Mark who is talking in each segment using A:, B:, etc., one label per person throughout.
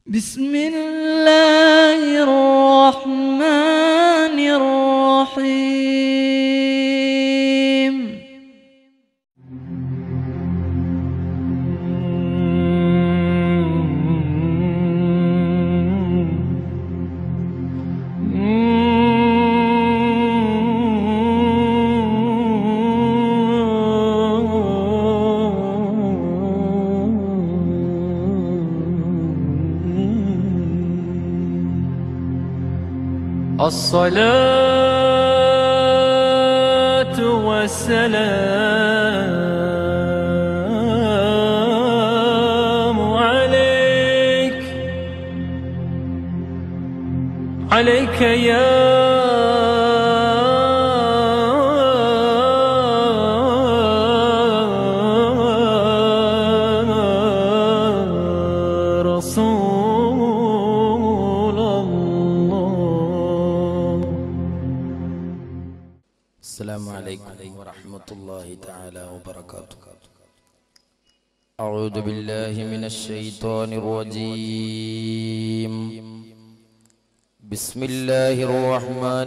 A: بسم الله الرحمن الرحيم
B: الصلاة والسلام عليك عليك يا رسول الله
C: السلام عليكم ورحمة الله تعالى وبركاته أعوذ بالله من الشيطان الرجيم بسم الله الرحمن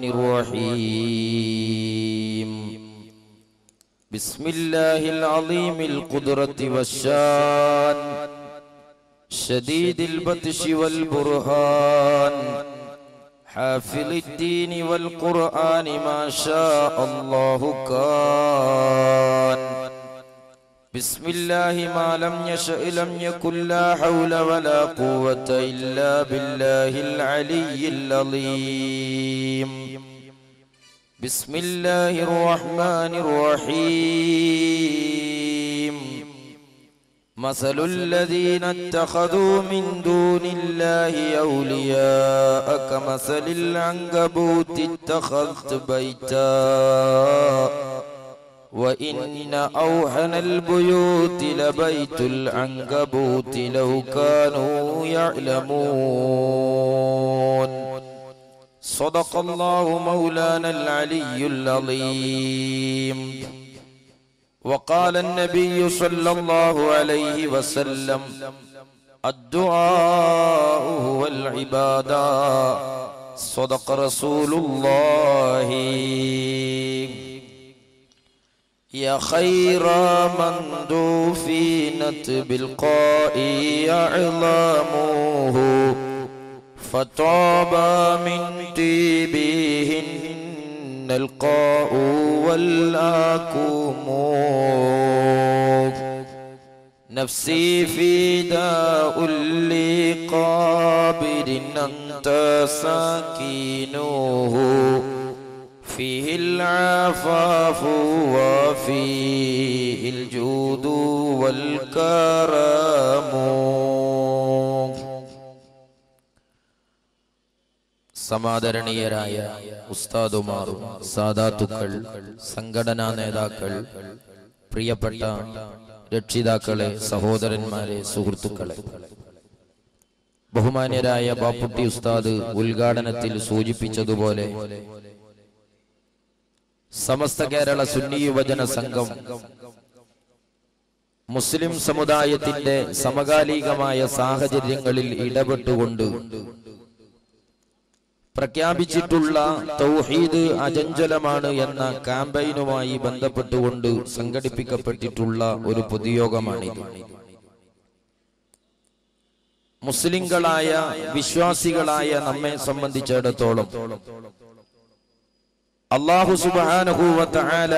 C: الرحيم بسم الله العظيم القدرة والشان شديد البطش والبرهان حافظ الدين والقرآن ما شاء الله كان بسم الله ما لم يشأ لم يكن لا حول ولا قوة إلا بالله العلي العظيم بسم الله الرحمن الرحيم مثل الذين اتخذوا من دون الله أولياء كمثل العنكبوت اتخذت بيتا وإن أوهن البيوت لبيت العنكبوت لو كانوا يعلمون صدق الله مولانا العلي العظيم وقال النبي صلى الله عليه وسلم الدعاء هو العبادة صدق رسول الله يا خير من دفنت بالقاء أعلامه فطاب من طيبهن القاء والأكموم نفسي فداء لقابل أنت سكينه فيه العفاف وفيه الجود والكرم സമാദരണീയരായ ഉസ്താദുമാർ സാദാത്തുക്കൾ സംഘടനാ നേതാക്കൾ പ്രിയപ്പെട്ട രക്ഷിതാക്കളെ സഹോദരന്മാരെ സുഹൃത്തുക്കളെ ബഹുമാന്യരായ ബാപ്പുട്ടി ഉസ്താദ് ഉദ്ഘാടനത്തിൽ സൂചിപ്പിച്ചതുപോലെ സമസ്ത കേരള സുന്നി യുവജന സംഘം മുസ്ലിം സമുദായത്തിന്റെ സമകാലികമായ സാഹചര്യങ്ങളിൽ ഇടപെട്ടുകൊണ്ട് പ്രഖ്യാപിച്ചിട്ടുള്ള തൗഹീദ് അജഞ്ചലമാണ് എന്ന ക്യാമ്പയിനുമായി ബന്ധപ്പെട്ടുകൊണ്ട് സംഘടിപ്പിക്കപ്പെട്ടിട്ടുള്ള ഒരു പൊതുയോഗമാണിത് മുസ്ലിങ്ങളായ വിശ്വാസികളായ നമ്മെ സംബന്ധിച്ചിടത്തോളം അള്ളാഹു സുബാനഹൂവല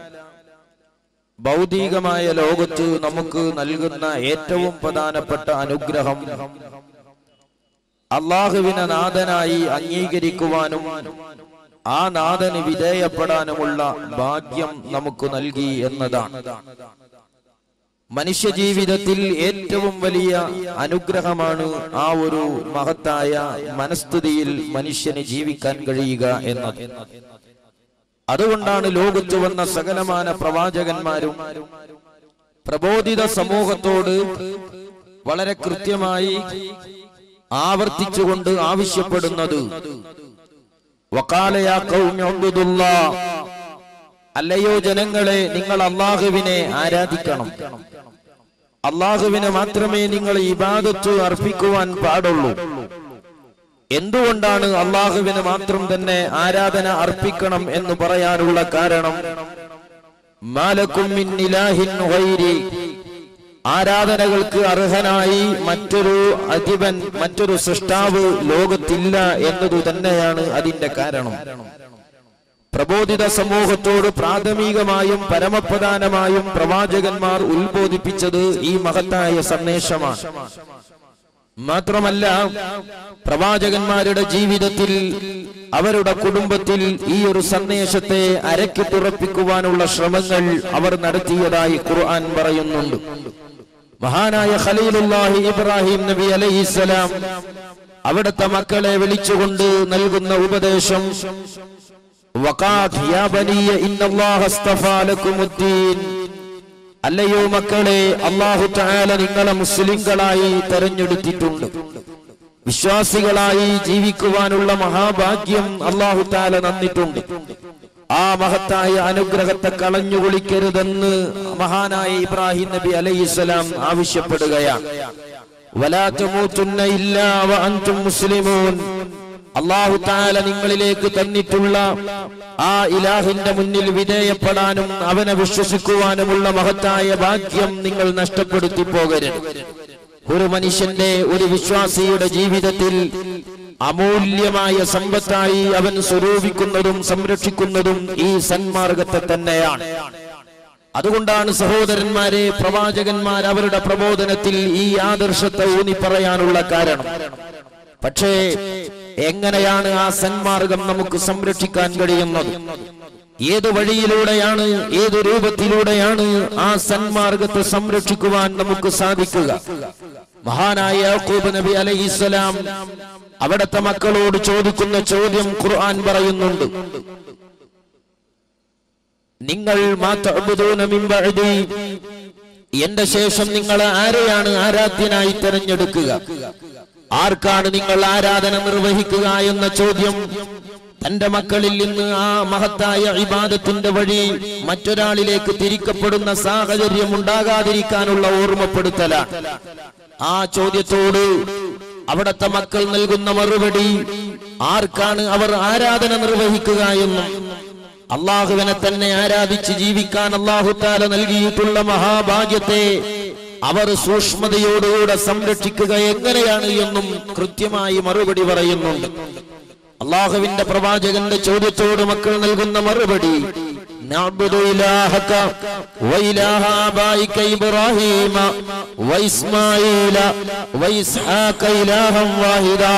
C: ഭൗതികമായ ലോകത്ത് നമുക്ക് നൽകുന്ന ഏറ്റവും പ്രധാനപ്പെട്ട അനുഗ്രഹം അള്ളാഹുവിനെ നാഥനായി അംഗീകരിക്കുവാനും ആ നാഥന് വിധേയപ്പെടാനുമുള്ള ഭാഗ്യം നമുക്ക് നൽകി എന്നതാണ് മനുഷ്യ ജീവിതത്തിൽ ഏറ്റവും വലിയ അനുഗ്രഹമാണ് ആ ഒരു മഹത്തായ മനസ്ഥിതിയിൽ മനുഷ്യന് ജീവിക്കാൻ കഴിയുക എന്നത് അതുകൊണ്ടാണ് ലോകത്ത് വന്ന സകലമാന പ്രവാചകന്മാരും പ്രബോധിത സമൂഹത്തോട് വളരെ കൃത്യമായി ആവർത്തിച്ചുകൊണ്ട് ആവശ്യപ്പെടുന്നത് വക്കാലയാ ഖൗമി ഉബ്ദുല്ലാ അല്ലയോ ജനങ്ങളെ നിങ്ങൾ അള്ളാഹുവിനെ ആരാധിക്കണം അള്ളാഹുവിന് മാത്രമേ നിങ്ങൾ ഇബാദത്ത് അർപ്പിക്കുവാൻ പാടുള്ളൂ എന്തുകൊണ്ടാണ് അള്ളാഹുവിന് മാത്രം തന്നെ ആരാധന അർപ്പിക്കണം എന്ന് പറയാനുള്ള കാരണം മാലക്കും മിൻ ഇലാഹിൻ ഗൈരി ആരാധനകൾക്ക് അർഹനായി മറ്റൊരു അധിപൻ മറ്റൊരു സൃഷ്ടാവ് ലോകത്തില്ല എന്നതു തന്നെയാണ് അതിന്റെ കാരണം പ്രബോധിത സമൂഹത്തോട് പ്രാഥമികമായും പരമപ്രധാനമായും പ്രവാചകന്മാർ ഉത്ബോധിപ്പിച്ചത് ഈ മഹത്തായ സന്ദേശമാണ് മാത്രമല്ല പ്രവാചകന്മാരുടെ ജീവിതത്തിൽ അവരുടെ കുടുംബത്തിൽ ഈ ഒരു സന്ദേശത്തെ അരക്കിട്ടുറപ്പിക്കുവാനുള്ള ശ്രമങ്ങൾ അവർ നടത്തിയതായി ഖുർആൻ പറയുന്നുണ്ട് മഹാനായ ഖലീലുല്ലാഹി ഇബ്രാഹിം നബി അലൈഹിസ്സലാം അവിടുത്തെ മക്കളെ വിളിച്ചുകൊണ്ട് നൽകുന്ന ഉപദേശം വഖാത് യാ ബനിയ ഇന്നല്ലാഹ അസ്തഫാ ലക്കുമുദ്ദീൻ അല്ലയോ മക്കളെ അള്ളാഹു തആല നിങ്ങളെ മുസ്ലിങ്ങളായി തെരഞ്ഞെടുത്തിട്ടുണ്ട് വിശ്വാസികളായി ജീവിക്കുവാനുള്ള മഹാഭാഗ്യം അള്ളാഹു താല നന്നിട്ടുണ്ട് ആ മഹത്തായ അനുഗ്രഹത്തെ കളഞ്ഞു കുളിക്കരുതെന്ന് മഹാനായ ഇബ്രാഹിം നബി അലൈഹിസ്സലാം ആവശ്യപ്പെടുകയാണ് വലാ തമൂതുന്ന ഇല്ലാ വഅൻതും മുസ്ലിമൂൻ അള്ളാഹു താല നിങ്ങളിലേക്ക് തന്നിട്ടുള്ള ആ ഇലാഹിന്റെ മുന്നിൽ വിധേയപ്പെടാനും അവനെ വിശ്വസിക്കുവാനുമുള്ള മഹത്തായ ഭാഗ്യം നിങ്ങൾ നഷ്ടപ്പെടുത്തി പോകരുത് ഒരു മനുഷ്യന്റെ ഒരു വിശ്വാസിയുടെ ജീവിതത്തിൽ അമൂല്യമായ സമ്പത്തായി അവൻ സ്വരൂപിക്കുന്നതും സംരക്ഷിക്കുന്നതും ഈ സന്മാർഗത്തെ തന്നെയാണ് അതുകൊണ്ടാണ് സഹോദരന്മാരെ പ്രവാചകന്മാർ അവരുടെ പ്രബോധനത്തിൽ ഈ ആദർശത്തെ ഊന്നി പറയാനുള്ള കാരണം പക്ഷേ എങ്ങനെയാണ് ആ സന്മാർഗം നമുക്ക് സംരക്ഷിക്കാൻ കഴിയുന്നത് ഏത് വഴിയിലൂടെയാണ് ഏത് രൂപത്തിലൂടെയാണ് ആ സന്മാർഗത്തെ സംരക്ഷിക്കുവാൻ നമുക്ക് സാധിക്കുക മഹാനായ യാക്കൂബ് നബി അലൈഹിസ്സലാം അവിടുത്തെ മക്കളോട് ചോദിക്കുന്ന ചോദ്യം ഖുർആൻ പറയുന്നുണ്ട് നിങ്ങൾ മാ തഅ്ബുദൂന മിൻ ബഅദി എന്റെ ശേഷം നിങ്ങൾ ആരെയാണ് ആരാധ്യനായി തെരഞ്ഞെടുക്കുക ആർക്കാണ് നിങ്ങൾ ആരാധന നിർവഹിക്കുക എന്ന ചോദ്യം തന്റെ മക്കളിൽ നിന്ന് ആ മഹത്തായ ഇബാദത്തിന്റെ വഴി മറ്റൊരാളിലേക്ക് തിരിക്കപ്പെടുന്ന സാഹചര്യം ഉണ്ടാകാതിരിക്കാനുള്ള ഓർമ്മപ്പെടുത്തലാണ് ആ ചോദ്യത്തോട് അവിടത്തെ മക്കൾ നൽകുന്ന മറുപടി ആർക്കാണ് അവർ ആരാധന നിർവഹിക്കുക എന്നും അള്ളാഹുവിനെ തന്നെ ആരാധിച്ച് ജീവിക്കാൻ അള്ളാഹുത്താല നൽകിയിട്ടുള്ള മഹാഭാഗ്യത്തെ അവർ സൂക്ഷ്മതയോടുകൂടെ സംരക്ഷിക്കുക എങ്ങനെയാണ് എന്നും കൃത്യമായി മറുപടി പറയുന്നുണ്ട് അള്ളാഹുവിന്റെ പ്രവാചകന്റെ ചോദ്യത്തോട് മക്കൾ നൽകുന്ന മറുപടി نعبد إلهك وإله آبائك إبراهيم وإسماعيل وإسحاق إلها واحدا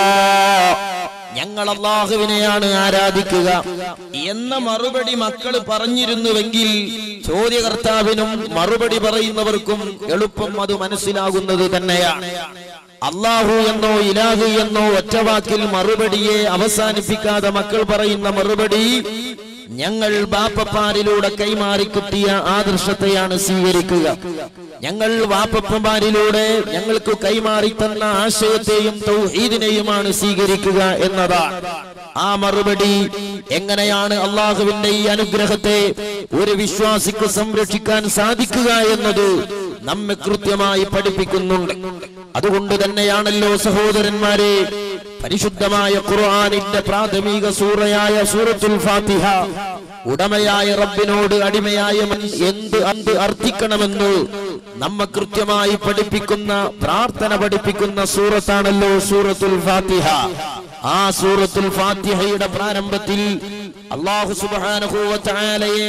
C: ഞങ്ങൾ അള്ളാഹുവിനെയാണ് ആരാധിക്കുക എന്ന മറുപടി മക്കൾ പറഞ്ഞിരുന്നുവെങ്കിൽ ചോദ്യകർത്താവിനും മറുപടി പറയുന്നവർക്കും എളുപ്പം അത് മനസ്സിലാകുന്നത് തന്നെയാണ് അള്ളാഹു എന്നോ ഇലാഹു എന്നോ ഒറ്റവാക്കിൽ മറുപടിയെ അവസാനിപ്പിക്കാതെ മക്കൾ പറയുന്ന മറുപടി ഞങ്ങൾ ബാപ്പപ്പാരിലൂടെ കൈമാറി കിട്ടിയ ആദർശത്തെയാണ് സ്വീകരിക്കുക ഞങ്ങൾ വാപ്പപ്പന്മാരിലൂടെ ഞങ്ങൾക്ക് കൈമാറി തന്ന ആശയത്തെയും തൗഹീദിനെയുമാണ് സ്വീകരിക്കുക എന്നതാണ് ആ മറുപടി എങ്ങനെയാണ് അള്ളാഹുവിന്റെ ഈ അനുഗ്രഹത്തെ ഒരു വിശ്വാസിക്ക് സംരക്ഷിക്കാൻ സാധിക്കുക എന്നത് നമ്മെ കൃത്യമായി പഠിപ്പിക്കുന്നുണ്ട് അതുകൊണ്ട് തന്നെയാണല്ലോ സഹോദരന്മാരെ പരിശുദ്ധമായ ഖുർആനിന്റെ പ്രാഥമിക സൂറയായ സൂറത്തുൽ ഫാത്തിഹ ഉടമയായ റബ്ബിനോട് അടിമയായ മൻ- എന്ത് എന്ത് അർത്ഥിക്കണമെന്ന് നമ്മെ കൃത്യമായി പഠിപ്പിക്കുന്ന പ്രാർത്ഥന പഠിപ്പിക്കുന്ന സൂറത്താണല്ലോ സൂറത്തുൽ ഫാത്തിഹ ആ സൂറത്തുൽ ഫാത്തിഹയുടെ പ്രാരംഭത്തിൽ അള്ളാഹു സുബ്ഹാനഹു വ തആലയെ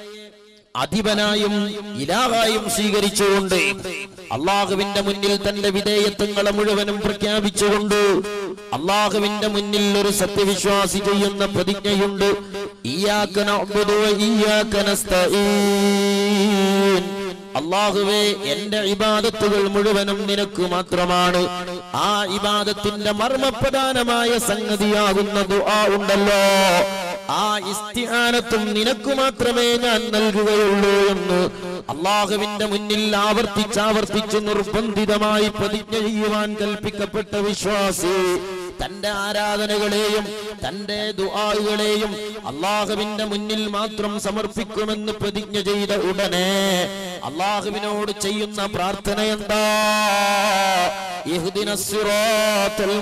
C: അധിപനായും ഇലാഹായും സ്വീകരിച്ചുകൊണ്ട് അള്ളാഹുവിന്റെ മുന്നിൽ തന്റെ വിധേയത്വങ്ങളെ മുഴുവനും പ്രഖ്യാപിച്ചുകൊണ്ട് അള്ളാഹുവിന്റെ മുന്നിൽ ഒരു സത്യവിശ്വാസി ചെയ്യുന്ന പ്രതിജ്ഞയുണ്ട് ഇയ്യാക നഅ്ബുദു വ ഇയ്യാക നസ്തഈൻ അള്ളാഹുവേ എന്റെ ഇബാദത്തുകൾ മുഴുവനും നിനക്ക് മാത്രമാണ് ആ ഇബാദത്തിന്റെ മർമ്മപ്രധാനമായ സംഗതിയാകുന്ന ദുആ ഉണ്ടല്ലോ ആ ഇസ്തിഹാനത്തും നിനക്ക് മാത്രമേ ഞാൻ നൽകുകയുള്ളൂ എന്ന് അള്ളാഹുവിന്റെ മുന്നിൽ ആവർത്തിച്ചാവർത്തിച്ച് നിർബന്ധിതമായി പ്രതിജ്ഞ ചെയ്യുവാൻ കൽപ്പിക്കപ്പെട്ട വിശ്വാസി തന്റെ ആരാധനകളെയും തന്റെ ദുആകളെയും അള്ളാഹുവിന്റെ മുന്നിൽ മാത്രം സമർപ്പിക്കുമെന്ന് പ്രതിജ്ഞ ചെയ്ത ഉടനെ അള്ളാഹുവിനോട് ചെയ്യുന്ന പ്രാർത്ഥന എന്താ ഇഹ്ദിന സിറാത്തൽ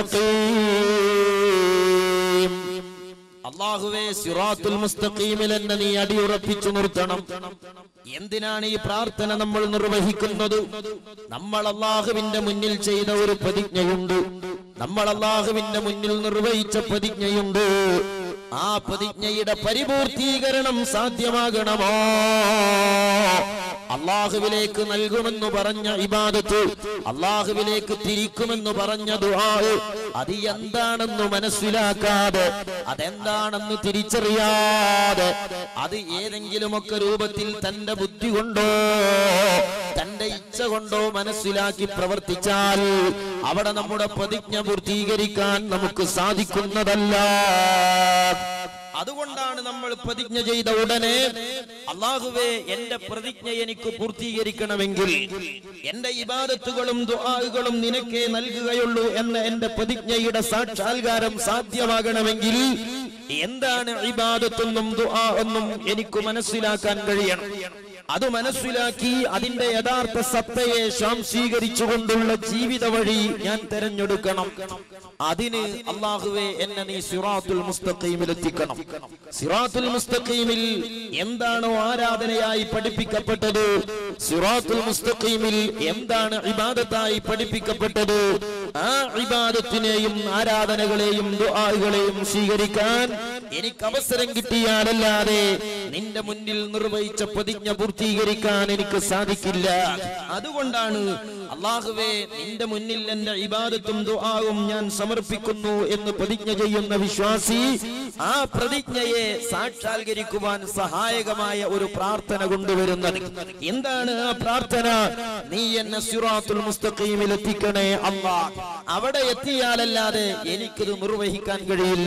C: മുസ്തഖീം അള്ളാഹുവേ സിറാത്തുൽ മുസ്തഖീമിൽ എന്നെ നീ അടിയുറപ്പിച്ചു നിർത്തണം എന്തിനാണ് ഈ പ്രാർത്ഥന നമ്മൾ നിർവഹിക്കുന്നത് നമ്മൾ അള്ളാഹുവിന്റെ മുന്നിൽ ചെയ്ത ഒരു പ്രതിജ്ഞയുണ്ട് നമ്മൾ അള്ളാഹുവിന്റെ മുന്നിൽ നിർവഹിച്ച പ്രതിജ്ഞയുണ്ട് ആ പ്രതിജ്ഞയുടെ പരിപൂർത്തീകരണം സാധ്യമാകണമോ അള്ളാഹുവിലേക്ക് നൽകുമെന്ന് പറഞ്ഞ ഇബാദത്ത് അള്ളാഹുവിലേക്ക് തിരിക്കുമെന്ന് പറഞ്ഞ ദുആ അത് എന്താണെന്ന് മനസ്സിലാക്കാതെ അതെന്താണെന്ന് തിരിച്ചറിയാതെ അത് ഏതെങ്കിലുമൊക്കെ രൂപത്തിൽ തന്റെ ബുദ്ധി കൊണ്ടോ തന്റെ ഇച്ഛ കൊണ്ടോ മനസ്സിലാക്കി പ്രവർത്തിച്ചാൽ അവിടെ നമ്മുടെ പ്രതിജ്ഞ പൂർത്തീകരിക്കാൻ നമുക്ക് സാധിക്കുന്നതല്ല അതുകൊണ്ടാണ് നമ്മൾ പ്രതിജ്ഞ ചെയ്ത ഉടനെ അള്ളാഹുവേ എന്റെ പ്രതിജ്ഞ എനിക്ക് പൂർത്തീകരിക്കണമെങ്കിൽ എന്റെ ഇബാദത്തുകളും ദുആകളും നിനക്കേ നൽകുകയുള്ളൂ എന്ന എന്റെ പ്രതിജ്ഞയുടെ സാക്ഷാത്കാരം സാധ്യമാകണമെങ്കിൽ എന്താണ് ഇബാദത്തെന്നും ദുആ എന്നും എനിക്ക് മനസ്സിലാക്കാൻ കഴിയണം അത് മനസ്സിലാക്കി അതിന്റെ യഥാർത്ഥ സത്തയെ ശാംശീകരിച്ചുകൊണ്ടുള്ള ജീവിത വഴി ഞാൻ തെരഞ്ഞെടുക്കണം അതിന് അള്ളാഹുവെ എന്നെ നീ സിറാത്തുൽ മുസ്തഖീമിൽ എത്തിക്കണം സിറാത്തുൽ മുസ്തഖീമിൽ എന്താണോ ആരാധനയായി പഠിപ്പിക്കപ്പെട്ടത് സിറാത്തുൽ മുസ്തഖീമിൽ എന്താണ് ഇബാദത്തായി പഠിപ്പിക്കപ്പെട്ടത് ആ ഇബാദത്തിനെയും ആരാധനകളെയും ദുആകളെയും സ്വീകരിക്കാൻ എനിക്ക് അവസരം കിട്ടിയാലല്ലാതെ നിന്റെ മുന്നിൽ നിർവഹിച്ച പ്രതിജ്ഞ പൂർത്തീകരിക്കാൻ എനിക്ക് സാധിക്കില്ല അതുകൊണ്ടാണ് അള്ളാഹുവേ നിന്റെ മുന്നിൽ എന്റെ ഇബാദത്തും ദുആവും ഞാൻ സമർപ്പിക്കുന്നു എന്ന് പ്രതിജ്ഞ ചെയ്യുന്ന വിശ്വാസി ആ പ്രതിജ്ഞയെ സാക്ഷാത്കരിക്കുവാൻ സഹായകമായ ഒരു പ്രാർത്ഥന കൊണ്ടുവരുന്നത് എന്താണ് ആ പ്രാർത്ഥന നീ എന്നെ സിറാത്തുൽ മുസ്തഖീമിൽ എത്തിക്കണേ അല്ലാ അവിടെ എത്തിയാലല്ലാതെ എനിക്കിത് നിർവഹിക്കാൻ കഴിയില്ല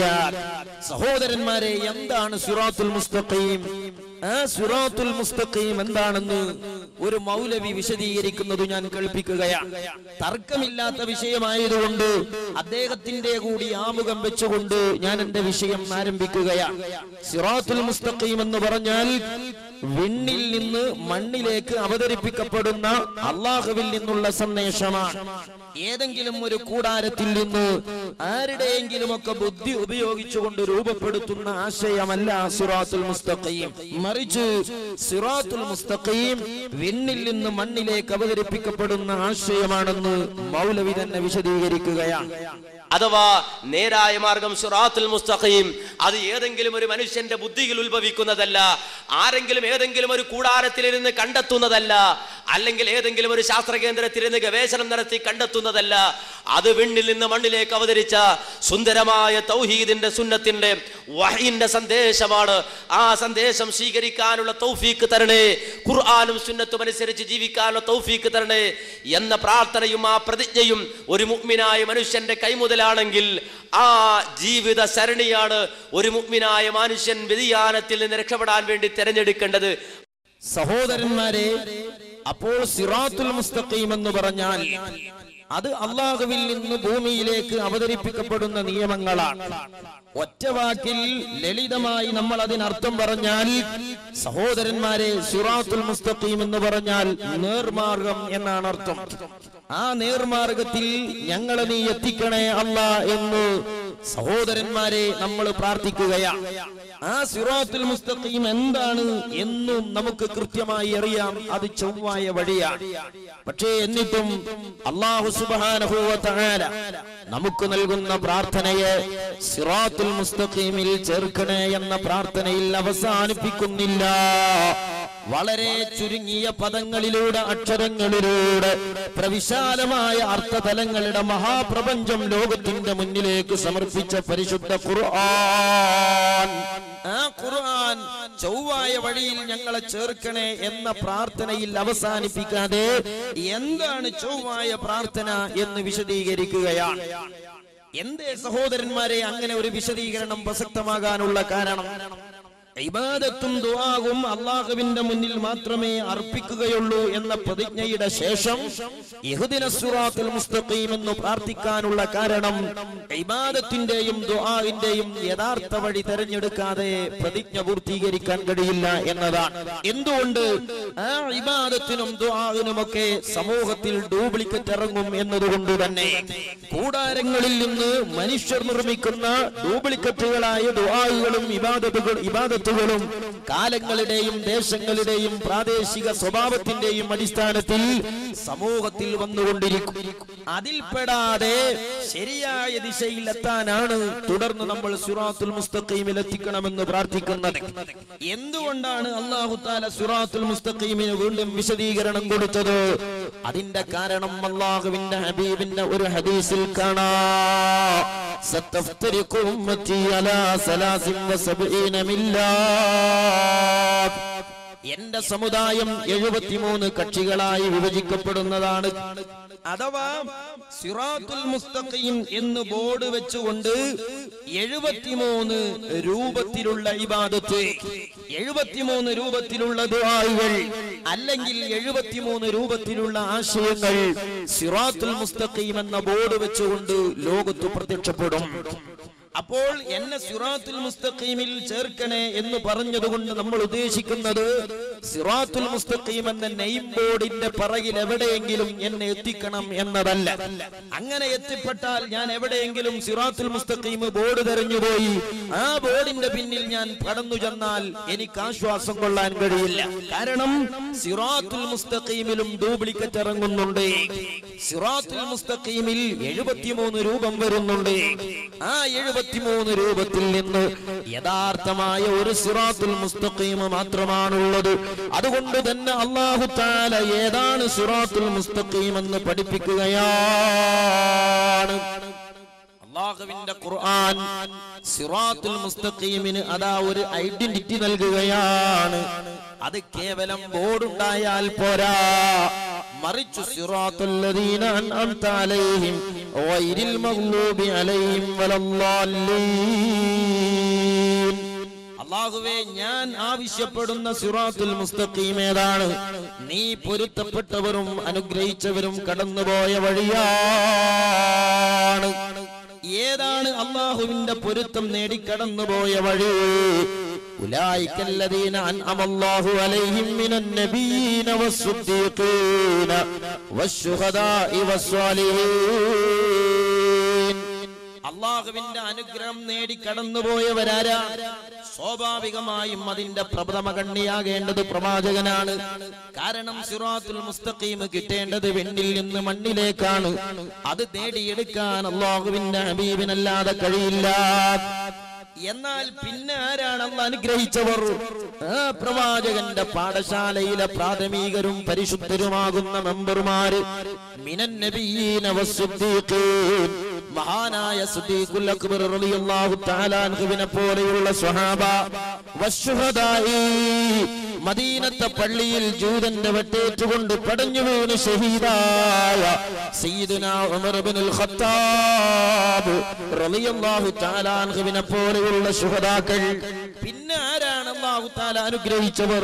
C: സഹോദരന്മാരെ എന്താണ് സിറാത്തുൽ മുസ്തഖീം ആ സിറാത്തുൽ മുസ്തഖീം എന്താണെന്ന് ഒരു മൗലവി വിശദീകരിക്കുന്നത് ഞാൻ കേൾപ്പിക്കുകയാണ് തർക്കമില്ലാത്ത വിഷയമായതുകൊണ്ട് അദ്ദേഹത്തിന്റെ കൂടി ആമുഖം വെച്ചുകൊണ്ട് ഞാൻ എന്റെ വിഷയം ആരംഭിക്കുകയാണ് സിറാത്തുൽ മുസ്തഖീം എന്ന് പറഞ്ഞാൽ വിണ്ണിൽ നിന്ന് മണ്ണിലേക്ക് അവതരിപ്പിക്കപ്പെടുന്ന അള്ളാഹുവിൽ നിന്നുള്ള സന്ദേശമാണ് ഏതെങ്കിലും ഒരു കൂടാരത്തിൽ നിന്ന് ആരുടെയെങ്കിലും ഒക്കെ ബുദ്ധി ഉപയോഗിച്ചുകൊണ്ട് രൂപപ്പെടുത്തുന്ന ആശയമല്ല സിറാത്തുൽ മുസ്തഖീം മറിച്ച് സിറാത്തുൽ മുസ്തഖീം വിണ്ണിൽ നിന്ന് മണ്ണിലേക്ക് അവതരിപ്പിക്കപ്പെടുന്ന ആശയമാണെന്ന് മൗലവി തന്നെ വിശദീകരിക്കുകയാണ്
D: അഥവാ നേരായ മാർഗം സുറാത്തുൽ മുസ്തഖീം അത് ഏതെങ്കിലും ഒരു മനുഷ്യന്റെ ബുദ്ധിയിൽ ഉത്ഭവിക്കുന്നതല്ല ആരെങ്കിലും ഏതെങ്കിലും ഒരു കൂടാരത്തിലിരുന്ന് കണ്ടെത്തുന്നതല്ല അല്ലെങ്കിൽ ഏതെങ്കിലും ഒരു ശാസ്ത്ര കേന്ദ്രത്തിലിരുന്ന് ഗവേഷണം നടത്തി കണ്ടെത്തുന്നതല്ല അത് വിണ്ണിൽ നിന്ന് മണ്ണിലേക്ക് അവതരിച്ച സുന്ദരമായ തൗഹീദിന്റെ സുന്നത്തിന്റെ വഹീന്റെ സന്ദേശമാണ് ആ സന്ദേശം സ്വീകരിക്കാനുള്ള തൗഫീക്ക് തരണേ ഖുർആാനും സുന്നത്തും അനുസരിച്ച് ജീവിക്കാനുള്ള തൗഫീക്ക് തരണേ എന്ന പ്രാർത്ഥനയും ആ പ്രതിജ്ഞയും ഒരു മുഗ്മിനായ മനുഷ്യന്റെ കൈമുതലാണെങ്കിൽ ആ ജീവിത സരണിയാണ് ഒരു മുഗ്മിനായ മനുഷ്യൻ വ്യതിയാനത്തിൽ നിന്ന് രക്ഷപ്പെടാൻ വേണ്ടി തിരഞ്ഞെടുക്കേണ്ടത്
C: സഹോദരന്മാരെ അപ്പോൾ സിറാത്തുൽ മുസ്തഖീം എന്ന് പറഞ്ഞാൽ അത് അള്ളാഹുവിൽ നിന്ന് ഭൂമിയിലേക്ക് അവതരിപ്പിക്കപ്പെടുന്ന നിയമങ്ങളാണ് ഒറ്റ വാക്കിൽ ലളിതമായി നമ്മൾ അതിനർത്ഥം പറഞ്ഞാൽ സഹോദരന്മാരെ സിറാത്തുൽ മുസ്തഖീം എന്ന് പറഞ്ഞാൽ നേർമാർഗം എന്നാണ് അർത്ഥം ആ നേർമാർഗത്തിൽ ഞങ്ങളെ നീ എത്തിക്കണേ അല്ല എന്ന് സഹോദരന്മാരെ നമ്മൾ പ്രാർത്ഥിക്കുകയാണ് ആ സിറാത്തുൽ മുസ്തഖീം എന്താണ് എന്നും നമുക്ക് കൃത്യമായി അറിയാം അത് ചൊവ്വായ വഴിയാണ് പക്ഷേ എന്നിട്ടും അള്ളാഹു സുബ്ഹാനഹു വ തആല നമുക്ക് നൽകുന്ന പ്രാർത്ഥനയെ സിറാത്തുൽ മുസ്തഖീമിൽ ചേർക്കണേ എന്ന പ്രാർത്ഥനയിൽ അവസാനിപ്പിക്കുന്നില്ല വളരെ ചുരുങ്ങിയ പദങ്ങളിലൂടെ അക്ഷരങ്ങളിലൂടെ പ്രവിശാലമായ അർത്ഥതലങ്ങളുടെ മഹാപ്രപഞ്ചം ലോകത്തിന്റെ മുന്നിലേക്ക് സമർപ്പിച്ച പരിശുദ്ധ ഖുർആൻ ആ ഖുർആൻ ചൊവ്വായ വഴിയിൽ ഞങ്ങളെ ചേർക്കണേ എന്ന പ്രാർത്ഥനയിൽ അവസാനിപ്പിക്കാതെ എന്താണ് ചൊവ്വായ പ്രാർത്ഥന എന്ന് വിശദീകരിക്കുകയാണ് എന്തേ സഹോദരന്മാരെ അങ്ങനെ ഒരു വിശദീകരണം പ്രസക്തമാകാനുള്ള കാരണം ഇബാദത്തും ദുആവും അള്ളാഹുവിന്റെ മുന്നിൽ മാത്രമേ അർപ്പിക്കുകയുള്ളൂ എന്ന പ്രതിജ്ഞയുടെ ശേഷം ഇഹ്ദിന സിറാത്തുൽ മുസ്തഖീം എന്ന് പ്രാർത്ഥിക്കാനുള്ള കാരണം ഇബാദത്തിന്റെയും ദുആവിന്റെയും യഥാർത്ഥ വഴി തെരഞ്ഞെടുക്കാതെ പ്രതിജ്ഞ പൂർത്തീകരിക്കാൻ കഴിയില്ല എന്നതാണ് എന്തുകൊണ്ട് ആ ഇബാദത്തിനും ദുആവിനുമൊക്കെ സമൂഹത്തിൽ ഡ്യൂപ്ലിക്കേറ്റ് ഇറങ്ങും എന്നതുകൊണ്ട് തന്നെ കൂടാരങ്ങളിൽ നിന്ന് മനുഷ്യർ നിർമ്മിക്കുന്ന ഡ്യൂപ്ലിക്കറ്റുകളായ ദുആകളും ഇബാദത്തുകൾ ഇബാദത്തുകളും കാലങ്ങളുടെയും ദേശങ്ങളുടെയും പ്രാദേശിക സ്വഭാവത്തിന്റെയും അടിസ്ഥാനത്തിൽ സമൂഹത്തിൽ വന്നുകൊണ്ടിരിക്കും അതിൽപ്പെടാതെ ശരിയായ ദിശയിൽ എത്താനാണ് തുടർന്ന് നമ്മൾ സുറാത്തുൽ മുസ്തഖീമിൽ എത്തിക്കണമെന്ന് പ്രാർത്ഥിക്കുന്നത് എന്തുകൊണ്ടാണ് അള്ളാഹു താല സുറാത്തുൽ മുസ്തഖീമിന് വീണ്ടും വിശദീകരണം കൊടുത്തത് അതിന്റെ കാരണം അള്ളാഹുവിന്റെ ഹബീബിന്റെ ഒരു ഹദീസിൽ കാണാ ستفترق أمتي على ثلاث وسبعين ملة എന്റെ സമുദായം എഴുപത്തിമൂന്ന് കക്ഷികളായി വിഭജിക്കപ്പെടുന്നതാണ് അഥവാ സിറാത്തുൽ മുസ്തഖീം എന്ന് ബോർഡ് വെച്ചുകൊണ്ട് എഴുപത്തിമൂന്ന് രൂപത്തിലുള്ള ഇബാദത്ത് എഴുപത്തിമൂന്ന് രൂപത്തിലുള്ള ദുആകൾ അല്ലെങ്കിൽ എഴുപത്തിമൂന്ന് രൂപത്തിലുള്ള ആശയങ്ങൾ സിറാത്തുൽ മുസ്തഖീം എന്ന ബോർഡ് വെച്ചുകൊണ്ട് ലോകത്ത് പ്രത്യക്ഷപ്പെടും അപ്പോൾ എന്നെ സിറാത്തുൽ മുസ്തഖീമിൽ ചേർക്കണേ എന്ന് പറഞ്ഞതുകൊണ്ട് നമ്മൾ ഉദ്ദേശിക്കുന്നത് സിറാത്തുൽ മുസ്തഖീം എന്ന നെയിം ബോർഡിന്റെ പറകിൽ എവിടെയെങ്കിലും എന്നെ എത്തിക്കണം എന്നതല്ല അങ്ങനെ എത്തിപ്പെട്ടാൽ ഞാൻ എവിടെയെങ്കിലും സിറാത്തുൽ മുസ്തഖീം ബോർഡ് തെരഞ്ഞുപോയി ആ ബോർഡിന്റെ പിന്നിൽ ഞാൻ കടന്നു ചെന്നാൽ എനിക്ക് ആശ്വാസം കൊള്ളാൻ കഴിയില്ല കാരണം സിറാത്തുൽ മുസ്തഖീമിലും ഡ്യൂപ്ലിക്കറ്റ് ഇറങ്ങുന്നുണ്ട് സിറാത്തുൽ മുസ്തഖീമിൽ എഴുപത്തിമൂന്ന് രൂപം വരുന്നുണ്ട് ആ എഴുപത്തിമൂന്ന് രൂപത്തിൽ നിന്ന് യഥാർത്ഥമായ ഒരു സിറാത്തുൽ മുസ്തഖീം മാത്രമാണുള്ളത് അതുകൊണ്ട് തന്നെ അള്ളാഹു താല ഏതാണ് സിറാത്തുൽ മുസ്തഖീം എന്ന് പഠിപ്പിക്കുകയാണ് അള്ളാഹുവിന്റെ ഖുർആൻ സിറാത്തുൽ മുസ്തഖീമിന് അതാ ഒരു ഐഡന്റിറ്റി നൽകുകയാണ് അത് കേവലം ബോർഡുണ്ടായാൽ പോരാ മറിച്ചു സിറാത്തുൽ ലദീന അൻഅംത അലൈഹിം ഗൈരിൽ മഗ്ലൂബി അലൈഹിം വലല്ലാലീൻ അള്ളാഹുവേ ഞാൻ ആവശ്യപ്പെടുന്ന സിറാത്തുൽ മുസ്തഖീം ഏതാണ് നീ പൊരുത്തപ്പെട്ടവരും അനുഗ്രഹിച്ചവരും കടന്നുപോയ വഴിയാണ് ഏതാണ് അള്ളാഹുവിന്റെ പൊരുത്തം നേടിക്കടന്നുപോയ വഴി أولئك الذين أنعم الله عليهم من النبيين والصديقين والشهداء والصالحين അള്ളാഹുവിന്റെ അനുഗ്രഹം നേടി കടന്നുപോയവരാരാ സ്വാഭാവികമായും അതിന്റെ പ്രഥമകണ്ണിയാകേണ്ടത് പ്രവാചകനാണ് കാരണം സിറാത്തുൽ മുസ്തഖീം കിട്ടേണ്ടത് വെണ്ണിൽ നിന്ന് മണ്ണിലേക്കാണ് അത് നേടിയെടുക്കാൻ അള്ളാഹുവിന്റെ ഹബീബിനല്ലാതെ കഴിയില്ല എന്നാൽ പിന്നെ ആരാണ് അന്ന് അനുഗ്രഹിച്ചവർ ആ പ്രവാചകന്റെ പാഠശാലയിലെ പ്രാഥമികരും പരിശുദ്ധരുമാകുന്ന മെമ്പർമാര് മിനൻ നബിയീന വസ്സുദ്ദീഖീൻ മഹാനായ സുദ്ദീഖുൽ അക്ബർ റളിയല്ലാഹു തആല അൻഹുവിനെ പോലെയുള്ള സ്വഹാബ വശുഹദായി മദീനത്തെ പള്ളിയിൽ ജൂതന്റെ വെട്ടേറ്റുകൊണ്ട് പടഞ്ഞു വീണ് ഷഹീദായ സയ്യിദുനാ ഉമർ ഇബ്നുൽ ഖത്താബ് റളിയല്ലാഹു തആല അൻഹുവിനെ പോലെയുള്ള ശുഹദാക്കൾ പിന്നെ ആരാണ് അല്ലാഹു തആല അനുഗ്രഹിച്ചവർ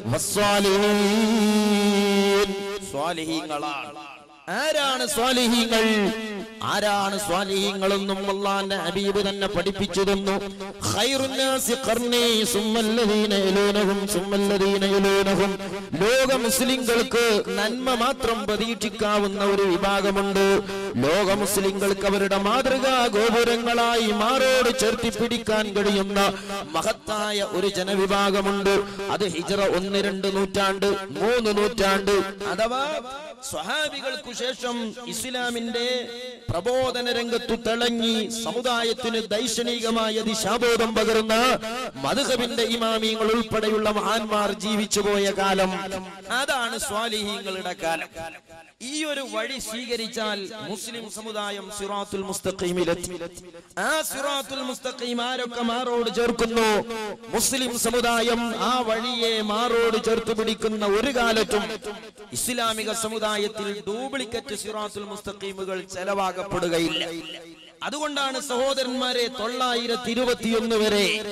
C: വസ്സാലിഹീൻ സ്വാലിഹീങ്ങളാണ് ആരാണ് സ്വാലിഹീങ്ങൾ ആരാണ് സ്വാലിഹീങ്ങളെന്നും അള്ളാന്റെ ഹബീബ് തന്നെ പഠിപ്പിച്ചു തന്നു ഖൈറുന്നാസി ഖർനി സുമ്മല്ലദീന യലൂനഹും സുമ്മല്ലദീന യലൂനഹും ലോക മുസ്ലിങ്ങൾക്ക് നന്മ മാത്രം പ്രതീക്ഷിക്കാവുന്ന ഒരു വിഭാഗമുണ്ട് ലോക മുസ്ലിങ്ങൾക്ക് അവരുടെ മാതൃകാ ഗോപുരങ്ങളായി മാറോട് ചേർത്തി പിടിക്കാൻ കഴിയുന്ന മഹത്തായ ഒരു ജനവിഭാഗമുണ്ട് അത് ഹിജറ ഒന്ന് രണ്ട് നൂറ്റാണ്ട് മൂന്ന് നൂറ്റാണ്ട് അഥവാ സ്വഹാബികൾക്കു ശേഷം ഇസ്ലാമിന്റെ പ്രബോധന രംഗത്തു തിളങ്ങി സമുദായത്തിന് ദൈക്ഷണികമായ ദിശാബോധം പകരുന്ന മധുഹബിന്റെ ഇമാമിയങ്ങൾ ഉൾപ്പെടെയുള്ള മഹാന്മാർ ജീവിച്ചു പോയ കാലം അതാണ് സ്വാലിഹീങ്ങളുടെ കാലം ഈ ഒരു വഴി സ്വീകരിച്ചാൽ മുസ്ലിം സമുദായം സിറാത്തുൽ മുസ്തഖീമിലെത്തി ആ സിറാത്തുൽ മുസ്തഖീം ആരൊക്കെ മാറോട് ചേർക്കുന്നു മുസ്ലിം സമുദായം ആ വഴിയെ മാറോട് ചേർത്ത് പിടിക്കുന്ന ഒരു കാലത്തും ഇസ്ലാമിക സമുദായത്തിൽ ഡ്യൂപ്ലിക്കറ്റ് സിറാത്തുൽ മുസ്തഖീമുകൾ ചെലവാകപ്പെടുകയില്ല അതുകൊണ്ടാണ് സഹോദരന്മാരെ തൊള്ളായിരത്തി ഇരുപത്തിയൊന്ന് വരെ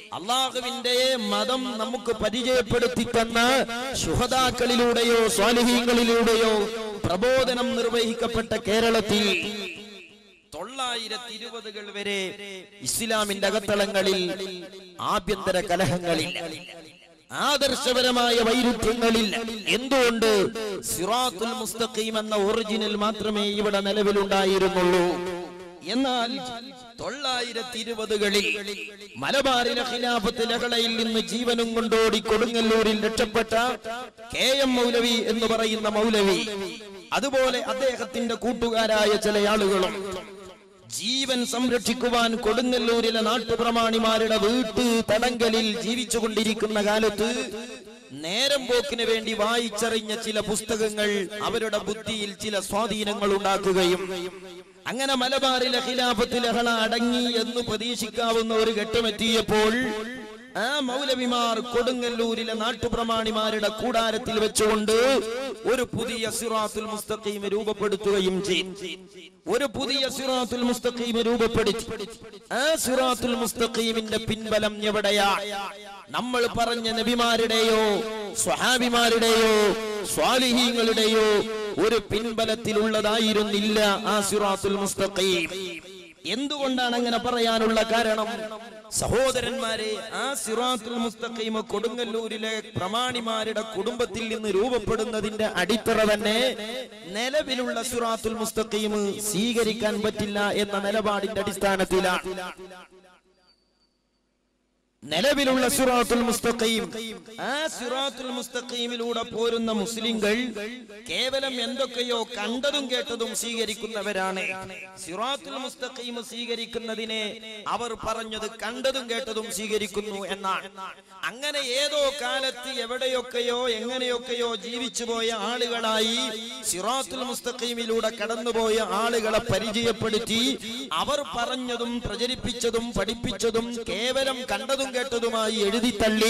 C: അള്ളാഹുവിന്റെ മതം നമുക്ക് പരിചയപ്പെടുത്തി തന്ന ശുഹതാക്കളിലൂടെയോ സ്വാലിഹീങ്ങളിലൂടെയോ പ്രബോധനം നിർവഹിക്കപ്പെട്ട കേരളത്തിൽ തൊള്ളായിരത്തി ഇരുപതുകൾ വരെ ഇസ്ലാമിന്റെ അകത്തളങ്ങളിൽ ആഭ്യന്തര കലഹങ്ങളില്ല ആദർശപരമായ വൈരുദ്ധ്യങ്ങളില്ല എന്തുകൊണ്ട് സിറാത്തുൽ മുസ്തഖീം എന്ന ഒറിജിനൽ മാത്രമേ ഇവിടെ നിലവിലുണ്ടായിരുന്നുള്ളൂ എന്നാൽ തൊള്ളായിരത്തി ഇരുപതുകളിൽ മലബാറിലെ ഖിലാഫത്ത് ലഹളയിൽ നിന്ന് ജീവനും കൊണ്ടോടി കൊടുങ്ങല്ലൂരിൽ രക്ഷപ്പെട്ട കെ എം മൗലവി എന്ന് പറയുന്ന മൗലവി അതുപോലെ അദ്ദേഹത്തിന്റെ കൂട്ടുകാരായ ചില ആളുകളും ജീവൻ സംരക്ഷിക്കുവാൻ കൊടുങ്ങല്ലൂരിലെ നാട്ടുപ്രമാണിമാരുടെ വീട്ട് തടങ്കലിൽ ജീവിച്ചുകൊണ്ടിരിക്കുന്ന കാലത്ത് നേരം പോക്കിന് വേണ്ടി വായിച്ചറിഞ്ഞ ചില പുസ്തകങ്ങൾ അവരുടെ ബുദ്ധിയിൽ ചില സ്വാധീനങ്ങൾ ഉണ്ടാക്കുകയും അങ്ങനെ മലബാറിലെ ഖിലാഫത്ത് ലഹള അടങ്ങി എന്ന് പ്രതീക്ഷിക്കാവുന്ന ഒരു ഘട്ടമെത്തിയപ്പോൾ ആ മൗലവിമാർ കൊടുങ്ങല്ലൂരിലെ നാട്ടുപ്രമാണിമാരുടെ കൂടാരത്തിൽ വെച്ചുകൊണ്ട് ഒരു പുതിയ സിറാത്തുൽ മുസ്തഖീം രൂപപ്പെടുത്തുകയും ചെയ്തു ഒരു പുതിയ സിറാത്തുൽ മുസ്തഖീം രൂപപ്പെടുത്തി ആ സിറാത്തുൽ മുസ്തഖീമിന്റെ പിൻബലം എവിടെയാ നമ്മൾ പറഞ്ഞ നബിമാരുടെയോ സ്വഹാബിമാരുടെയോ സ്വാലിഹീങ്ങളുടെയോ ഒരു പിൻബലത്തിലുള്ളതായിരുന്നില്ല ആ സിറാത്തുൽ മുസ്തഖീം എന്തുകൊണ്ടാണ് അങ്ങനെ പറയാനുള്ള കാരണം സഹോദരന്മാരെ ആ സിറാത്തുൽ മുസ്തഖീം കൊടുങ്ങല്ലൂരിലെ പ്രമാണിമാരുടെ കുടുംബത്തിൽ നിന്ന് രൂപപ്പെടുന്നതിന്റെ അടിത്തറ തന്നെ നിലവിലുള്ള സിറാത്തുൽ മുസ്തഖീം സ്വീകരിക്കാൻ പറ്റില്ല എന്ന നിലപാടിന്റെ അടിസ്ഥാനത്തിലാണ് നിലവിലുള്ള സിറാത്തുൽ മുസ്തഖീം ആ സിറാത്തുൽ മുസ്തഖീമിലൂടെ പോരുന്ന മുസ്ലിങ്ങൾ കേവലം എന്തൊക്കെയോ കണ്ടതും കേട്ടതും സ്വീകരിക്കുന്നവരാണ് സിറാത്തുൽ മുസ്തഖീം സ്വീകരിക്കുന്നതിനെ അവർ പറഞ്ഞത് കണ്ടതും കേട്ടതും സ്വീകരിക്കുന്നു എന്നാണ് അങ്ങനെ ഏതോ കാലത്ത് എവിടെയൊക്കെയോ എങ്ങനെയൊക്കെയോ ജീവിച്ചു പോയ ആളുകളായി സിറാത്തുൽ മുസ്തഖീമിലൂടെ കടന്നുപോയ ആളുകളെ പരിചയപ്പെടുത്തി അവർ പറഞ്ഞതും പ്രചരിപ്പിച്ചതും പഠിപ്പിച്ചതും കേവലം കണ്ടതും കേട്ടതുമായി എഴുതി തള്ളി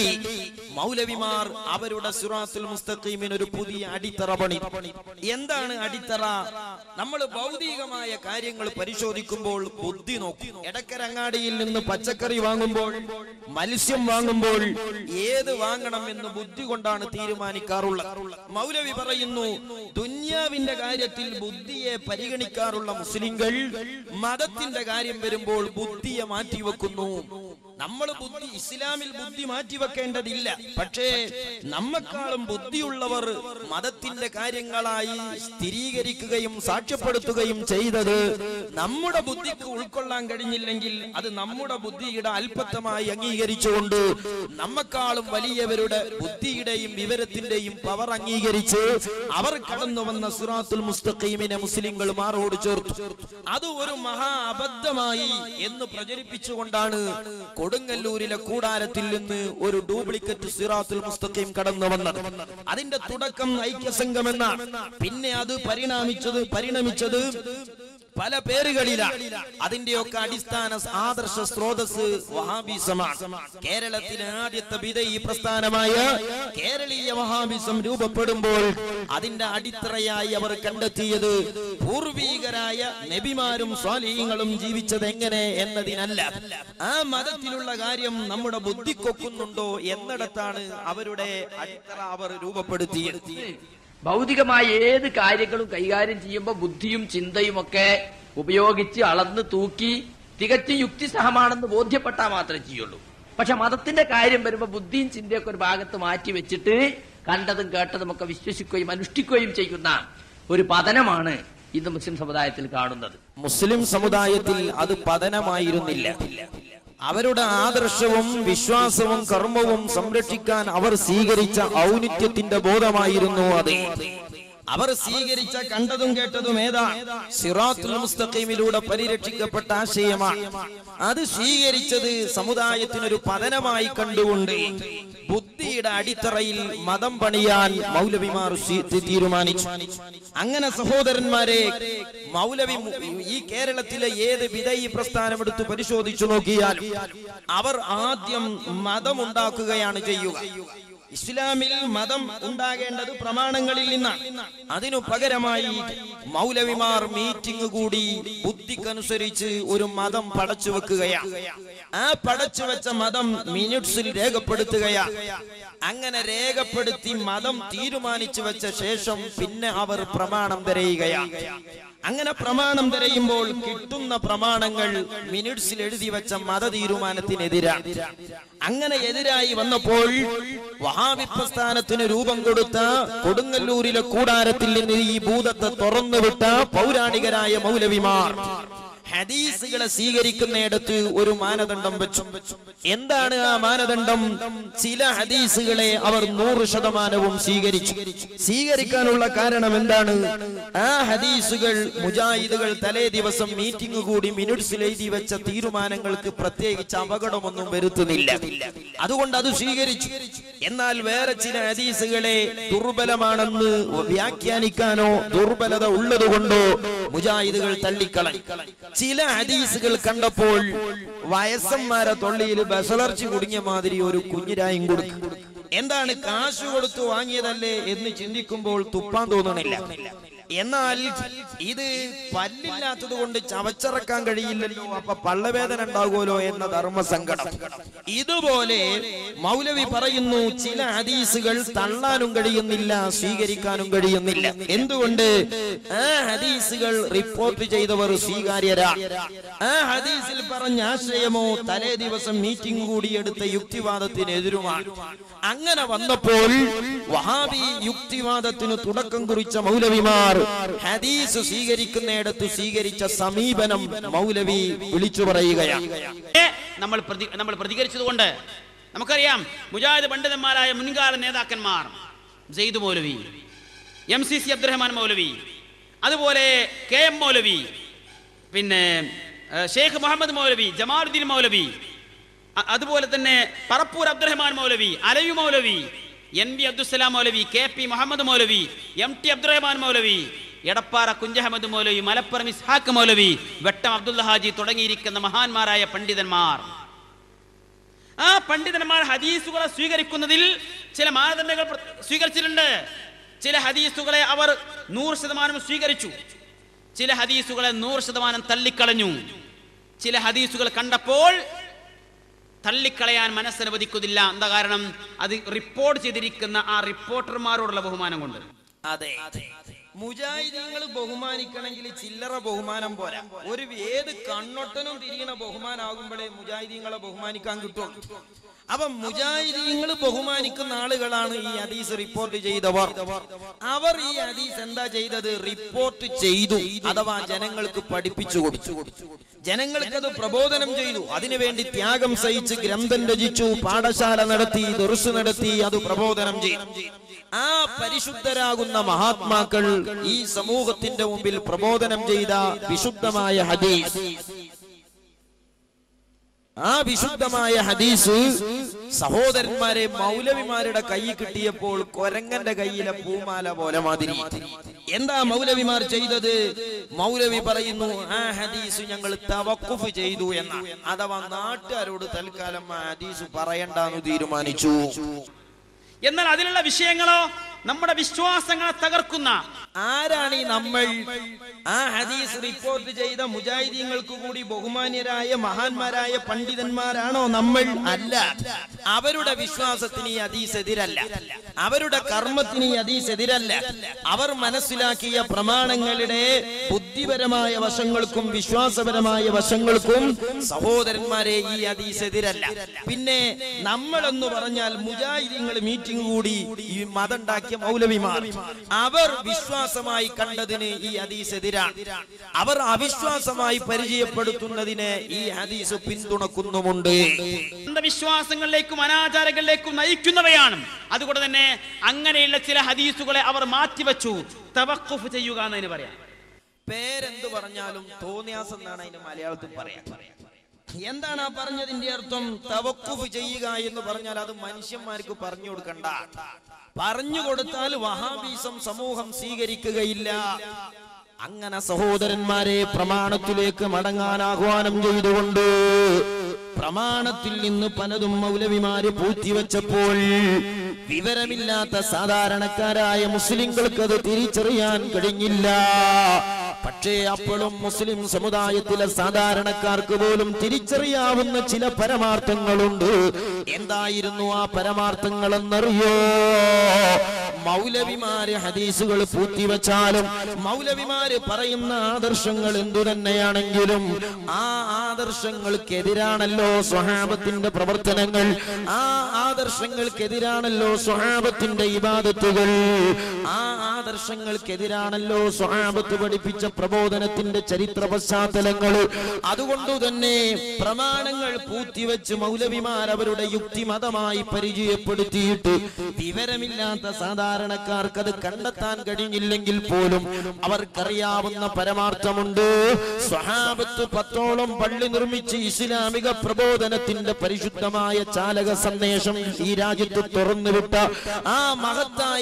C: മൗലവിമാർ അവരുടെ സിറാത്തുൽ മുസ്തഖീമിന് ഒരു പുതിയ അടിത്തറ പണി എന്താണ് അടിത്തറ നമ്മൾ ഭൗതികമായ കാര്യങ്ങൾ പരിശോധിക്കുമ്പോൾ ബുദ്ധി നോക്കും എടക്കരങ്ങാടിയിൽ നിന്ന് പച്ചക്കറി വാങ്ങുമ്പോൾ മത്സ്യം വാങ്ങുമ്പോൾ ഏത് വാങ്ങണം എന്ന് ബുദ്ധി കൊണ്ടാണ് തീരുമാനിക്കാറുള്ളത് മൗലവി പറയുന്നു ദുന്യാവിന്റെ കാര്യത്തിൽ ബുദ്ധിയെ പരിഗണിക്കാറുള്ള മുസ്ലിങ്ങൾ മതത്തിന്റെ കാര്യം വരുമ്പോൾ ബുദ്ധിയെ മാറ്റിവെക്കുന്നു നമ്മൾ ബുദ്ധി ഇസ്ലാമിൽ ബുദ്ധി മാറ്റിവെക്കേണ്ടതില്ല പക്ഷേ നമ്മക്കാളും ബുദ്ധിയുള്ളവർ മതത്തിന്റെ കാര്യങ്ങളായി സ്ഥിരീകരിക്കുകയും സാക്ഷ്യപ്പെടുത്തുകയും ചെയ്തത് നമ്മുടെ ബുദ്ധിക്ക് ഉൾക്കൊള്ളാൻ കഴിഞ്ഞില്ലെങ്കിൽ അത് നമ്മുടെ ബുദ്ധിയുടെ അല്പത്തമായി അംഗീകരിച്ചുകൊണ്ട് നമ്മക്കാളും വലിയവരുടെ ബുദ്ധിയുടെയും വിവരത്തിന്റെയും പവർ അംഗീകരിച്ച് അവർ കടന്നു വന്ന സുറാത്തുൽ മുസ്തഖീമിനെ മുസ്ലിങ്ങൾ മാറോട് ചേർത്തു അത് ഒരു മഹാ അബദ്ധമായി എന്ന് പ്രചരിപ്പിച്ചുകൊണ്ടാണ് കൊടുങ്ങല്ലൂരിലെ കൂടാരത്തിൽ നിന്ന് ഒരു ഡ്യൂപ്ലിക്കറ്റ് സിറാത്തുൽ മുസ്തഖീം കടന്നു വന്നത് അതിന്റെ തുടക്കം ഐക്യസംഘം എന്നാണ് പിന്നെ അത് പരിണാമിച്ചത് പരിണമിച്ചത് പല പേരുകളിലാണ് അതിന്റെയൊക്കെ അടിസ്ഥാന ആദർശ സ്രോതസ് വഹാബിസമാണ് കേരളത്തിലെ ആദ്യത്തെ വിധയി പ്രസ്ഥാനമായ കേരളീയ വഹാബിസം രൂപപ്പെടുമ്പോൾ അതിന്റെ അടിത്തറയായി അവർ കണ്ടെത്തിയത് പൂർവീകരായ നബിമാരും സ്വാലീങ്ങളും ജീവിച്ചത് എങ്ങനെ എന്നതിനല്ല ആ മതത്തിലുള്ള കാര്യം നമ്മുടെ ബുദ്ധിക്കൊക്കുന്നുണ്ടോ എന്നിടത്താണ് അവരുടെ അടിത്തറ അവർ രൂപപ്പെടുത്തിയത്
E: ഭൗതികമായ ഏത് കാര്യങ്ങളും കൈകാര്യം ചെയ്യുമ്പോൾ ബുദ്ധിയും ചിന്തയും ഒക്കെ ഉപയോഗിച്ച് അളന്ന് തൂക്കി തികച്ചും യുക്തിസഹമാണെന്ന് ബോധ്യപ്പെട്ടാൽ മാത്രമേ ചെയ്യുള്ളൂ പക്ഷെ മതത്തിന്റെ കാര്യം വരുമ്പോൾ ബുദ്ധിയും ചിന്തയൊക്കെ ഒരു ഭാഗത്ത് മാറ്റി വെച്ചിട്ട് കണ്ടതും കേട്ടതും ഒക്കെ വിശ്വസിക്കുകയും അനുഷ്ഠിക്കുകയും ചെയ്യുന്ന ഒരു പതനമാണ് ഇന്ന് മുസ്ലിം സമുദായത്തിൽ കാണുന്നത്
C: മുസ്ലിം സമുദായത്തിൽ അത് പതനമായിരുന്നില്ല അവരുടെ ആദർശവും വിശ്വാസവും കർമ്മവും സംരക്ഷിക്കാൻ അവർ സ്വീകരിച്ച ഔന്നിത്യത്തിന്റെ ബോധമായിരുന്നു അത് അവർ സ്വീകരിച്ച കണ്ടതും കേട്ടതും ഏതാ സിറാത്തുൽ മുസ്തഖീമിലൂടെ പരിരക്ഷിക്കപ്പെട്ട ആശയമാണ് അത് സ്വീകരിച്ചത് സമുദായത്തിനൊരു പതനമായി കണ്ടുകൊണ്ട് ബുദ്ധിയുടെ അടിത്തറയിൽ മതം പണിയാൻ മൗലവിമാർ സ്വീ- തീരുമാനിച്ചു അങ്ങനെ സഹോദരന്മാരെ മൗലവി മു- ഈ കേരളത്തിലെ ഏത് വിധയി പ്രസ്ഥാനം എടുത്ത് പരിശോധിച്ചു നോക്കിയാൽ അവർ ആദ്യം മതമുണ്ടാക്കുകയാണ് ചെയ്യുക ഇസ്ലാമിൽ മതം ഉണ്ടാകേണ്ടത് പ്രമാണങ്ങളിൽ നിന്നാണ് അതിനു പകരമായി മൗലവിമാർ മീറ്റിംഗ് കൂടി ബുദ്ധിക്കനുസരിച്ച് ഒരു മതം പടച്ചു വെക്കുകയാണ് ആ പടച്ചു വെച്ച മതം മിനിറ്റ്സിൽ രേഖപ്പെടുത്തുകയാണ് അങ്ങനെ രേഖപ്പെടുത്തി മതം തീരുമാനിച്ചു വെച്ച ശേഷം പിന്നെ അവർ പ്രമാണം തിരയുകയാണ് അങ്ങനെ പ്രമാണം തിരയുമ്പോൾ കിട്ടുന്ന പ്രമാണങ്ങൾ മിനിറ്റ്സിൽ എഴുതി വെച്ച മത തീരുമാനത്തിനെതിരാണ് അങ്ങനെ എതിരായി വന്നപ്പോൾ വഹാബി പ്രസ്ഥാനത്തിന് രൂപം കൊടുത്ത കൊടുങ്ങല്ലൂരിലെ കൂടാരത്തിൽ നിന്ന് ഈ ഭൂതത്തെ തുറന്നുവിട്ട പൗരാണികരായ മൗലവിമാർ ഹദീസുകളെ സ്വീകരിക്കുന്നിടത്ത് ഒരു മാനദണ്ഡം വെച്ചു എന്താണ് ആ മാനദണ്ഡം ചില ഹദീസുകളെ അവർ നൂറ് ശതമാനവും സ്വീകരിച്ചു സ്വീകരിക്കാനുള്ള കാരണം എന്താണ് ആ ഹദീസുകൾ മുജാഹിദുകൾ തലേ ദിവസം മീറ്റിംഗ് കൂടി മിനിറ്റ്സിൽ എഴുതി വെച്ച തീരുമാനങ്ങൾക്ക് പ്രത്യേകിച്ച് അപകടമൊന്നും വരുത്തുന്നില്ല അതുകൊണ്ട് അത് സ്വീകരിച്ചു എന്നാൽ വേറെ ചില ഹദീസുകളെ ദുർബലമാണെന്ന് വ്യാഖ്യാനിക്കാനോ ദുർബലത ഉള്ളതുകൊണ്ടോ മുജാഹിദുകൾ തള്ളിക്കളഞ്ഞു ചില ഹദീസുകൾ കണ്ടപ്പോൾ വയസ്സന്മാരെ തൊള്ളിയിൽ ബസളർച്ചി കുടുങ്ങിയ മാതിരി ഒരു കുഞ്ഞിരായും കൊടുക്കും എന്താണ് കാശ് കൊടുത്തു വാങ്ങിയതല്ലേ എന്ന് ചിന്തിക്കുമ്പോൾ തുപ്പാൻ തോന്നണില്ല എന്നാൽ ഇത് പല്ലില്ലാത്തത് കൊണ്ട് ചവച്ചിറക്കാൻ കഴിയില്ലല്ലോ അപ്പൊ പള്ളവേദന ഉണ്ടാകുമല്ലോ എന്ന ധർമ്മസങ്കടം ഇതുപോലെ മൗലവി പറയുന്നു ചില ഹദീസുകൾ തള്ളാനും കഴിയുന്നില്ല സ്വീകരിക്കാനും കഴിയുന്നില്ല എന്തുകൊണ്ട് ആ ഹദീസുകൾ റിപ്പോർട്ട് ചെയ്തവർ സ്വീകാര്യരാ ആ ഹദീസിൽ പറഞ്ഞ ആശയമോ തലേ ദിവസം മീറ്റിംഗ് കൂടി എടുത്ത യുക്തിവാദത്തിനെതിരുമാണ് അങ്ങനെ വന്നപ്പോൾ വഹാബി യുക്തിവാദത്തിന് തുടക്കം കുറിച്ച മൗലവിമാർ ഹദീസ് സ്വീകരിക്കുന്നിടത്ത് സ്വീകരിച്ച സമീപനം മൗലവി വിളിച്ചു പറയുകയാണ്
F: ഏ, നമ്മൾ പ്രതി നമ്മൾ പ്രതികരിച്ചതുകൊണ്ട് നമുക്കറിയാം മുജാഹിദ് പണ്ഡിതന്മാരായ മുൻകാല നേതാക്കന്മാർ Sayyid Maulavi M C C Abdurahman Maulavi അതുപോലെ കെ എം മൗലവി പിന്നെ ഏ, ഷെയ്ഖ് മുഹമ്മദ് മൗലവി ജമാലുദ്ദീൻ മൗലവി അ- അതുപോലെ തന്നെ Parappur Abdurahman Maulavi Alavi Maulavi N B Abdussalam Maulavi K P Muhammad Maulavi M T Abdurahman Maulavi Edappara Kunjahammad Maulavi Malappuram Ishaq Maulavi Vettam Abdullah Haji തുടങ്ങിയിരിക്കുന്ന മഹാന്മാരായ പണ്ഡിതന്മാർ ആ പണ്ഡിതന്മാർ ഹദീസുകളെ സ്വീകരിക്കുന്നതിൽ ചില മാനദണ്ഡങ്ങൾ പ്ര- സ്വീകരിച്ചിട്ടുണ്ട് ചില ഹദീസുകളെ അവർ നൂറ് ശതമാനം സ്വീകരിച്ചു ചില ഹദീസുകളെ നൂറ് ശതമാനം തള്ളിക്കളഞ്ഞു ചില ഹദീസുകൾ കണ്ടപ്പോൾ തള്ളിക്കളയാൻ മനസ്സനുവദിക്കുന്നില്ല എന്താ കാരണം അത് റിപ്പോർട്ട് ചെയ്തിരിക്കുന്ന ആ റിപ്പോർട്ടർമാരോടുള്ള ബഹുമാനം കൊണ്ട്
C: അതെ മുജാഹിദീങ്ങൾ ബഹുമാനിക്കണമെങ്കിൽ ചില്ലറ ബഹുമാനം പോരാ ഒരു ഏത് കണ്ണൊട്ടനും തിരിയണ ബഹുമാനാകുമ്പോഴേ മുജാഹിദീങ്ങളെ ബഹുമാനിക്കാൻ കിട്ടും അപ്പൊ മുജാഹിദീങ്ങൾ ബഹുമാനിക്കുന്ന ആളുകളാണ് ഈ ഹദീസ് റിപ്പോർട്ട് ചെയ്തവർ അവർ ഈ ഹദീസ് എന്താ ചെയ്തത് റിപ്പോർട്ട് ചെയ്തു അഥവാ ജനങ്ങൾക്ക് പഠിപ്പിച്ചു കൊടുത്തു ജനങ്ങൾക്ക് അത് പ്രബോധനം ചെയ്തു അതിനുവേണ്ടി ത്യാഗം സഹിച്ച് ഗ്രന്ഥം രചിച്ചു പാഠശാല നടത്തി ദുർസ് നടത്തി അത് പ്രബോധനം ചെയ്തു ആ പരിശുദ്ധരാകുന്ന മഹാത്മാക്കൾ ഈ സമൂഹത്തിന്റെ മുമ്പിൽ പ്രബോധനം ചെയ്ത വിശുദ്ധമായ ഹദീസ് ആ വിശുദ്ധമായ ഹദീസ് സഹോദരന്മാരെ മൗലവിമാരുടെ കൈ കിട്ടിയപ്പോൾ കൊരങ്ങന്റെ കയ്യിലെ പൂമാല പോലെ മാതിരി എന്താ മൗലവിമാർ ചെയ്തത് മൗലവി പറയുന്നു ആ ഹദീസ് ഞങ്ങൾ തവക്കുഫ് ചെയ്തു എന്ന അഥവാ നാട്ടുകാരോട് തൽക്കാലം ആ ഹദീസ് പറയണ്ടെന്ന് തീരുമാനിച്ചു
F: എന്നാൽ അതിലുള്ള വിഷയങ്ങളോ നമ്മുടെ വിശ്വാസങ്ങളെ തകർക്കുന്ന
C: ആരാണ് ഈ നമ്മൾ ആ ഹദീസ് റിപ്പോർട്ട് ചെയ്ത മുജാഹിദീങ്ങൾക്ക് കൂടി ബഹുമാന്യരായ മഹാന്മാരായ പണ്ഡിതന്മാരാണോ നമ്മൾ അല്ല അവരുടെ വിശ്വാസത്തിന് ഈ ഹദീസ് എതിരല്ല അവരുടെ കർമ്മത്തിന് ഈ ഹദീസ് എതിരല്ല അവർ മനസ്സിലാക്കിയ പ്രമാണങ്ങളുടെ ബുദ്ധിപരമായ വശങ്ങൾക്കും വിശ്വാസപരമായ വശങ്ങൾക്കും സഹോദരന്മാരെ ഈ ഹദീസ് എതിരല്ല പിന്നെ നമ്മളെന്ന് പറഞ്ഞാൽ മുജാഹിദീങ്ങൾ മീറ്റിംഗ് കൂടി ഈ മതം ഉണ്ടാക്കിയ മൗലവിമാർ അവർ വിശ്വാസമായി കണ്ടതിന് ഈ ഹദീസ് എതിരാണ് അവർ അവിശ്വാസമായി പരിചയപ്പെടുത്തുന്നതിന് ഈ ഹദീസ് പിന്തുണക്കുന്നുമുണ്ട്
F: അന്ധവിശ്വാസങ്ങളിലേക്കും അനാചാരങ്ങളിലേക്കും നയിക്കുന്നവയാണ് അതുകൊണ്ട് തന്നെ അങ്ങനെയുള്ള ചില ഹദീസുകളെ അവർ മാറ്റിവെച്ചു തവക്കുഫ് ചെയ്യുക എന്നതിന് പറയാം
C: പേരെന്ത് പറഞ്ഞാലും തോന്നിയാസം എന്നാണ് അതിന് മലയാളത്തിൽ പറയാം എന്താണ് ആ പറഞ്ഞതിന്റെ അർത്ഥം തവക്കുഫ് ചെയ്യുക എന്ന് പറഞ്ഞാൽ അത് മനുഷ്യന്മാർക്ക് പറഞ്ഞു കൊടുക്കണ്ട പറഞ്ഞു കൊടുത്താൽ വഹാബീസം സമൂഹം സ്വീകരിക്കുകയില്ല അങ്ങനെ സഹോദരന്മാരെ പ്രമാണത്തിലേക്ക് മടങ്ങാൻ ആഹ്വാനം ചെയ്തുകൊണ്ട് പ്രമാണത്തിൽ നിന്ന് പലതും മൗലവിമാര് പൂഴ്ത്തിവെച്ചപ്പോൾ വിവരമില്ലാത്ത സാധാരണക്കാരായ മുസ്ലിങ്ങൾക്ക് അത് തിരിച്ചറിയാൻ കഴിഞ്ഞില്ല പക്ഷേ അപ്പോഴും മുസ്ലിം സമുദായത്തിലെ സാധാരണക്കാർക്ക് പോലും തിരിച്ചറിയാവുന്ന ചില പരമാർത്ഥങ്ങളുണ്ട് എന്തായിരുന്നു ആ പരമാർത്ഥങ്ങൾ എന്നറിയോ മൗലവിമാര് ഹദീസുകൾ പൂത്തിവച്ചാലും മൗലവിമാര് പറയുന്ന ആദർശങ്ങൾ എന്തു തന്നെയാണെങ്കിലും ആ ആദർശങ്ങൾക്കെതിരാണല്ലോ സ്വഹാബത്തിന്റെ പ്രവർത്തനങ്ങൾ ആ ആദർശങ്ങൾക്കെതിരാണല്ലോ സ്വഹാബത്തിന്റെ ഇബാദത്തുകൾ ആ ആദർശങ്ങൾക്കെതിരാണല്ലോ സ്വഹാബത്ത് പഠിപ്പിച്ച പ്രബോധനത്തിന്റെ ചരിത്ര പശ്ചാത്തലങ്ങൾ അതുകൊണ്ട് തന്നെ പ്രമാണങ്ങൾ പൂത്തിവെച്ച് മൗലവിമാർ അവരുടെ യുക്തി മതമായി പരിചയപ്പെടുത്തിയിട്ട് വിവരമില്ലാത്ത സാധാരണക്കാർക്ക് അത് കണ്ടെത്താൻ കഴിഞ്ഞില്ലെങ്കിൽ പോലും അവർക്കറിയാവുന്ന പരമാർത്ഥമുണ്ട് സ്വഹാബത്ത് പത്തോളം പള്ളി നിർമ്മിച്ച് ഇസ്ലാമിക പ്രബോധനത്തിന്റെ പരിശുദ്ധമായ ചാലക സന്ദേശം ഈ രാജ്യത്ത് തുറന്നുവിട്ട ആ മഹത്തായ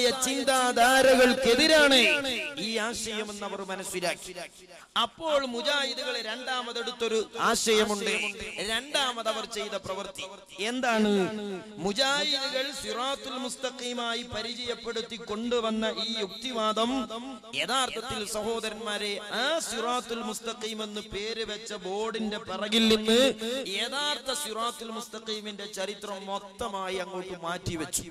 C: ചിന്താധാരകൾക്കെതിരാണ് ഈ ആശയമെന്ന് അവർ മനസ്സിലാക്കി അപ്പോൾ മുജാഹിദുകൾ രണ്ടാമതെടുത്തൊരു ആശയമുണ്ട് രണ്ടാമത് അവർ ചെയ്ത പ്രവൃത്തി എന്താണ് മുജാഹിദുകൾ സിറാത്തുൽ മുസ്തഖീമായി പരിചയപ്പെടുത്തി കൊണ്ടുവന്ന ഈ യുക്തിവാദം യഥാർത്ഥത്തിൽ സഹോദരന്മാരെ ആ സിറാത്തുൽ മുസ്തഖീം എന്ന് പേര് വെച്ച ബോർഡിന്റെ പിറകിൽ നിന്ന് യഥാർത്ഥ സിറാത്തുൽ മുസ്തഖീമിന്റെ ചരിത്രം മൊത്തമായി അങ്ങോട്ട് മാറ്റിവെച്ചു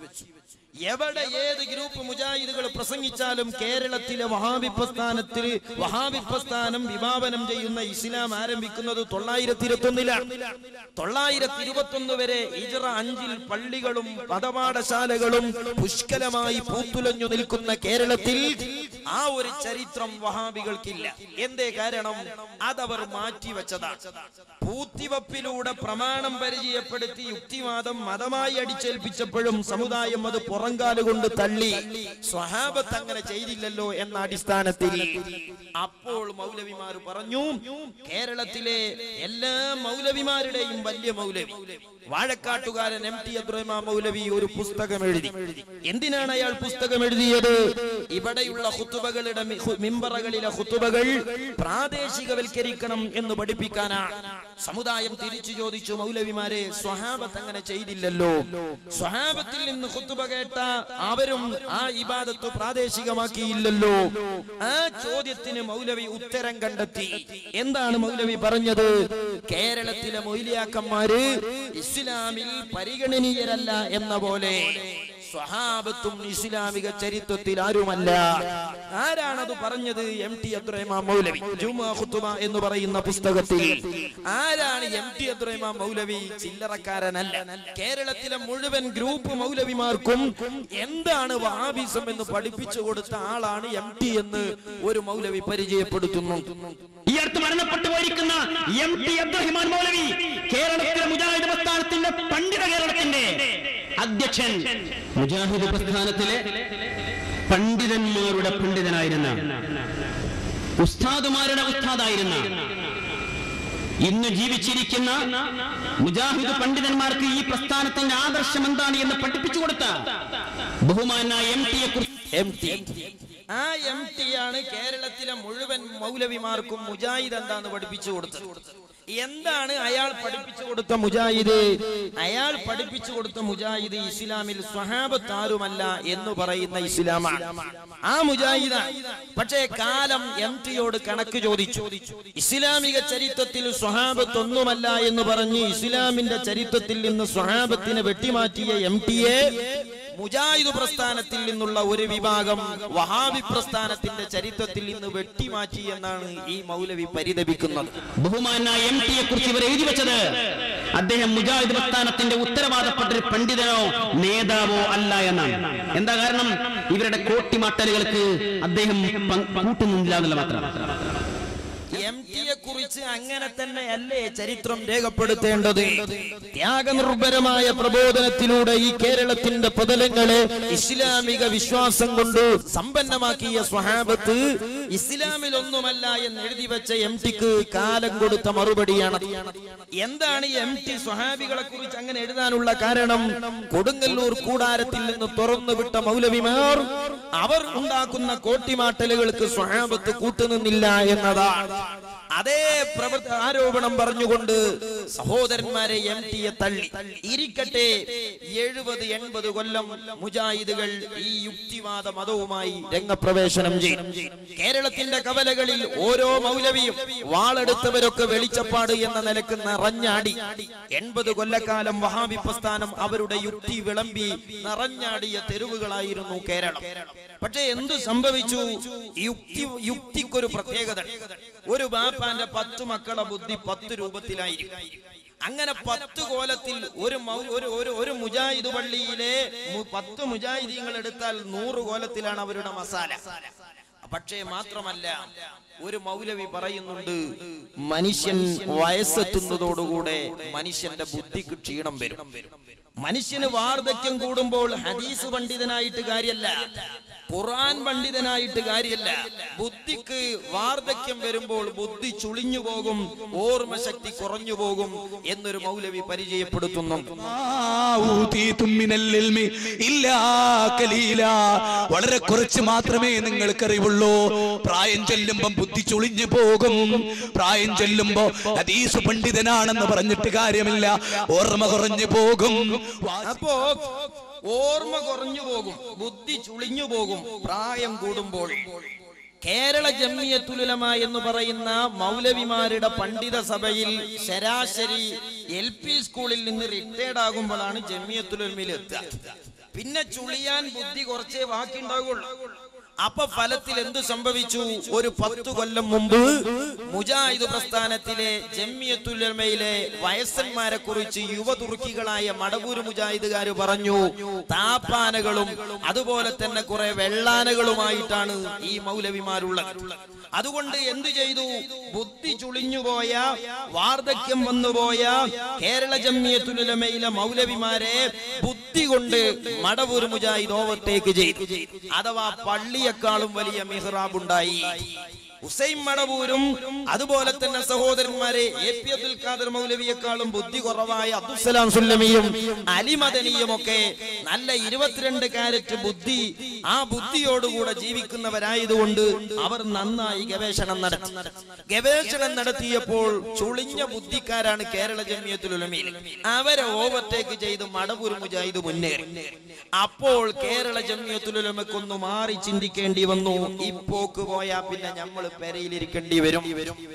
C: എവിടെ ഏത് ഗ്രൂപ്പ് മുജാഹിദുകൾ പ്രസംഗിച്ചാലും കേരളത്തിലെ വഹാബി പ്രസ്ഥാനത്തിൽ വഹാബി പ്രസ്ഥാനം വിഭാവനം ചെയ്യുന്ന ഇസ്ലാം ആരംഭിക്കുന്നത് തൊള്ളായിരത്തി ഇരുപത്തി ഒന്നിലാണ് തൊള്ളായിരത്തി ഇരുപത്തി ഒന്ന് വരെ ഇജറ അഞ്ചിൽ പള്ളികളും മതപാഠശാലകളും പുഷ്കലമായി പൂത്തുലഞ്ഞു നിൽക്കുന്ന കേരളത്തിൽ ആ ഒരു ചരിത്രം വഹാബികൾക്കില്ല എന്തേ കാരണം അതവർ മാറ്റിവെച്ചതാണ് പൂത്തിവപ്പിലൂടെ പ്രമാണം പരിചയപ്പെടുത്തി യുക്തിവാദം മതമായി അടിച്ചേൽപ്പിച്ചപ്പോഴും സമുദായം അത് പുറങ്കാലുകൊണ്ട് തള്ളി സ്വഹാബത്ത് അങ്ങനെ ചെയ്തില്ലല്ലോ എന്ന അടിസ്ഥാനത്തിൽ അപ്പോൾ മൗലവിമാർ പറഞ്ഞു കേരളത്തിലെ എല്ലാ മൗലവിമാരുടെയും വലിയ മൗലവി വാഴക്കാട്ടുകാരൻ എം ടി അബ്രഹ്മാ മൗലവി ഒരു പുസ്തകം എഴുതി എന്തിനാണ് അയാൾ പുസ്തകം എഴുതിയത് ഇവിടെയുള്ള ഹുത്തുബകളുടെ മി- ഹു- മിമ്പറകളിലെ ഹുത്തുബകൾ പ്രാദേശികവൽക്കരിക്കണം എന്ന് പഠിപ്പിക്കാനാണ് സമുദായം തിരിച്ചു ചോദിച്ചു മൗലവിമാരെ സ്വഹാബത്ത് അങ്ങനെ ചെയ്തില്ലല്ലോ സ്വഹാബത്തിൽ നിന്ന് ഹുത്തുബ കേട്ട അവരും ആ ഇബാദത്ത് പ്രാദേശികമാക്കിയില്ലല്ലോ ആ ചോദ്യത്തിന് മൗലവി ഉത്തരം കണ്ടെത്തി എന്താണ് മൗലവി പറഞ്ഞത് കേരളത്തിലെ മൗലിയാക്കന്മാര് ഇസ്ലാമിൽ പരിഗണനീയരല്ല എന്ന പോലെ സ്വഹാബത്തും ഇസ്ലാമിക ചരിത്രത്തിൽ ആരുമല്ല ആരാണത് പറഞ്ഞത് എം ടി അബ്ദുറഹ്മാൻ മൗലവി ജുമാ ഖുത്തുബ എന്ന് പറയുന്ന പുസ്തകത്തിൽ ആരാണ് എം ടി അബ്ദുറഹ്മാൻ മൗലവി ചില്ലറക്കാരനല്ല കേരളത്തിലെ മുഴുവൻ ഗ്രൂപ്പ് മൗലവിമാർക്കും എന്താണ് വഹാബിസം എന്ന് പഠിപ്പിച്ചു കൊടുത്ത ആളാണ് എം ടി എന്ന് ഒരു മൗലവി പരിചയപ്പെടുത്തുന്നു
G: ഈ അടുത്ത് മരണപ്പെട്ടു പോയിരിക്കുന്ന എം ടി അബ്ദുറഹിമാൻ മൗലവി കേരളത്തിലെ മുജാഹിദ് പ്രസ്ഥാനത്തിന്റെ പണ്ഡിത കേരളത്തിന്റെ അധ്യക്ഷൻ മുജാഹിദ് പ്രസ്ഥാനത്തിലെ പണ്ഡിതന്മാരുടെ പണ്ഡിതനായിരുന്ന ഉസ്താദുമാരുടെ ഉസ്താദായിരുന്ന ഇന്ന് ജീവിച്ചിരിക്കുന്ന മുജാഹിദ് പണ്ഡിതന്മാർക്ക് ഈ പ്രസ്ഥാനത്തിന്റെ ആദർശം എന്താണ് എന്ന് പഠിപ്പിച്ചു കൊടുത്ത ബഹുമാനായ എം ടിയെ കുറിച്ച്
C: എം ടി ആ എം ടി ആണ് കേരളത്തിലെ മുഴുവൻ മൗലവിമാർക്കും മുജാഹിദ് എന്താന്ന് പഠിപ്പിച്ചു കൊടുത്തത് എന്താണ് അയാൾ പഠിപ്പിച്ചു കൊടുത്ത മുജാഹിദ് അയാൾ പഠിപ്പിച്ചു കൊടുത്ത മുജാഹിദ് ഇസ്ലാമിൽ സ്വഹാബത്ത് ആരുമല്ല എന്ന് പറയുന്ന ഇസ്ലാമാണ് ആ മുജാഹിദ പക്ഷേ കാലം എം ടിയോട് കണക്ക് ചോദിച്ചു ഇസ്ലാമിക ചരിത്രത്തിൽ സ്വഹാബത്ത് ഒന്നുമല്ല എന്ന് പറഞ്ഞ് ഇസ്ലാമിന്റെ ചരിത്രത്തിൽ നിന്ന് സ്വഹാബത്തിനെ വെട്ടിമാറ്റിയ എം ടിയെ മുജാഹിദ് പ്രസ്ഥാനത്തിൽ നിന്നുള്ള ഒരു വിഭാഗം വഹാബി പ്രസ്ഥാനത്തിന്റെ ചരിത്രത്തിൽ നിന്ന് വെട്ടിമാറ്റി എന്നാണ് ഈ മൗലവി പരിതപിക്കുന്നത്
G: ബഹുമാനായ എം ടിയെ കുറിച്ച് ഇവർ എഴുതി വെച്ചത് അദ്ദേഹം മുജാഹിദ് പ്രസ്ഥാനത്തിന്റെ ഉത്തരവാദപ്പെട്ട ഒരു പണ്ഡിതനോ നേതാവോ അല്ല എന്നാണ് എന്താ കാരണം ഇവരുടെ കോട്ടിമാട്ടലുകൾക്ക് അദ്ദേഹം പങ്ക് കൂട്ടുന്നില്ല എന്നുള്ള മാത്രം
C: എം ടിയെ കുറിച്ച് അങ്ങനെ തന്നെയല്ലേ ചരിത്രം രേഖപ്പെടുത്തേണ്ടത് ത്യാഗനിർഭരമായ പ്രബോധനത്തിലൂടെ ഈ കേരളത്തിന്റെ പ്രതലങ്ങളെ ഇസ്ലാമിക വിശ്വാസം കൊണ്ട് സമ്പന്നമാക്കിയ സ്വഹാബത്ത് ഇസ്ലാമിൽ ഒന്നുമല്ല എന്ന് എഴുതി വെച്ച എം ടിക്ക് കാലം കൊടുത്ത മറുപടിയാണ് എന്താണ് എം ടി സ്വഹാബികളെ കുറിച്ച് അങ്ങനെ എഴുതാനുള്ള കാരണം കൊടുങ്ങല്ലൂർ കൂടാരത്തിൽ നിന്ന് തുറന്നുവിട്ട മൗലവിമാർ അവർ ഉണ്ടാക്കുന്ന കോട്ടിമാട്ടലുകൾക്ക് സ്വഹാബത്ത് കൂട്ടുനിന്നില്ല എന്നതാണ് അതേ പ്രവൃത്തി ആരോപണം പറഞ്ഞുകൊണ്ട് സഹോദരന്മാരെ എം ടിയെ തള്ളി ഇരിക്കട്ടെ എഴുപത് എൺപത് കൊല്ലം മുജാഹിദുകൾ ഈ യുക്തിവാദ മതവുമായി രംഗപ്രവേശനം ചെയ്യും കേരളത്തിന്റെ കവലകളിൽ ഓരോ മൗലവിയും വാളെടുത്തവരൊക്കെ വെളിച്ചപ്പാട് എന്ന നിലക്ക് നിറഞ്ഞാടി എൺപത് കൊല്ലക്കാലം വഹാബി പ്രസ്ഥാനം അവരുടെ യുക്തി വിളമ്പി നിറഞ്ഞാടിയ തെരുവുകളായിരുന്നു കേരളം പക്ഷേ എന്തു സംഭവിച്ചു യുക്തി യുക്തിക്കൊരു പ്രത്യേകത ഒരു ബാപ്പാന്റെ പത്ത് മക്കളെ ബുദ്ധി പത്ത് രൂപത്തിലായിരിക്കും അങ്ങനെ പത്ത് കോലത്തിൽ ഒരു മൗ- ഒരു ഒരു ഒരു മുജാഹിദ് പള്ളിയിലെ മു- പത്ത് മുജാഹിദീങ്ങൾ എടുത്താൽ നൂറ് കോലത്തിലാണ് അവരുടെ മസാല പക്ഷേ മാത്രമല്ല ഒരു മൗലവി പറയുന്നുണ്ട് മനുഷ്യൻ വയസ്സെത്തുന്നതോടുകൂടെ മനുഷ്യന്റെ ബുദ്ധിക്ക് ക്ഷീണം വരും മനുഷ്യന് വാർദ്ധക്യം കൂടുമ്പോൾ ഹദീസ് പണ്ഡിതനായിട്ട് കാര്യമല്ല ഖുർആൻ പണ്ഡിതനായിട്ട് കാര്യമല്ല ബുദ്ധിക്ക് വാർദ്ധക്യം വരുമ്പോൾ ബുദ്ധി ചുളിഞ്ഞു പോകും ഓർമ്മശക്തി കുറഞ്ഞു പോകും എന്നൊരു മൗലവി പരിചയപ്പെടുത്തുന്നു
H: ഊതീതും മിനൽ ഇൽമി ഇല്ലാ കലീലാ. വളരെ കുറച്ച് മാത്രമേ നിങ്ങൾക്ക് അറിവുള്ളൂ പ്രായം ചെല്ലുമ്പം ബുദ്ധി ചുളിഞ്ഞു പോകും പ്രായം ചെല്ലുമ്പോ ഹദീസ് പണ്ഡിതനാണെന്ന് പറഞ്ഞിട്ട് കാര്യമില്ല ഓർമ്മ കുറഞ്ഞു പോകും
C: അപ്പോ ഓർമ്മ കുറഞ്ഞു പോകും ബുദ്ധി ചുളിഞ്ഞു പോകും പ്രായം കൂടുമ്പോൾ കേരള ജമ്മിയത്തുലമ എന്ന് പറയുന്ന മൗലവിമാരുടെ പണ്ഡിത സഭയിൽ ശരാശരി എൽ പി സ്കൂളിൽ നിന്ന് റിട്ടയർഡ് ആകുമ്പോഴാണ് ജമ്മിയത്തുലമയിൽ എത്തുക പിന്നെ ചുളിയാൻ ബുദ്ധി കുറച്ചേ ബാക്കിയുണ്ടാകുള്ളൂ അപ്പൊ ഫലത്തിൽ എന്തു സംഭവിച്ചു ഒരു പത്തു കൊല്ലം മുമ്പ് മുജാഹിദ് പ്രസ്ഥാനത്തിലെ ജമ്മിയത്തുലമയിലെ വയസ്സന്മാരെ കുറിച്ച് യുവതുർക്കികളായ മടവൂർ മുജാഹിദുകാർ പറഞ്ഞു താപ്പാനകളും അതുപോലെ തന്നെ കുറെ വെള്ളാനകളുമായിട്ടാണ് ഈ മൗലവിമാരുള്ളത് അതുകൊണ്ട് എന്തു ചെയ്തു ബുദ്ധി ചുളിഞ്ഞുപോയ വാർദ്ധക്യം വന്നുപോയ കേരള ജമ്മിയത്തുലമയിലെ മൗലവിമാരെ ബുദ്ധി കൊണ്ട് മടവൂർ മുജാഹിദ് ഓവർടേക്ക് ചെയ്തു അഥവാ പള്ളിയെക്കാളും വലിയ മിഹ്റാബ് ഉണ്ടായി ഹുസൈൻ മടവൂരും അതുപോലെ തന്നെ സഹോദരന്മാരെ എ പി അബ്ദുൽ ഖാദർ മൗലവിയെക്കാളും ബുദ്ധി കുറവായ അബ്ദുസലാം സുല്ലമിയും അലിമദനിയും ഒക്കെ നല്ല ഇരുപത്തിരണ്ട് കാരറ്റ് ബുദ്ധി ആ ബുദ്ധിയോടുകൂടെ ജീവിക്കുന്നവരായതുകൊണ്ട് അവർ നന്നായി ഗവേഷണം നടത്തി ഗവേഷണം നടത്തിയപ്പോൾ ചുളിഞ്ഞ ബുദ്ധിക്കാരാണ് കേരള ജമിയത്തുലമയിൽ അവരെ ഓവർടേക്ക് ചെയ്ത് മടവൂർ മുജാഹിദ് മുന്നേറി അപ്പോൾ കേരള ജമിയത്തുലമക്കൊന്ന് മാറി ചിന്തിക്കേണ്ടി വന്നു ഈ പോക്ക് പോയാ പിന്നെ നമ്മൾ പെരയിലിരിക്കേണ്ടി വരും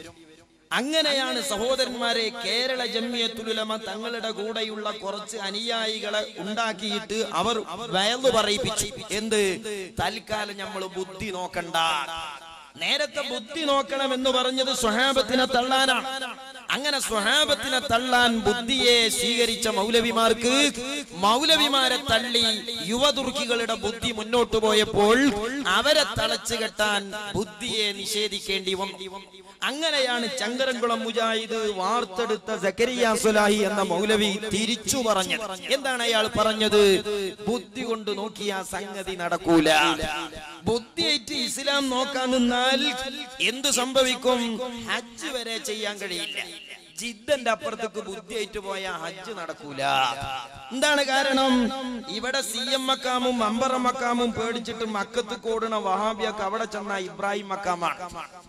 C: അങ്ങനെയാണ് സഹോദരന്മാരെ കേരള ജമ്മിയത്തുലമ തങ്ങളുടെ കൂടെയുള്ള കുറച്ച് അനുയായികളെ ഉണ്ടാക്കിയിട്ട് അവർ വയലു പറയിപ്പിച്ചു എന്ത് തൽക്കാലം നമ്മൾ ബുദ്ധി നോക്കണ്ട നേരത്തെ ബുദ്ധി നോക്കണം എന്ന് പറഞ്ഞത് സ്വഹാബത്തിനെ തള്ളാനാണ് അങ്ങനെ സ്വഹാബത്തിനെ തള്ളാൻ ബുദ്ധിയെ സ്വീകരിച്ച മൗലവിമാർക്ക് മൗലവിമാരെ തള്ളി യുവതുർക്കികളുടെ ബുദ്ധി മുന്നോട്ട് പോയപ്പോൾ അവരെ തളച്ചു കെട്ടാൻ ബുദ്ധിയെ നിഷേധിക്കേണ്ടി വന്നു അങ്ങനെയാണ് ചങ്കരംകുളം മുജാഹിദ് വാർത്തെടുത്ത സക്കരിയ സുലാഹി എന്ന മൗലവി തിരിച്ചു പറഞ്ഞത് എന്താണ് അയാൾ പറഞ്ഞത് ബുദ്ധി കൊണ്ട് നോക്കിയ സംഗതി നടക്കൂല ബുദ്ധിയായിട്ട് ഇസ്ലാം നോക്കാൻ നിന്നാൽ എന്ത് സംഭവിക്കും ഹജ്ജ് വരെ ചെയ്യാൻ കഴിയില്ല ജിദ്ദന്റെ അപ്പുറത്തേക്ക് ബുദ്ധിയായിട്ട് പോയ ഹജ്ജ് നടക്കൂല എന്താണ് കാരണം ഇവിടെ സി എം മക്കാമും അമ്പറ മക്കാമും പേടിച്ചിട്ട് മക്കത്ത് കൂടുന്ന വഹാബിയൊക്കെ അവിടെ ചെന്ന ഇബ്രാഹിം മക്കാമാണ്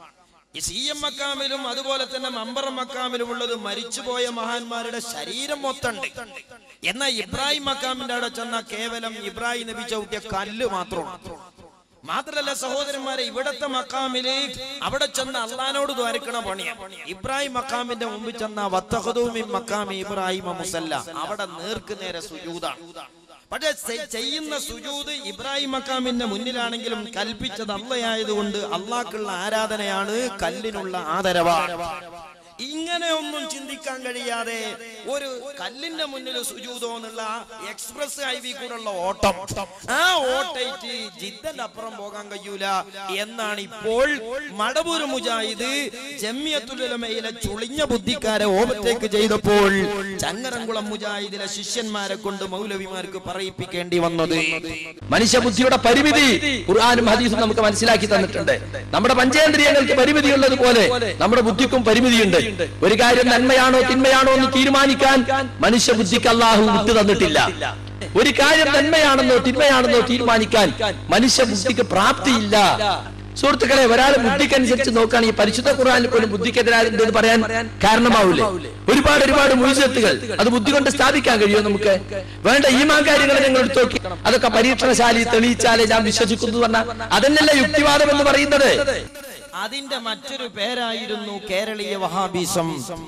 C: ഈ സി എം മക്കാമിലും അതുപോലെ തന്നെ മമ്പറ മക്കാമിലും ഉള്ളത് മരിച്ചുപോയ മഹാന്മാരുടെ ശരീരം മൊത്തമുണ്ട് എന്നാൽ ഇബ്രാഹിം മക്കാമിന്റെ അവിടെ ചെന്ന കേവലം ഇബ്രാഹിം നബി ചവിട്ടിയ കല്ല് മാത്രമാണ് മാത്രല്ല സഹോദരന്മാരെ ഇവിടത്തെ മക്കാമില് അവിടെ ചെന്ന് അള്ളഹാനോട് ദ്വാരക്കണ പണിയാ ഇബ്രാഹിം മക്കാമിന്റെ മുമ്പിൽ ചെന്ന വത്തഹദൂമി മക്കാമി ഇബ്രാഹിം മുസല്ല അവിടെ നേർക്ക് നേരെ സുജൂതാണ് പക്ഷെ ചെ- ചെയ്യുന്ന സുജൂത് ഇബ്രാഹിം മക്കാമിന്റെ മുന്നിലാണെങ്കിലും കൽപ്പിച്ചത് അള്ളയായതുകൊണ്ട് അള്ളാഹ്ക്കുള്ള ആരാധനയാണ് കല്ലിനുള്ള ആദരവാണ് ഇങ്ങനെ ഒന്നും ചിന്തിക്കാൻ കഴിയാതെ ഒരു കല്ലിന്റെ മുന്നിൽ സുജൂതോ എന്നുള്ള എക്സ്പ്രസ് ഹൈവേ കൂടെയുള്ള ഓട്ടം ആ ഓട്ടയിട്ട് ജിദ്ദന്റെ അപ്പുറം പോകാൻ കഴിയൂല എന്നാണ് ഇപ്പോൾ മടവൂർ മുജാഹിദ് ജമ്മിയത്തുലമയിലെ ചുളിഞ്ഞ ബുദ്ധിക്കാരെ ഓവർടേക്ക് ചെയ്തപ്പോൾ ചങ്ങരംകുളം മുജാഹിദിലെ ശിഷ്യന്മാരെ കൊണ്ട് മൗലവിമാർക്ക് പറയിപ്പിക്കേണ്ടി വന്നത്
E: മനുഷ്യബുദ്ധിയുടെ പരിമിതി ഖുർആാനും ഹദീസും നമുക്ക് മനസ്സിലാക്കി തന്നിട്ടുണ്ട് നമ്മുടെ പഞ്ചേന്ദ്രിയങ്ങൾക്ക് പരിമിതി ഉള്ളതുപോലെ നമ്മുടെ ബുദ്ധിക്കും പരിമിതിയുണ്ട് ഒരു കാര്യം നന്മയാണോ തിന്മയാണോ എന്ന് തീരുമാനിക്കാൻ മനുഷ്യബുദ്ധിക്ക് അള്ളാഹു വിട്ടു തന്നിട്ടില്ല ഒരു കാര്യം നന്മയാണെന്നോ തിന്മയാണെന്നോ തീരുമാനിക്കാൻ മനുഷ്യബുദ്ധിക്ക് പ്രാപ്തിയില്ല സുഹൃത്തുക്കളെ ഒരാൾ ബുദ്ധിക്കനുസരിച്ച് നോക്കുകയാണെങ്കിൽ പരിശുദ്ധ ഖുർആനിൽ പോലും ബുദ്ധിക്കെതിരാകുന്നത് എന്ന് പറയാൻ കാരണമാവൂലേ ഒരുപാട് ഒരുപാട് മുഴുസത്തുകൾ അത് ബുദ്ധി കൊണ്ട് സ്ഥാപിക്കാൻ കഴിയുമോ നമുക്ക് വേണ്ട ഈ മാ കാര്യങ്ങൾ നിങ്ങൾ എടുത്തു നോക്കി അതൊക്കെ പരീക്ഷണശാലി തെളിയിച്ചാലേ ഞാൻ വിശ്വസിക്കുന്നു എന്ന് പറഞ്ഞാൽ അതന്നല്ല യുക്തിവാദം എന്ന് പറയുന്നത്
C: അതിന്റെ മറ്റൊരു പേരായിരുന്നു കേരളീയ വഹാബിസം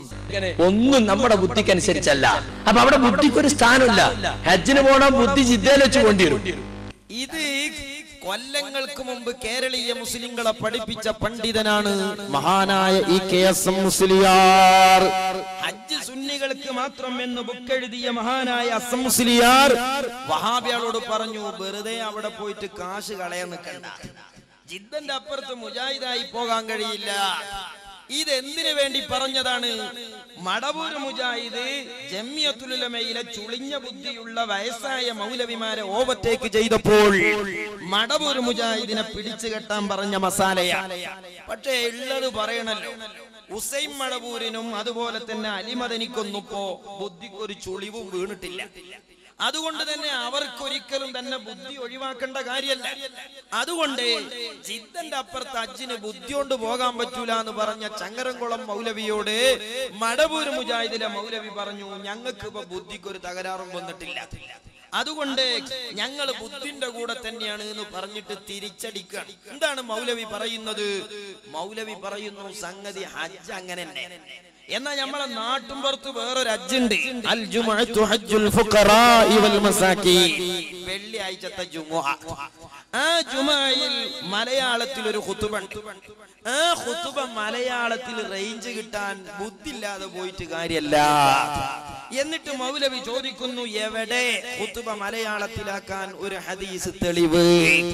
E: ഒന്നും നമ്മുടെ ബുദ്ധിക്കനുസരിച്ചല്ല അപ്പൊ അവിടെ ബുദ്ധിക്ക് ഒരു സ്ഥാനമില്ല ഹജ്ജിന് പോകണം ബുദ്ധി ജിദ്ദയിൽ വെച്ച് കൊണ്ടിരും
C: ഇത് കൊല്ലങ്ങൾക്ക് മുമ്പ് കേരളീയ മുസ്ലിങ്ങളെ പഠിപ്പിച്ച പണ്ഡിതനാണ് മഹാനായ E K S M Musliyar ഹജ്ജ് സുന്നികൾക്ക് മാത്രം എന്ന് ബുക്കെഴുതിയ മഹാനായ അസം മുസ്ലിയാർ വഹാബിയാളോട് പറഞ്ഞു വെറുതെ അവിടെ പോയിട്ട് കാശ് കളയാൻ നിൽക്കണ്ട ജിദ്ദന്റെ അപ്പുറത്ത് മുജാഹിദായി പോകാൻ കഴിയില്ല ഇതെന്തിനു വേണ്ടി പറഞ്ഞതാണ് മടവൂർ മുജാഹിദ് ജമ്മിയത്തുലമയിലെ ചുളിഞ്ഞ ബുദ്ധിയുള്ള വയസ്സായ മൗലവിമാരെ ഓവർടേക്ക് ചെയ്തപ്പോൾ മടവൂർ മുജാഹിദിനെ പിടിച്ചു കെട്ടാൻ പറഞ്ഞ മസാലയാ പക്ഷേ ഉള്ളത് പറയണല്ലോ ഉസൈൻ മടവൂരിനും അതുപോലെ തന്നെ അലിമദനിക്കൊന്നും ഇപ്പോ ബുദ്ധിക്കൊരു ചുളിവും വീണിട്ടില്ല അതുകൊണ്ട് തന്നെ അവർക്കൊരിക്കലും തന്നെ ബുദ്ധി ഒഴിവാക്കേണ്ട കാര്യമല്ല അതുകൊണ്ട് ജിദ്ദന്റെ അപ്പുറത്ത് അജ്ജിന് ബുദ്ധി കൊണ്ട് പോകാൻ പറ്റൂല എന്ന് പറഞ്ഞ ചങ്ങരംകുളം മൗലവിയോട് മടവൂർ മുജാഹിദിലെ മൗലവി പറഞ്ഞു ഞങ്ങൾക്ക് ഇപ്പൊ ബുദ്ധിക്ക് ഒരു തകരാറും വന്നിട്ടില്ല അതുകൊണ്ട് ഞങ്ങൾ ബുദ്ധിന്റെ കൂടെ തന്നെയാണ് എന്ന് പറഞ്ഞിട്ട് തിരിച്ചടിക്കുകയാണ് എന്താണ് മൗലവി പറയുന്നത് മൗലവി പറയുന്നു സംഗതി ഹജ്ജ് അങ്ങനെ തന്നെ എന്നാ നമ്മളെ നാട്ടും പുറത്ത് വേറൊരു ഹജ്ജുണ്ട് അൽ ജുമുഅത്തു ഹജ്ജുൽ ഫുഖറാഇ വൽ മസാകീൻ വെള്ളിയാഴ്ചത്തെ ജുമുഅ ആ ജുമുഅയിൽ മലയാളത്തിൽ ഒരു ഖുതുബുണ്ട് ആ ഖുതുബ മലയാളത്തിൽ റേഞ്ച് കിട്ടാൻ ബുദ്ധില്ലാതെ പോയിട്ട് കാര്യല്ല എന്നിട്ട് മൗലവി ചോദിക്കുന്നു എവിടെ ഖുതുബ മലയാളത്തിലാക്കാൻ ഒരു ഹദീസ് തെളിവ്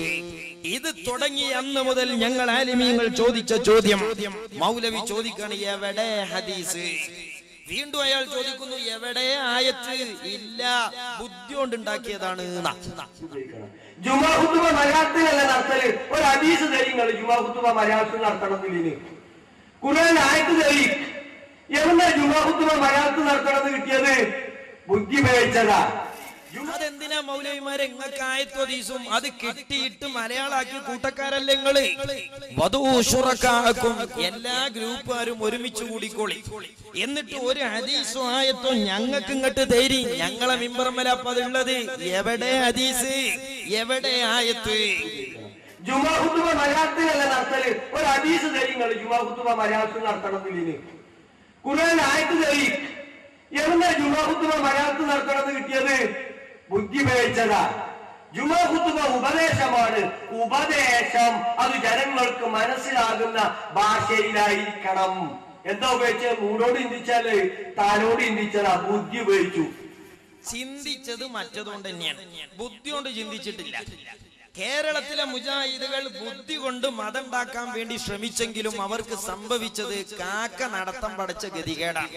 C: ഇത് തുടങ്ങി അന്ന് മുതൽ ഞങ്ങൾ ആലിമീങ്ങൾ ചോദിച്ച ചോദ്യം മൗലവി ചോദിക്കാണ് എവിടെ ഹദീസ് വീണ്ടും അയാൾ ചോദിക്കുന്നു എവിടെ ആയത്ത് ഇല്ല ബുദ്ധി കൊണ്ടുണ്ടാക്കിയതാണ് എന്നാ.
I: ജുമാ ഹുത്തുബ മലയാളത്തിലല്ല നടത്തല് ഒരു ഹദീസ് തരി നിങ്ങൾ ജുമാ ഹുത്തുബ മലയാളത്തിൽ നടത്തണമെന്നില്ല ഖുർആൻ ആയത്ത് തരി എവിടെ ജുമാ ഹുത്തുബ മലയാളത്തിൽ നടത്തണമെന്ന് കിട്ടിയത് ബുദ്ധി ഉപയോഗിച്ചതാ
C: അതെന്തിനാ മൗലവിമാരെ ഇങ്ങക്ക് ആയത്വദീസും അത് കിട്ടിയിട്ട് മലയാളാക്കി കൂട്ടക്കാരല്ലേ നിങ്ങള് വധൂഷുറക്കാക്കും എല്ലാ ഗ്രൂപ്പുകാരും ഒരുമിച്ച് കൂടിക്കോളി എന്നിട്ട് ഒരു ഹദീസും ആയത്തോ ഞങ്ങൾക്ക് ഇങ്ങോട്ട് തേരി ഞങ്ങളെ മിമ്പറമ്മല അപ്പൊ അതുള്ളത് എവിടെ ഹദീസ് എവിടെ ആയത്ത്
I: ജുമാ ഹുത്തുബ മലയാളത്തിലല്ല നടത്തല് ഒരു ഹദീസ് തരി നിങ്ങൾ ജുമാ ഹുത്തുബ മലയാളത്തിൽ നടത്തണമെന്നില്ല ഖുർആൻ ആയത്ത് തരി എവിടെ ജുമാ ഹുത്തുബ മലയാളത്തിൽ നടത്തണമെന്ന് കിട്ടിയത് ബുദ്ധി ഉപയോഗിച്ചതാ ജുമാ ഹുത്തുബ ഉപദേശമാണ് ഉപദേശം അത് ജനങ്ങൾക്ക് മനസ്സിലാകുന്ന ഭാഷയിലായിരിക്കണം എന്താ ഉപയോഗിച്ചത് മൂടോട് ചിന്തിച്ചാല് താനോട് ചിന്തിച്ചതാ ബുദ്ധി ഉപയോഗിച്ചു
C: ചിന്തിച്ചത് മറ്റതുകൊണ്ട് തന്നെയാണ് ബുദ്ധി കൊണ്ട് ചിന്തിച്ചിട്ടില്ല കേരളത്തിലെ മുജാഹിദുകൾ ബുദ്ധി കൊണ്ട് മതം ഉണ്ടാക്കാൻ വേണ്ടി ശ്രമിച്ചെങ്കിലും അവർക്ക് സംഭവിച്ചത് കാക്ക നടത്തം പടച്ച ഗതികേടാണ്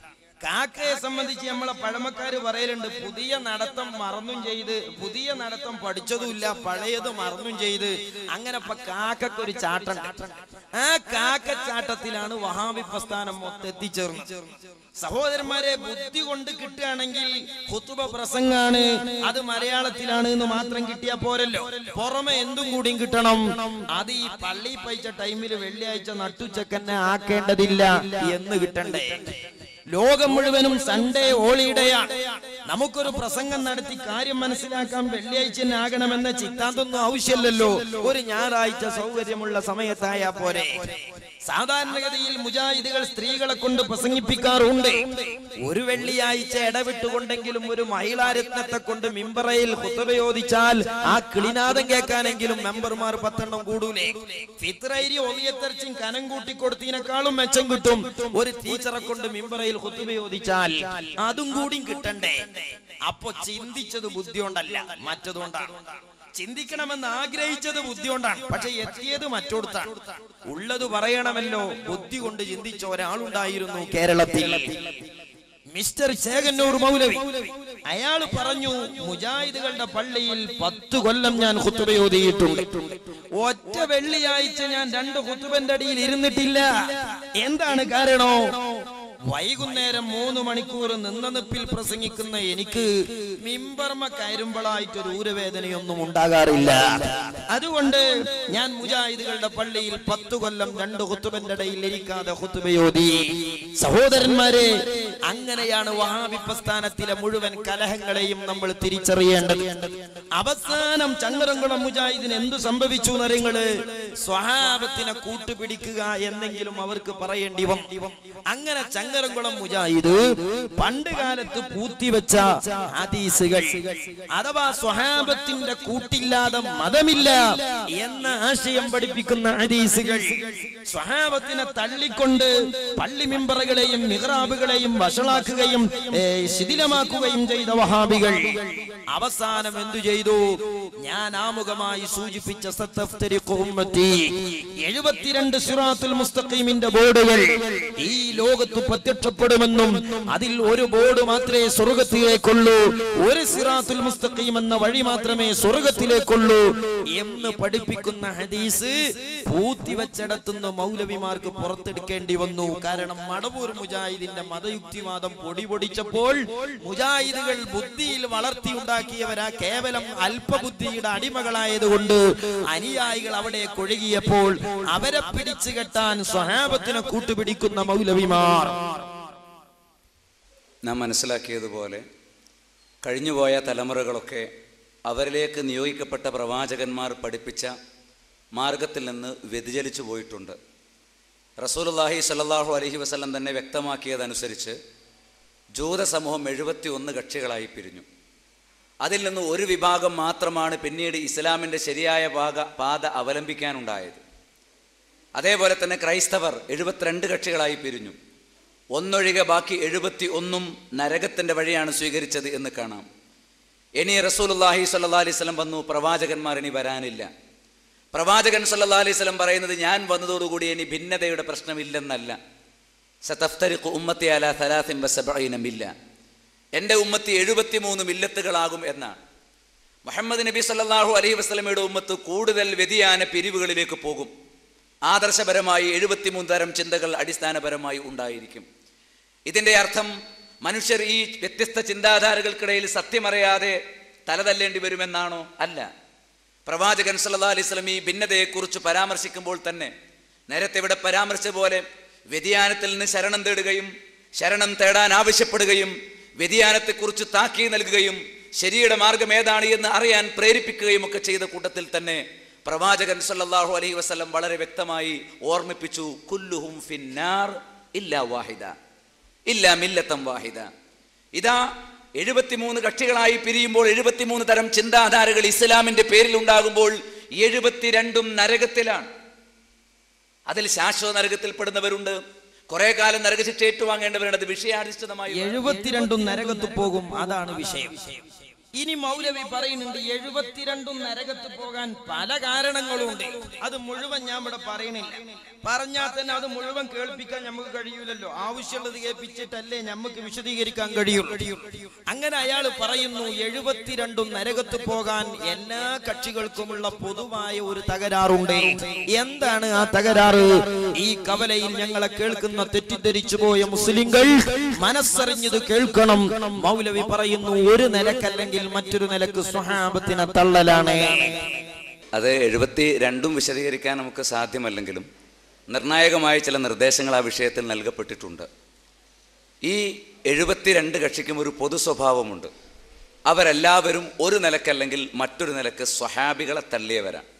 C: കാക്കയെ സംബന്ധിച്ച് നമ്മളെ പഴമക്കാര് പറയലുണ്ട് പുതിയ നടത്തം മറന്നും ചെയ്ത് പുതിയ നടത്തം പഠിച്ചതുമില്ല പഴയത് മറന്നും ചെയ്ത് അങ്ങനെ ഇപ്പൊ കാക്കൊരു ചാട്ടം ആ കാക്ക ചാട്ടത്തിലാണ് വഹാബി പ്രസ്ഥാനം മൊത്തം എത്തിച്ചേർന്നത് സഹോദരന്മാരെ ബുദ്ധി കൊണ്ട് കിട്ടുകയാണെങ്കിൽ ഹുത്തുബ പ്രസംഗാണ് അത് മലയാളത്തിലാണ് എന്ന് മാത്രം കിട്ടിയാ പോരല്ലോ പുറമെ എന്തും കൂടിയും കിട്ടണം അത് ഈ പള്ളി പൈച്ച ടൈമിൽ വെള്ളിയാഴ്ച നട്ടുച്ചക്കന്നെ ആക്കേണ്ടതില്ല എന്ന് കിട്ടണ്ടേ ലോകം മുഴുവനും സൺഡേ ഹോളിഡേയാണ് നമുക്കൊരു പ്രസംഗം നടത്തി കാര്യം മനസ്സിലാക്കാൻ വെള്ളിയാഴ്ച തന്നെ ആകണമെന്ന ചിത്താന്തൊന്നും ആവശ്യമില്ലല്ലോ ഒരു ഞായറാഴ്ച സൗകര്യമുള്ള സമയത്തായാ പോരെ സാധാരണഗതിയിൽ മുജാഹിദുകൾ സ്ത്രീകളെ കൊണ്ട് പ്രസംഗിപ്പിക്കാറുണ്ട് ഒരു വെള്ളിയാഴ്ച ഇടവിട്ടുകൊണ്ടെങ്കിലും ഒരു മഹിളാരത്നത്തെ കൊണ്ട് മിമ്പറയിൽ കുത്തബയോധിച്ചാൽ ആ കിളിനാദം കേൾക്കാനെങ്കിലും മെമ്പർമാർ പത്തെണ്ണം കൂടൂലേ ഫിത്രൈരി ഒലിയത്തരച്ചും കനം കൂട്ടി കൊടുത്തതിനേക്കാളും മെച്ചം കിട്ടും ഒരു ടീച്ചറെ കൊണ്ട് മിമ്പറയിൽ കുത്തുബയോധിച്ചാൽ അതും കൂടിയും കിട്ടണ്ടേ അപ്പൊ ചിന്തിച്ചത് ബുദ്ധി കൊണ്ടല്ല മറ്റതുകൊണ്ടാണ് ചിന്തിക്കണമെന്ന് ആഗ്രഹിച്ചത് ബുദ്ധി കൊണ്ടാണ് പക്ഷെ എത്തിയത് മറ്റോടത്താണ് ഉള്ളത് പറയണമല്ലോ ബുദ്ധി കൊണ്ട് ചിന്തിച്ച ഒരാളുണ്ടായിരുന്നു കേരളത്തിൽ മിസ്റ്റർ ചേകന്നൂർ മൗലവി അയാൾ പറഞ്ഞു മുജാഹിദുകളുടെ പള്ളിയിൽ പത്ത് കൊല്ലം ഞാൻ കുത്തുബയോതിയിട്ടുണ്ട് ഒറ്റ വെള്ളിയാഴ്ച ഞാൻ രണ്ട് കുത്തുബന്റെ അടിയിൽ ഇരുന്നിട്ടില്ല എന്താണ് കാരണോ വൈകുന്നേരം മൂന്ന് മണിക്കൂർ നിന്ന നിപ്പിൽ പ്രസംഗിക്കുന്ന എനിക്ക് മിമ്പർമ കയറുമ്പോഴായിട്ടൊരു ഊരവേദനയൊന്നും ഉണ്ടാകാറില്ല അതുകൊണ്ട് ഞാൻ മുജാഹിദുകളുടെ പള്ളിയിൽ പത്തു കൊല്ലം രണ്ട് ഹുത്തുബന്റെ ഇടയിൽ ഇരിക്കാതെ ഹുത്തുബയോതി സഹോദരന്മാരെ അങ്ങനെയാണ് വഹാബി പ്രസ്ഥാനത്തിലെ മുഴുവൻ കലഹങ്ങളെയും നമ്മൾ തിരിച്ചറിയേണ്ടത് അവസാനം ചങ്ങരംകുളം മുജാഹിദിന് എന്തു സംഭവിച്ചു എന്നറിയങ്ങള് സ്വഹാബത്തിനെ കൂട്ടുപിടിക്കുക എന്നെങ്കിലും അവർക്ക് പറയേണ്ടി വന്നു അങ്ങനെ ചങ്ങരംകുളം മുജാഹിദ് പണ്ട് കാലത്ത് പൂത്തിവെച്ച ഹദീസുകൾ അഥവാ സ്വഹാബത്തിന്റെ കൂട്ടില്ലാതെ മതമില്ല എന്ന ആശയം പഠിപ്പിക്കുന്ന ഹദീസുകൾ സ്വഹാബത്തിനെ തള്ളിക്കൊണ്ട് പള്ളി മിമ്പറുകളെയും മിഹ്റാബുകളെയും വഷളാക്കുകയും ഏ, ശിഥിലമാക്കുകയും ചെയ്ത വഹാബികൾ അവസാനം എന്തു ചെയ്തു ഞാൻ ആമുഖമായി സൂചിപ്പിച്ച സത്തഫ്തരിഖു ഉമ്മത്തി എഴുപത്തിരണ്ട് സിറാത്തുൽ മുസ്തഖീമിന്റെ ബോർഡുകൾ ഈ ലോകത്ത് പ്രത്യക്ഷപ്പെടുമെന്നും അതിൽ ഒരു ബോർഡ് മാത്രമേ സ്വർഗത്തിലേക്കുള്ളൂ ഒരു സിറാത്തുൽ മുസ്തഖീം എന്ന വഴി മാത്രമേ സ്വർഗത്തിലേക്കുള്ളൂ എന്ന് പഠിപ്പിക്കുന്ന ഹദീസ് പൂത്തിവച്ചടത്തുന്ന മൗലവിമാർക്ക് പുറത്തെടുക്കേണ്ടി വന്നു കാരണം മടവൂർ മുജാഹിദിന്റെ മതയുക്തിവാദം പൊടി പൊടിച്ചപ്പോൾ മുജാഹിദുകൾ ബുദ്ധിയിൽ വളർത്തിയുണ്ടാക്കിയവരാ കേവലം അല്പബുദ്ധിയുടെ അടിമകളായതുകൊണ്ട് അനുയായികൾ അവിടെ കൊഴുകിയപ്പോൾ അവരെ പിടിച്ചു കെട്ടാൻ സ്വഹാബത്തിനെ കൂട്ടുപിടിക്കുന്ന മൗലവിമാർ
J: നാം മനസ്സിലാക്കിയതുപോലെ കഴിഞ്ഞുപോയ തലമുറകളൊക്കെ അവരിലേക്ക് നിയോഗിക്കപ്പെട്ട പ്രവാചകന്മാർ പഠിപ്പിച്ച മാർഗത്തിൽ നിന്ന് വ്യതിചലിച്ചു പോയിട്ടുണ്ട് റസൂലുള്ളാഹി സ്വല്ലല്ലാഹു അലൈഹി വസല്ലം തന്നെ വ്യക്തമാക്കിയതനുസരിച്ച് ജൂത സമൂഹം എഴുപത്തി ഒന്ന് കക്ഷികളായി പിരിഞ്ഞു അതിൽ നിന്ന് ഒരു വിഭാഗം മാത്രമാണ് പിന്നീട് ഇസ്ലാമിൻ്റെ ശരിയായ പാക പാത അവലംബിക്കാനുണ്ടായത് അതേപോലെ തന്നെ ക്രൈസ്തവർ എഴുപത്തിരണ്ട് കക്ഷികളായി പിരിഞ്ഞു ഒന്നൊഴികെ ബാക്കി എഴുപത്തി ഒന്നും നരകത്തിൻ്റെ വഴിയാണ് സ്വീകരിച്ചത് എന്ന് കാണാം ഇനി റസൂലുള്ളാഹി സ്വല്ലല്ലാഹി അലൈഹി വസല്ലം വന്നു പ്രവാചകന്മാർ ഇനി വരാനില്ല പ്രവാചകൻ സല്ലല്ലാഹു അലൈഹി വസല്ലം പറയുന്നത് ഞാൻ വന്നതോടുകൂടി ഇനി ഭിന്നതയുടെ പ്രശ്നമില്ലെന്നല്ല സതഫ്തരിഖു ഉമ്മത്തി അല സലാസിൻ വസബഈന മില്ല എൻ്റെ ഉമ്മത്തി എഴുപത്തിമൂന്ന് മില്ലത്തുകളാകും എന്നാണ് മുഹമ്മദ് നബി സല്ലല്ലാഹു അലൈഹി വസല്ലമയുടെ ഉമ്മത്ത് കൂടുതൽ വ്യതിയാന പിരിവുകളിലേക്ക് പോകും ആദർശപരമായി എഴുപത്തിമൂന്ന് തരം ചിന്തകൾ അടിസ്ഥാനപരമായി ഉണ്ടായിരിക്കും ഇതിൻ്റെ അർത്ഥം മനുഷ്യർ ഈ വ്യത്യസ്ത ചിന്താധാരകൾക്കിടയിൽ സത്യമറിയാതെ തലതല്ലേണ്ടി വരുമെന്നാണോ അല്ല പ്രവാചകൻ സല്ലല്ലാഹു അലൈഹി വസല്ലം ഈ ഭിന്നതയെക്കുറിച്ച് പരാമർശിക്കുമ്പോൾ തന്നെ നേരത്തെ ഇവിടെ പരാമർശിച്ച പോലെ വ്യതിയാനത്തിൽ നിന്ന് ശരണം തേടുകയും ശരണം തേടാൻ ആവശ്യപ്പെടുകയും വ്യതിയാനത്തെക്കുറിച്ച് താക്കി നൽകുകയും ശരിയുടെ മാർഗം ഏതാണ് എന്ന് അറിയാൻ പ്രേരിപ്പിക്കുകയും ഒക്കെ ചെയ്ത കൂട്ടത്തിൽ തന്നെ പ്രവാചകൻ സല്ലല്ലാഹു അലൈഹി വസല്ലം വളരെ വ്യക്തമായി ഓർമ്മിപ്പിച്ചു കുല്ലുഹും ഫിന്നാർ ഇല്ലാ വാഹിദ ഇല്ല മില്ലത്തം വാഹിദ ഇതാ എഴുപത്തിമൂന്ന് കക്ഷികളായി പിരിയുമ്പോൾ എഴുപത്തിമൂന്ന് തരം ചിന്താധാരകൾ ഇസ്ലാമിന്റെ പേരിൽ ഉണ്ടാകുമ്പോൾ എഴുപത്തിരണ്ടും നരകത്തിലാണ് അതിൽ ശാശ്വത നരകത്തിൽപ്പെടുന്നവരുണ്ട് കുറെ കാലം നരകശിക്ഷ ഏറ്റുവാങ്ങേണ്ടവരുണ്ട് അത് വിഷയാധിഷ്ഠിതമായി
C: എഴുപത്തിരണ്ടും നരകത്ത് പോകും അതാണ് വിഷയം ഇനി മൗലവി പറയുന്നുണ്ട് എഴുപത്തിരണ്ടും നരകത്ത് പോകാൻ പല കാരണങ്ങളുണ്ട് അത് മുഴുവൻ ഞാൻ ഇവിടെ പറയണില്ല പറഞ്ഞാൽ തന്നെ അത് മുഴുവൻ കേൾപ്പിക്കാൻ നമുക്ക് കഴിയൂലല്ലോ ആവശ്യമുള്ളത് കേൾപ്പിച്ചിട്ടല്ലേ നമുക്ക് വിശദീകരിക്കാൻ കഴിയുള്ളൂ അങ്ങനെ അയാൾ പറയുന്നു എഴുപത്തിരണ്ടും നരകത്ത് പോകാൻ എല്ലാ കക്ഷികൾക്കുമുള്ള പൊതുവായ ഒരു തകരാറുണ്ട് എന്താണ് ആ തകരാറ് ഈ കവലയിൽ ഞങ്ങളെ കേൾക്കുന്ന തെറ്റിദ്ധരിച്ചു പോയ മുസ്ലിങ്ങൾ മനസ്സറിഞ്ഞത് കേൾക്കണം മൗലവി പറയുന്നു ഒരു നിലക്കല്ലെങ്കിൽ മറ്റൊരു നിലക്ക് സ്വഹാബത്തിനെ തള്ളലാണ്
J: അത് എഴുപത്തി രണ്ടും വിശദീകരിക്കാൻ നമുക്ക് സാധ്യമല്ലെങ്കിലും നിർണായകമായ ചില നിർദ്ദേശങ്ങൾ ആ വിഷയത്തിൽ നൽകപ്പെട്ടിട്ടുണ്ട് ഈ എഴുപത്തിരണ്ട് കക്ഷിക്കും ഒരു പൊതു സ്വഭാവമുണ്ട് അവരെല്ലാവരും ഒരു നിലക്കല്ലെങ്കിൽ മറ്റൊരു നിലക്ക് സ്വഹാബികളെ തള്ളിയവരാണ്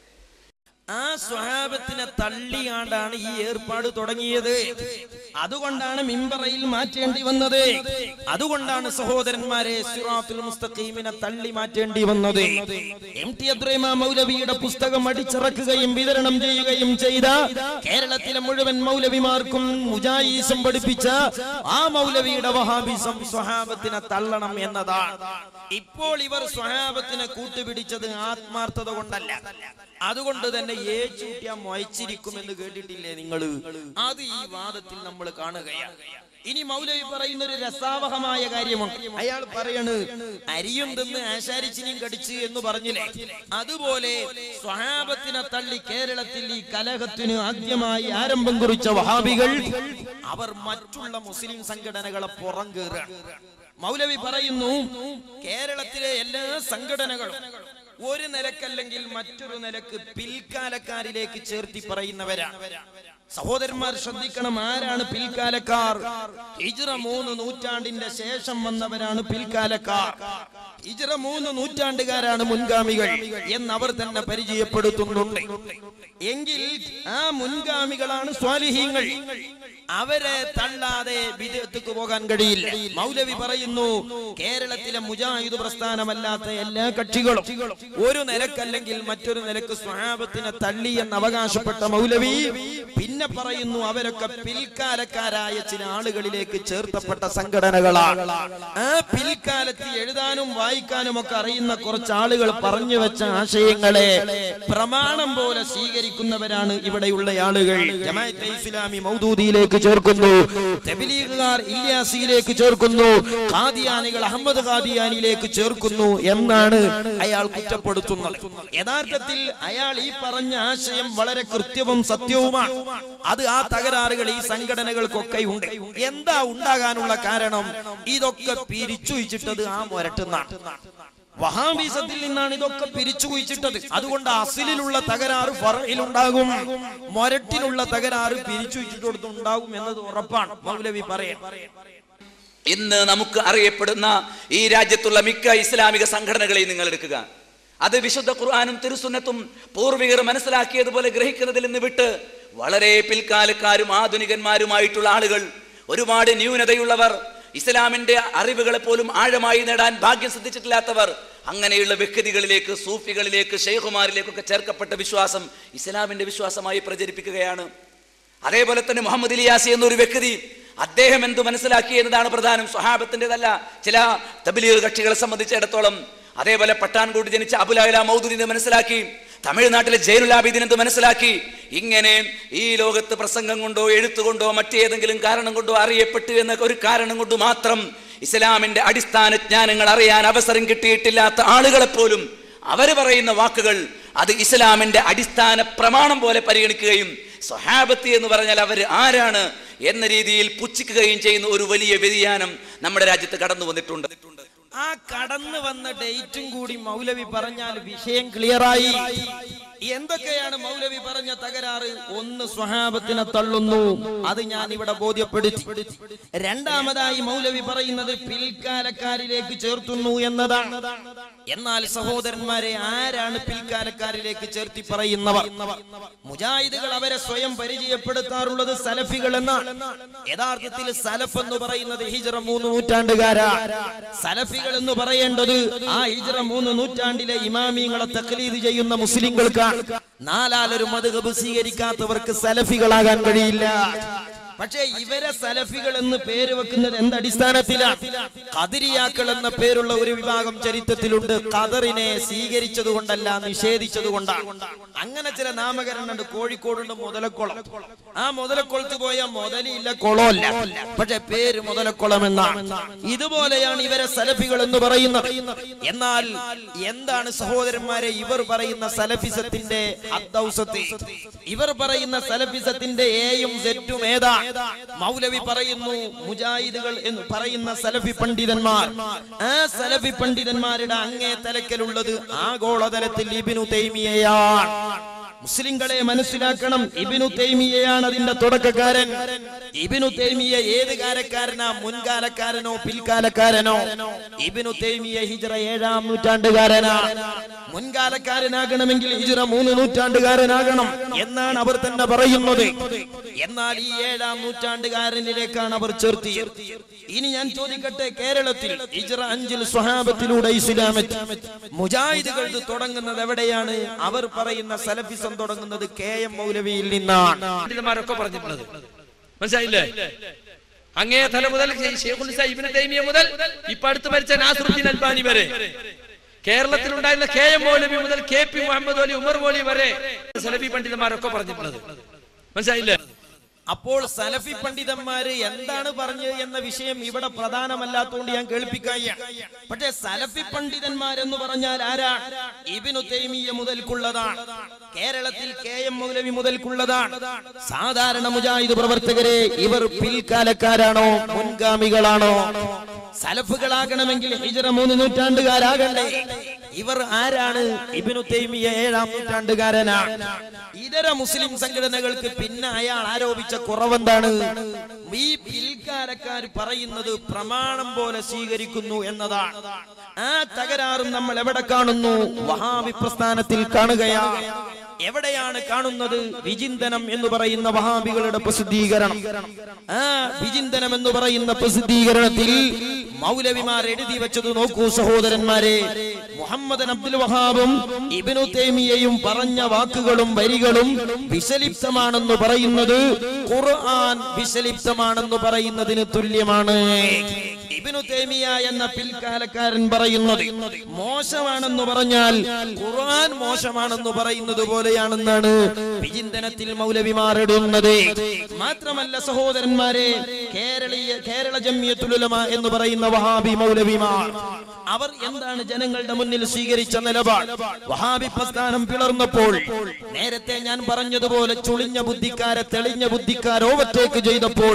C: ആ സ്വഹാബത്തിനെ തള്ളിയാണ്ടാണ് ഈ ഏർപ്പാട് തുടങ്ങിയത് അതുകൊണ്ടാണ് മിമ്പറയിൽ മാറ്റേണ്ടി വന്നത് അതുകൊണ്ടാണ് സഹോദരന്മാരെ സിറാത്തുൽ മുസ്തഖീമിനെ തള്ളി മാറ്റേണ്ടി വന്നത് എം ടി അബ്ദുറഹ്മാൻ മൗലവിയുടെ പുസ്തകം അടിച്ചിറക്കുകയും വിതരണം ചെയ്യുകയും ചെയ്ത കേരളത്തിലെ മുഴുവൻ മൗലവിമാർക്കും മുജായിസം പഠിപ്പിച്ച ആ മൗലവിയുടെ വഹാബിസം സ്വഹാബത്തിനെ തള്ളണം എന്നതാണ് ഇപ്പോൾ ഇവർ സ്വഹാബത്തിനെ കൂട്ടുപിടിച്ചത് ആത്മാർത്ഥത കൊണ്ടല്ല അതുകൊണ്ട് തന്നെ ഏച്ചൂട്ടിയ മൊയച്ചിരിക്കുമെന്ന് കേട്ടിട്ടില്ലേ നിങ്ങൾ അത് ഈ വാദത്തിൽ നമ്മൾ കാണുകയാണ് ഇനി മൗലവി പറയുന്ന ഒരു രസാവഹമായ കാര്യമുണ്ട് അയാൾ പറയണ് അരിയും തിന്ന് ആശാരിച്ചിനെയും കടിച്ച് എന്ന് പറഞ്ഞില്ലേ അതുപോലെ സ്വഹാബത്തിനെ തള്ളി കേരളത്തിൽ ഈ കലഹത്തിന് ആദ്യമായി ആരംഭം കുറിച്ച വഹാബികൾ അവർ മറ്റുള്ള മുസ്ലിം സംഘടനകളെ പുറം കയറുകയാണ് മൗലവി പറയുന്നു കേരളത്തിലെ എല്ലാ സംഘടനകളും ഒരു നിലക്കല്ലെങ്കിൽ മറ്റൊരു നിലക്ക് പിൽക്കാലക്കാരിലേക്ക് ചേർത്തി പറയുന്നവരാണ് സഹോദരന്മാർ ശ്രദ്ധിക്കണം ആരാണ് പിൽക്കാലക്കാർ ഹിജ്റ മൂന്ന് നൂറ്റാണ്ടിന്റെ ശേഷം വന്നവരാണ് പിൽക്കാലക്കാർ ഹിജ്റ മൂന്ന് നൂറ്റാണ്ടുകാരാണ് മുൻഗാമികൾ എന്നവർ തന്നെ പരിചയപ്പെടുത്തുന്നുണ്ട് എങ്കിൽ ആ മുൻഗാമികളാണ് സ്വാലിഹീങ്ങൾ അവരെ തള്ളാതെ വിദേഹത്തേക്ക് പോകാൻ കഴിയില്ല മൗലവി പറയുന്നു കേരളത്തിലെ മുജാഹിദ് പ്രസ്ഥാനമല്ലാത്ത എല്ലാ കക്ഷികളും ഒരു നിലക്കല്ലെങ്കിൽ മറ്റൊരു നിലക്ക് സ്വഹാബത്തിനെ തള്ളി എന്ന് അവകാശപ്പെട്ട മൗലവി പിന്നെ പറയുന്നു അവരൊക്കെ പിൽക്കാലക്കാരായ ചില ആളുകളിലേക്ക് ചേർത്തപ്പെട്ട സംഘടനകളാണ് ആ പിൽക്കാലത്ത് എഴുതാനും വായിക്കാനും ഒക്കെ അറിയുന്ന കുറച്ച് ആളുകൾ പറഞ്ഞു വെച്ച ആശയങ്ങളെ പ്രമാണം പോലെ സ്വീകരിക്കുന്നവരാണ് ഇവിടെയുള്ള ആളുകൾ ജമാഅത്തെ ഇസ്ലാമി മൗദൂദിയിലേക്ക് ചേർക്കുന്നു തെബിലീഗുകാർ ഇല്യാസിയിലേക്ക് ചേർക്കുന്നു ഖാദിയാനികൾ അഹമ്മദ് ഖാദിയാനിയിലേക്ക് ചേർക്കുന്നു എന്നാണ് അയാൾ കുറ്റപ്പെടുത്തുന്നത് യഥാർത്ഥത്തിൽ അയാൾ ഈ പറഞ്ഞ ആശയം വളരെ കൃത്യവും സത്യവുമാണ് അത് ആ തകരാറുകൾ ഈ സംഘടനകൾക്കൊക്കെ ഉണ്ട് എന്താ ഉണ്ടാകാനുള്ള കാരണം ഇതൊക്കെ പിരിച്ചു വെച്ചിട്ടത് ആ മുരട്ടുന്നാണ് വഹാബീസത്തിൽ നിന്നാണ് ഇതൊക്കെ പിരിച്ചു കുഴിച്ചിട്ടത് അതുകൊണ്ട് അസിലിലുള്ള തകരാറ് ഫറയിലുണ്ടാകും മൊരട്ടിനുള്ള തകരാറ് പിരിച്ചു വെച്ചിട്ടുണ്ടാകും എന്നത് ഉറപ്പാണ് മൗലവി പറയാം
J: ഇന്ന് നമുക്ക് അറിയപ്പെടുന്ന ഈ രാജ്യത്തുള്ള മിക്ക ഇസ്ലാമിക സംഘടനകളെയും നിങ്ങൾ എടുക്കുക അത് വിശുദ്ധ ഖുർആാനും തിരുസുന്നത്തും പൂർവികർ മനസ്സിലാക്കിയതുപോലെ ഗ്രഹിക്കുന്നതിൽ നിന്ന് വിട്ട് വളരെ പിൽക്കാലക്കാരും ആധുനികന്മാരുമായിട്ടുള്ള ആളുകൾ ഒരുപാട് ന്യൂനതയുള്ളവർ ഇസ്ലാമിന്റെ അറിവുകളെ പോലും ആഴമായി നേടാൻ ഭാഗ്യം സിദ്ധിച്ചിട്ടില്ലാത്തവർ അങ്ങനെയുള്ള വ്യക്തികളിലേക്ക് സൂഫികളിലേക്ക് ഷെയ്ഖുമാരിലേക്കൊക്കെ ചേർക്കപ്പെട്ട വിശ്വാസം ഇസ്ലാമിന്റെ വിശ്വാസമായി പ്രചരിപ്പിക്കുകയാണ് അതേപോലെ തന്നെ മുഹമ്മദ് ഇലിയാസി എന്നൊരു വ്യക്തി അദ്ദേഹം എന്ത് മനസ്സിലാക്കി എന്നതാണ് പ്രധാനം സ്വഹാബത്തിൻ്റെതല്ല ചില തബിലീഗ് കക്ഷികളെ സംബന്ധിച്ചിടത്തോളം അതേപോലെ പട്ടാൻകോട്ട് ജനിച്ച അബുലാല മൗദൂദിനെ മനസ്സിലാക്കി തമിഴ്നാട്ടിലെ ജൈനുലാബിദിൻ എന്ത് മനസ്സിലാക്കി ഇങ്ങനെ ഈ ലോകത്ത് പ്രസംഗം കൊണ്ടോ എഴുത്തുകൊണ്ടോ മറ്റേതെങ്കിലും കാരണം കൊണ്ടോ അറിയപ്പെട്ടു എന്ന ഒരു കാരണം കൊണ്ട് മാത്രം ഇസ്ലാമിന്റെ അടിസ്ഥാന ജ്ഞാനങ്ങൾ അറിയാൻ അവസരം കിട്ടിയിട്ടില്ലാത്ത ആളുകളെ പോലും അവർ പറയുന്ന വാക്കുകൾ അത് ഇസ്ലാമിന്റെ അടിസ്ഥാന പ്രമാണം പോലെ പരിഗണിക്കുകയും സ്വഹാബത്തി എന്ന് പറഞ്ഞാൽ അവർ ആരാണ് എന്ന രീതിയിൽ പുച്ഛിക്കുകയും ചെയ്യുന്ന ഒരു വലിയ വ്യതിയാനം നമ്മുടെ രാജ്യത്ത് കടന്നു വന്നിട്ടുണ്ട്
C: ആ കടന്നു വന്ന ഡേറ്റും കൂടി മൗലവി പറഞ്ഞാൽ വിഷയം ക്ലിയറായി എന്തൊക്കെയാണ് മൗലവി പറഞ്ഞ തകരാറ് ഒന്ന് സ്വഹാബത്തിനെ തള്ളുന്നു അത് ഞാൻ ഇവിടെ ബോധ്യപ്പെടുത്തി രണ്ടാമതായി മൗലവി പറയുന്നത് പിൽക്കാലക്കാരിലേക്ക് ചേർത്തുന്നു എന്നതാണ് എന്നാൽ സഹോദരന്മാരെ ആരാണ് പിൽക്കാലക്കാരിലേക്ക് ചേർത്തി പറയുന്നവർ മുജാഹിദുകൾ അവരെ സ്വയം പരിചയപ്പെടുത്താറുള്ളത് സലഫികൾ എന്നാണ് യഥാർത്ഥത്തിൽ സലഫ് എന്ന് പറയുന്നത് ഹിജറ മൂന്ന് നൂറ്റാണ്ടുകാരാ സലഫികൾ എന്ന് പറയേണ്ടത് ആ ഹിജറ മൂന്ന് നൂറ്റാണ്ടിലെ ഇമാമിങ്ങളെ തക്ലീദ് ചെയ്യുന്ന മുസ്ലിങ്ങൾക്ക് നാലാലൊരു മധുഹബ് സ്വീകരിക്കാത്തവർക്ക് സലഫികളാകാൻ കഴിയില്ല പക്ഷേ ഇവരെ സലഫികൾ എന്ന് പേര് വെക്കുന്നത് എന്തടിസ്ഥാനത്തിലാണ് കതിരിയാക്കൾ എന്ന പേരുള്ള ഒരു വിഭാഗം ചരിത്രത്തിലുണ്ട് ഖദറിനെ സ്വീകരിച്ചത് കൊണ്ടല്ല നിഷേധിച്ചത് കൊണ്ടാണ് അങ്ങനെ ചില നാമകരണമുണ്ട് കോഴിക്കോടുണ്ട് മുതലക്കുളം ആ മുതലക്കുളത്ത് പോയ മുതലില്ല കുളമല്ല പക്ഷെ പേര് മുതലക്കുളം എന്നാണ് ഇതുപോലെയാണ് ഇവരെ സലഫികൾ എന്ന് പറയുന്നത് എന്നാൽ എന്താണ് സഹോദരന്മാരെ ഇവർ പറയുന്ന സലഫിസത്തിന്റെ അദ്ദൗസത്തെ ഇവർ പറയുന്ന സലഫിസത്തിന്റെ എയും സെറ്റും ഏതാ മൗലവി പറയുന്നു മുജാഹിദുകൾ എന്ന് പറയുന്ന സലഫി പണ്ഡിതന്മാർ ആ സലഫി പണ്ഡിതന്മാരുടെ അങ്ങേ തലക്കലുള്ളത് ആഗോളതലത്തിൽ ഇബിനു തൈമിയയാണ് മുസ്ലിങ്ങളെ മനസ്സിലാക്കണം ഇബിനു തൈമിയയാണ് അതിന്റെ തുടക്കക്കാരൻ ഇബിനു തൈമിയ ഏത് കാലക്കാരനാ മുൻകാലക്കാരനോ പിൽക്കാലക്കാരനോ ഇബിനു തൈമിയ ഹിജറ ഏഴാം നൂറ്റാണ്ടുകാരനാ മുൻകാലക്കാരനാകണമെങ്കിൽ ഹിജറ മൂന്ന് നൂറ്റാണ്ടുകാരനാകണം എന്നാണ് അവർ തന്നെ പറയുന്നത് എന്നാൽ ഈ ഏഴാം നൂറ്റാണ്ടുകാരനിലേക്കാണ് അവർ ചേർത്തിയത് ഇനി ഞാൻ ചോദിക്കട്ടെ കേരളത്തിൽ ഹിജറ അഞ്ചിൽ സ്വഹാബത്തിലൂടെ ഇസ്ലാമത്ത് മുജാഹിദുകൾ ഇത് തുടങ്ങുന്നത് എവിടെയാണ് അവർ പറയുന്ന സലഫിസം തുടങ്ങുന്നത് കെ എം മൗലവിയിൽ നിന്നാണ്
K: പണ്ഡിതന്മാരൊക്കെ പറഞ്ഞിട്ടുള്ളത് മനസ്സിലായില്ലേ അങ്ങേ തല മുതൽ ഷെയ്ഖുൽ ഇസ്ലാം ഇബ്നു തൈമിയ മുതൽ ഇപ്പൊ അടുത്ത് മരിച്ച നാസറുദ്ദീൻ അൽബാനി വരെ കേരളത്തിലുണ്ടായിരുന്ന കെ എം മൗലവി മുതൽ കെ പി മുഹമ്മദ് അലി ഉമർ മൗലി വരെ സലഫി പണ്ഡിതന്മാരൊക്കെ പറഞ്ഞിട്ടുള്ളത് മനസ്സിലായില്ലേ
C: അപ്പോൾ സലഫി പണ്ഡിതന്മാര് എന്താണ് പറഞ്ഞത് എന്ന വിഷയം ഇവിടെ പ്രധാനമല്ലാത്തതുകൊണ്ട് ഞാൻ കേൾപ്പിക്കുകയാണ് പക്ഷേ സലഫി പണ്ഡിതന്മാരെന്ന് പറഞ്ഞാൽ ആരാണ് ഇബിനു തൈമിയ മുതൽക്കുള്ളതാണ് കേരളത്തിൽ കെ എം മൗലവി മുതൽക്കുള്ളതാണ് സാധാരണ മുജാഹിദ് പ്രവർത്തകരെ ഇവർ പിൽക്കാലക്കാരാണോ മുൻഗാമികളാണോ സലഫുകളാകണമെങ്കിൽ ഹിജറ മൂന്ന് നൂറ്റാണ്ടുകാരാകണ്ടേ ഇവർ ആരാണ് ഇബിനു തൈമിയ ഏഴാം നൂറ്റാണ്ടുകാരനാണ് ഇതര മുസ്ലിം സംഘടനകൾക്ക് പിന്നെ അയാൾ ആരോപിച്ച കുറവെന്താണ് ഈ പിൽക്കാരക്കാർ പറയുന്നത് പ്രമാണം പോലെ സ്വീകരിക്കുന്നു എന്നതാണ് ആ തകരാറും നമ്മൾ എവിടെ കാണുന്നു വഹാബി പ്രസ്ഥാനത്തിൽ കാണുകയാണ് എവിടെയാണ് കാണുന്നത് വിചിന്തനം എന്ന് പറയുന്ന വഹാബികളുടെ പ്രസിദ്ധീകരണം ആ വിചിന്തനം എന്ന് പറയുന്ന പ്രസിദ്ധീകരണത്തിൽ മൗലവിമാർ എഴുതി വെച്ചത് നോക്കൂ സഹോദരന്മാരെ മുഹമ്മദ് അബ്ദുൽ വഹാബും ഇബിനു തേമിയയും പറഞ്ഞ വാക്കുകളും വരികളും വിഷലിപ്തമാണെന്ന് പറയുന്നത് ഖുർആൻ വിഷലിപ്തമാണെന്ന് പറയുന്നതിന് തുല്യമാണ് ഇബിനു തേമിയ എന്ന പിൽക്കാലക്കാരൻ പറയുന്നത് മോശമാണെന്ന് പറഞ്ഞാൽ ഖുർആൻ മോശമാണെന്ന് പറയുന്നത് പോലെയാണെന്നാണ് വിചിന്തനത്തിൽ മൗലവിമാർ ഇടുന്നത് മാത്രമല്ല സഹോദരന്മാരെ കേരളീയ കേരള ജമ്മിയത്തുലമ എന്ന് പറയുന്ന വഹാബി മൗലവിമാർ അവർ എന്താണ് ജനങ്ങളുടെ മുന്നിൽ സ്വീകരിച്ച നിലപാട് വഹാബി പ്രസ്ഥാനം പിളർന്നപ്പോൾ നേരത്തെ ഞാൻ പറഞ്ഞതുപോലെ ചുളിഞ്ഞ ബുദ്ധിക്കാരെ തെളിഞ്ഞ ബുദ്ധിക്കാർ ഓവർടേക്ക് ചെയ്തപ്പോൾ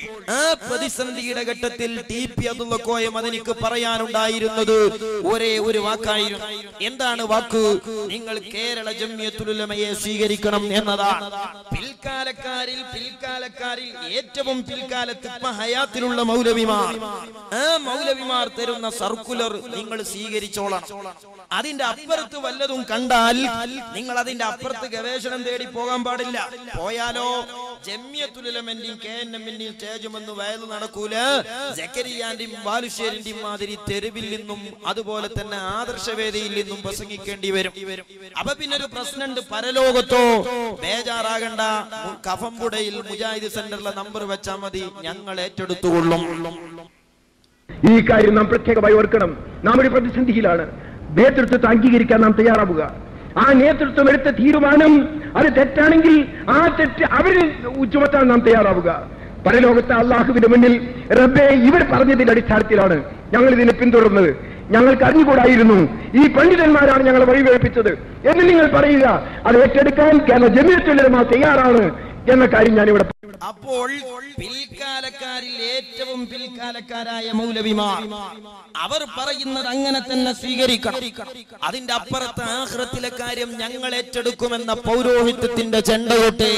C: ആ പ്രതിസന്ധിയുടെ ഘട്ടത്തിൽ ടി പി അതുള്ളക്കോയം അതെനിക്ക് പറയാനുണ്ടായിരുന്നത് ഒരേ ഒരു വാക്കായിരുന്നു എന്താണ് വാക്ക് നിങ്ങൾ കേരള ജമ്മിയത്തുലമയെ സ്വീകരിക്കണം എന്നതാണ് പിൽക്കാലക്കാരിൽ പിൽക്കാലക്കാരിൽ ഏറ്റവും പിൽക്കാലത്ത് ഇപ്പൊ ഹയാത്തിലുള്ള മൗലവിമാർ ആ മൗലവിമാർ തരുന്ന സർക്കുലർ നിങ്ങൾ സ്വീകരിച്ചോളണം അതിന്റെ അപ്പുറത്ത് വല്ലതും കണ്ടാൽ നിങ്ങൾ അതിന്റെ അപ്പുറത്ത് ഗവേഷണം തേടി പോകാൻ പാടില്ല പോയാലോ ജമ്യത്തുലമെന്റെയും കെ എൻ എമ്മിന്റെയും സ്റ്റേജുമെന്ന് വയല് നടക്കൂല ജക്കരിയാന്റെയും ബാലുശ്ശേരിന്റെയും മാതിരി തെരുവിൽ നിന്നും അതുപോലെ തന്നെ ആദർശവേദിയിൽ നിന്നും പ്രസംഗിക്കേണ്ടി വരും അപ്പൊ പിന്നെ ഒരു പ്രശ്നമുണ്ട് പരലോകത്തോ ബേജാറാകണ്ട കഫംപുടയിൽ മുജാഹിദ് സെന്ററിലെ നമ്പർ വെച്ചാൽ മതി ഞങ്ങൾ ഏറ്റെടുത്തുകൊള്ളും
L: ഈ കാര്യം നാം പ്രത്യേകമായി ഓർക്കണം നാം ഒരു പ്രതിസന്ധിയിലാണ് നേതൃത്വത്തെ അംഗീകരിക്കാൻ നാം തയ്യാറാവുക ആ നേതൃത്വം എടുത്ത തീരുമാനം അത് തെറ്റാണെങ്കിൽ ആ തെറ്റ് അവരിൽ ചുമത്താൻ നാം തയ്യാറാവുക പരലോകത്തെ അള്ളാഹുവിന്റെ മുന്നിൽ റബ്ബെ ഇവർ പറഞ്ഞതിന്റെ അടിസ്ഥാനത്തിലാണ് ഞങ്ങൾ ഇതിനെ പിന്തുടർന്നത് ഞങ്ങൾക്ക് അറിഞ്ഞുകൂടായിരുന്നു ഈ പണ്ഡിതന്മാരാണ് ഞങ്ങൾ വഴിവേൽപ്പിച്ചത് എന്ന് നിങ്ങൾ പറയുക അത് ഏറ്റെടുക്കാൻ കേരള ജമീയത്തുലമ തയ്യാറാണ് എന്ന കാര്യം ഞാനിവിടെ
C: അപ്പോൾ പിൽക്കാലക്കാരിൽ ഏറ്റവും പിൽക്കാലക്കാരായ മൗലവിമാർ അവർ പറയുന്നത് അങ്ങനെ തന്നെ സ്വീകരിക്കണം അതിന്റെ അപ്പുറത്തെ ആഹ്റത്തിലെ കാര്യം ഞങ്ങൾ ഏറ്റെടുക്കുമെന്ന പൗരോഹിത്യത്തിന്റെ ചെണ്ടകൊട്ടെ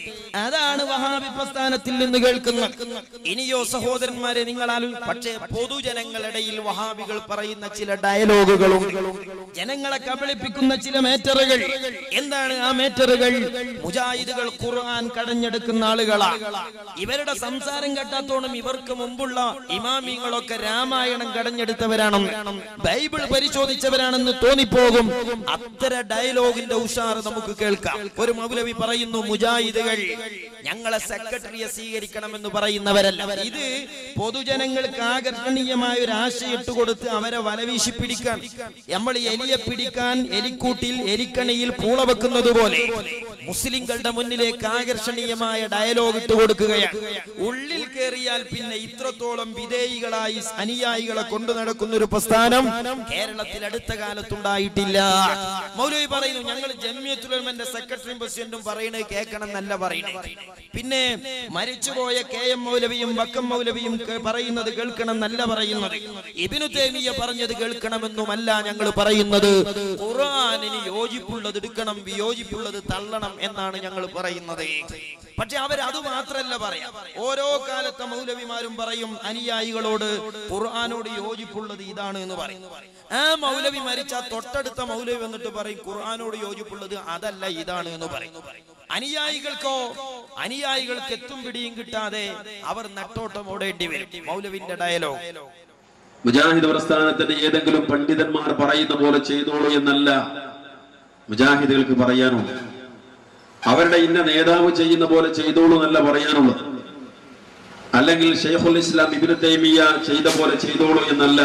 C: അതാണ് വഹാബി പ്രസ്ഥാനത്തിൽ നിന്ന് കേൾക്കുന്നത് ഇനിയോ സഹോദരന്മാരെ നിങ്ങൾ ആലോ പക്ഷേ പൊതുജനങ്ങളിടയിൽ വഹാബികൾ പറയുന്ന ചില ഡയലോഗുകളും ജനങ്ങളെ കബളിപ്പിക്കുന്ന ചില മേറ്ററുകൾ എന്താണ് ആ മേറ്ററുകൾ മുജാഹിദുകൾ ഖുർആൻ കടഞ്ഞെടുക്കുന്ന ആളുകളാണ് ഇവരുടെ സംസാരം കേട്ടാത്തോണം ഇവർക്ക് മുമ്പുള്ള ഇമാമിങ്ങളൊക്കെ രാമായണം കടഞ്ഞെടുത്തവരാണെന്ന് ബൈബിൾ പരിശോധിച്ചവരാണെന്ന് തോന്നിപ്പോകും അത്തര ഡയലോഗിന്റെ ഉഷാർ നമുക്ക് കേൾക്കാം ഒരു മൗലവി പറയുന്നു മുജാഹിദുകൾ ഞങ്ങളെ സെക്രട്ടറിയെ സ്വീകരിക്കണമെന്ന് പറയുന്നവരല്ല ഇത് പൊതുജനങ്ങൾക്ക് ആകർഷണീയമായ ഒരു ആശയം ഇട്ടുകൊടുത്ത് അവരെ വലവീശി പിടിക്കാൻ നമ്മൾ എലിയെ പിടിക്കാൻ എലിക്കൂട്ടിൽ എലിക്കണിയിൽ പൂള വെക്കുന്നത് പോലെ മുസ്ലിങ്ങളുടെ മുന്നിലേക്ക് ആകർഷണീയമായ ഡയലോഗ് ഇട്ട് കൊടുക്കുകയാണ് ഉള്ളിൽ കയറിയാൽ പിന്നെ ഇത്രത്തോളം വിധേയികളായി അനുയായികളെ കൊണ്ടു നടക്കുന്ന ഒരു പ്രസ്ഥാനം കേരളത്തിൽ അടുത്ത കാലത്തുണ്ടായിട്ടില്ല മൗലവി പറയുന്നു ഞങ്ങൾ ജമ്യത്തുലമന്റെ സെക്രട്ടറിയും പ്രസിഡന്റും പറയുന്നത് കേൾക്കണം എന്നല്ല പറയുന്നത് പിന്നെ മരിച്ചുപോയ കെ എം മൗലവിയും വക്കം മൗലവിയും കേ- പറയുന്നത് കേൾക്കണം എന്നല്ല പറയുന്നത് ഇബിനു തേമിയ പറഞ്ഞത് കേൾക്കണമെന്നുമല്ല ഞങ്ങൾ പറയുന്നത് ഖുർആനിന് യോജിപ്പുള്ളത് എടുക്കണം വിയോജിപ്പുള്ളത് തള്ളണം എന്നാണ് ഞങ്ങൾ പറയുന്നത് പക്ഷെ അവർ അത് മാത്രല്ല പറയാം ഓരോ കാലത്തെ മൗലവിമാരും പറയും അനുയായികളോട് ഖുർആാനോട് യോജിപ്പുള്ളത് ഇതാണ് എന്ന് പറയും ആ മൗലവി മരിച്ച തൊട്ടടുത്ത മൗലവി വന്നിട്ട് പറയും ഖുർആാനോട് യോജിപ്പുള്ളത് അതല്ല ഇതാണ് എന്ന് പറയും അനുയായികൾക്കോ അനുയായികൾക്ക് എത്തും പിടിയും കിട്ടാതെ അവർ നെട്ടോട്ടം ഓടേണ്ടി വരും മൗലവിന്റെ ഡയലോഗ്
M: മുജാഹിദ് പ്രസ്ഥാനത്തിന്റെ ഏതെങ്കിലും പണ്ഡിതന്മാർ പറയുന്ന പോലെ ചെയ്തോളൂ എന്നല്ല മുജാഹിദുകൾക്ക് പറയാനുള്ളത് അവരുടെ ഇന്ന നേതാവ് ചെയ്യുന്ന പോലെ ചെയ്തോളൂ എന്നല്ല പറയാനുള്ളത് അല്ലെങ്കിൽ ഷെയ്ഖുൽ ഇസ്ലാം ഇബിന് തൈമിയ ചെയ്ത പോലെ ചെയ്തോളൂ എന്നല്ല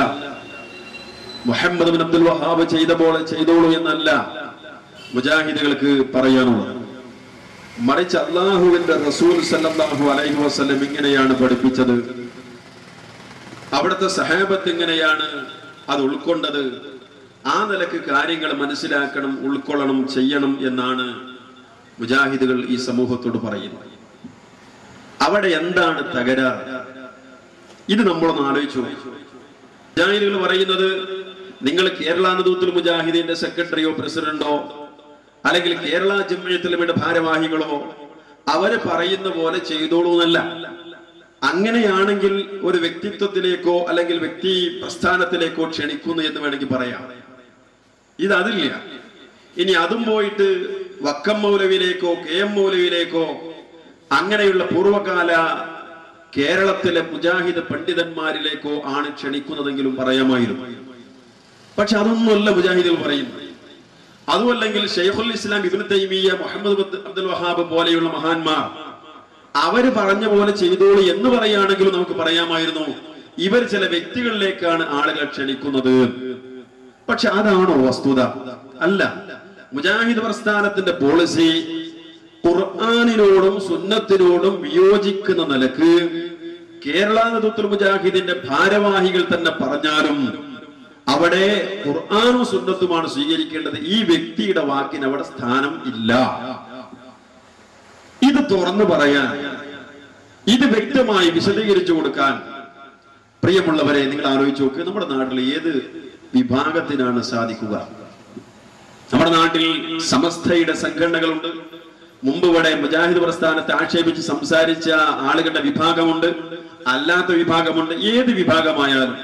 M: മുഹമ്മദ് ബിൻ അബ്ദുൽ വഹാബ് ചെയ്ത പോലെ ചെയ്തോളൂ എന്നല്ല മുജാഹിദുകൾക്ക് പറയാനുള്ളത് മറിച്ച് അള്ളാഹുവിന്റെ റസൂൽ സല്ലല്ലാഹു അലൈഹി വസല്ലം ഇങ്ങനെയാണ് പഠിപ്പിച്ചത് അവിടുത്തെ സഹാബത്ത് ഇങ്ങനെയാണ് അത് ഉൾക്കൊണ്ടത് ആ നിലക്ക് കാര്യങ്ങൾ മനസ്സിലാക്കണം ഉൾക്കൊള്ളണം ചെയ്യണം എന്നാണ് മുജാഹിദുകൾ ഈ സമൂഹത്തോട് പറയുന്നത് അവിടെ എന്താണ് തകരാറ് ഇത് നമ്മളൊന്ന് ആലോചിച്ചു മുജാഹിദുകൾ പറയുന്നത് നിങ്ങൾ കേരള നദൂത്തുൽ മുജാഹിദീന്റെ സെക്രട്ടറിയോ പ്രസിഡന്റോ അല്ലെങ്കിൽ കേരള ജമ്മിയത്തിലുമിയുടെ ഭാരവാഹികളോ അവര് പറയുന്ന പോലെ ചെയ്തോളൂ എന്നല്ല അങ്ങനെയാണെങ്കിൽ ഒരു വ്യക്തിത്വത്തിലേക്കോ അല്ലെങ്കിൽ വ്യക്തി പ്രസ്ഥാനത്തിലേക്കോ ക്ഷണിക്കുന്നു എന്ന് വേണമെങ്കിൽ പറയാം ഇത് അതില്ല ഇനി അതും പോയിട്ട് വക്കം മൗലവിയിലേക്കോ കെ എം മൗലവിയിലേക്കോ അങ്ങനെയുള്ള പൂർവകാല കേരളത്തിലെ മുജാഹിദ് പണ്ഡിതന്മാരിലേക്കോ ആണ് ക്ഷണിക്കുന്നതെങ്കിലും പറയാമായിരുന്നു പക്ഷെ അതൊന്നുമല്ല മുജാഹിദുകൾ പറയുന്നത് അതുമല്ലെങ്കിൽ ഷെയ്ഖുൽ ഇസ്ലാം ഇബ്നു തൈമിയ മുഹമ്മദ് ബത്ത് അബ്ദുൽ വഹാബ് പോലെയുള്ള മഹാന്മാർ അവര് പറഞ്ഞ പോലെ ചെയ്തോളൂ എന്ന് പറയുകയാണെങ്കിലും നമുക്ക് പറയാമായിരുന്നു ഇവർ ചില വ്യക്തികളിലേക്കാണ് ആളുകൾ ക്ഷണിക്കുന്നത് പക്ഷെ അതാണോ വസ്തുത അല്ല മുജാഹിദ് പ്രസ്ഥാനത്തിന്റെ പോളിസി ഖുർആാനിനോടും സുന്നത്തിനോടും വിയോജിക്കുന്ന നിലക്ക് കേരള നേതൃത്വ മുജാഹിദിന്റെ ഭാരവാഹികൾ തന്നെ പറഞ്ഞാലും അവിടെ ഖുർആാനും സുന്നത്തുമാണ് സ്വീകരിക്കേണ്ടത് ഈ വ്യക്തിയുടെ വാക്കിന് അവിടെ സ്ഥാനം ഇല്ല ഇത് തുറന്നു പറയാൻ ഇത് വ്യക്തമായി വിശദീകരിച്ചു കൊടുക്കാൻ പ്രിയമുള്ളവരെ നിങ്ങൾ ആലോചിച്ച് നോക്ക് നമ്മുടെ നാട്ടിൽ ഏത് വിഭാഗത്തിനാണ് സാധിക്കുക നമ്മുടെ നാട്ടിൽ സമസ്തയുടെ സംഘടനകളുണ്ട് മുമ്പ് ഇവിടെ മുജാഹിദ് പ്രസ്ഥാനത്തെ ആക്ഷേപിച്ച് സംസാരിച്ച ആളുകളുടെ വിഭാഗമുണ്ട് അല്ലാത്ത വിഭാഗമുണ്ട് ഏത് വിഭാഗമായാലും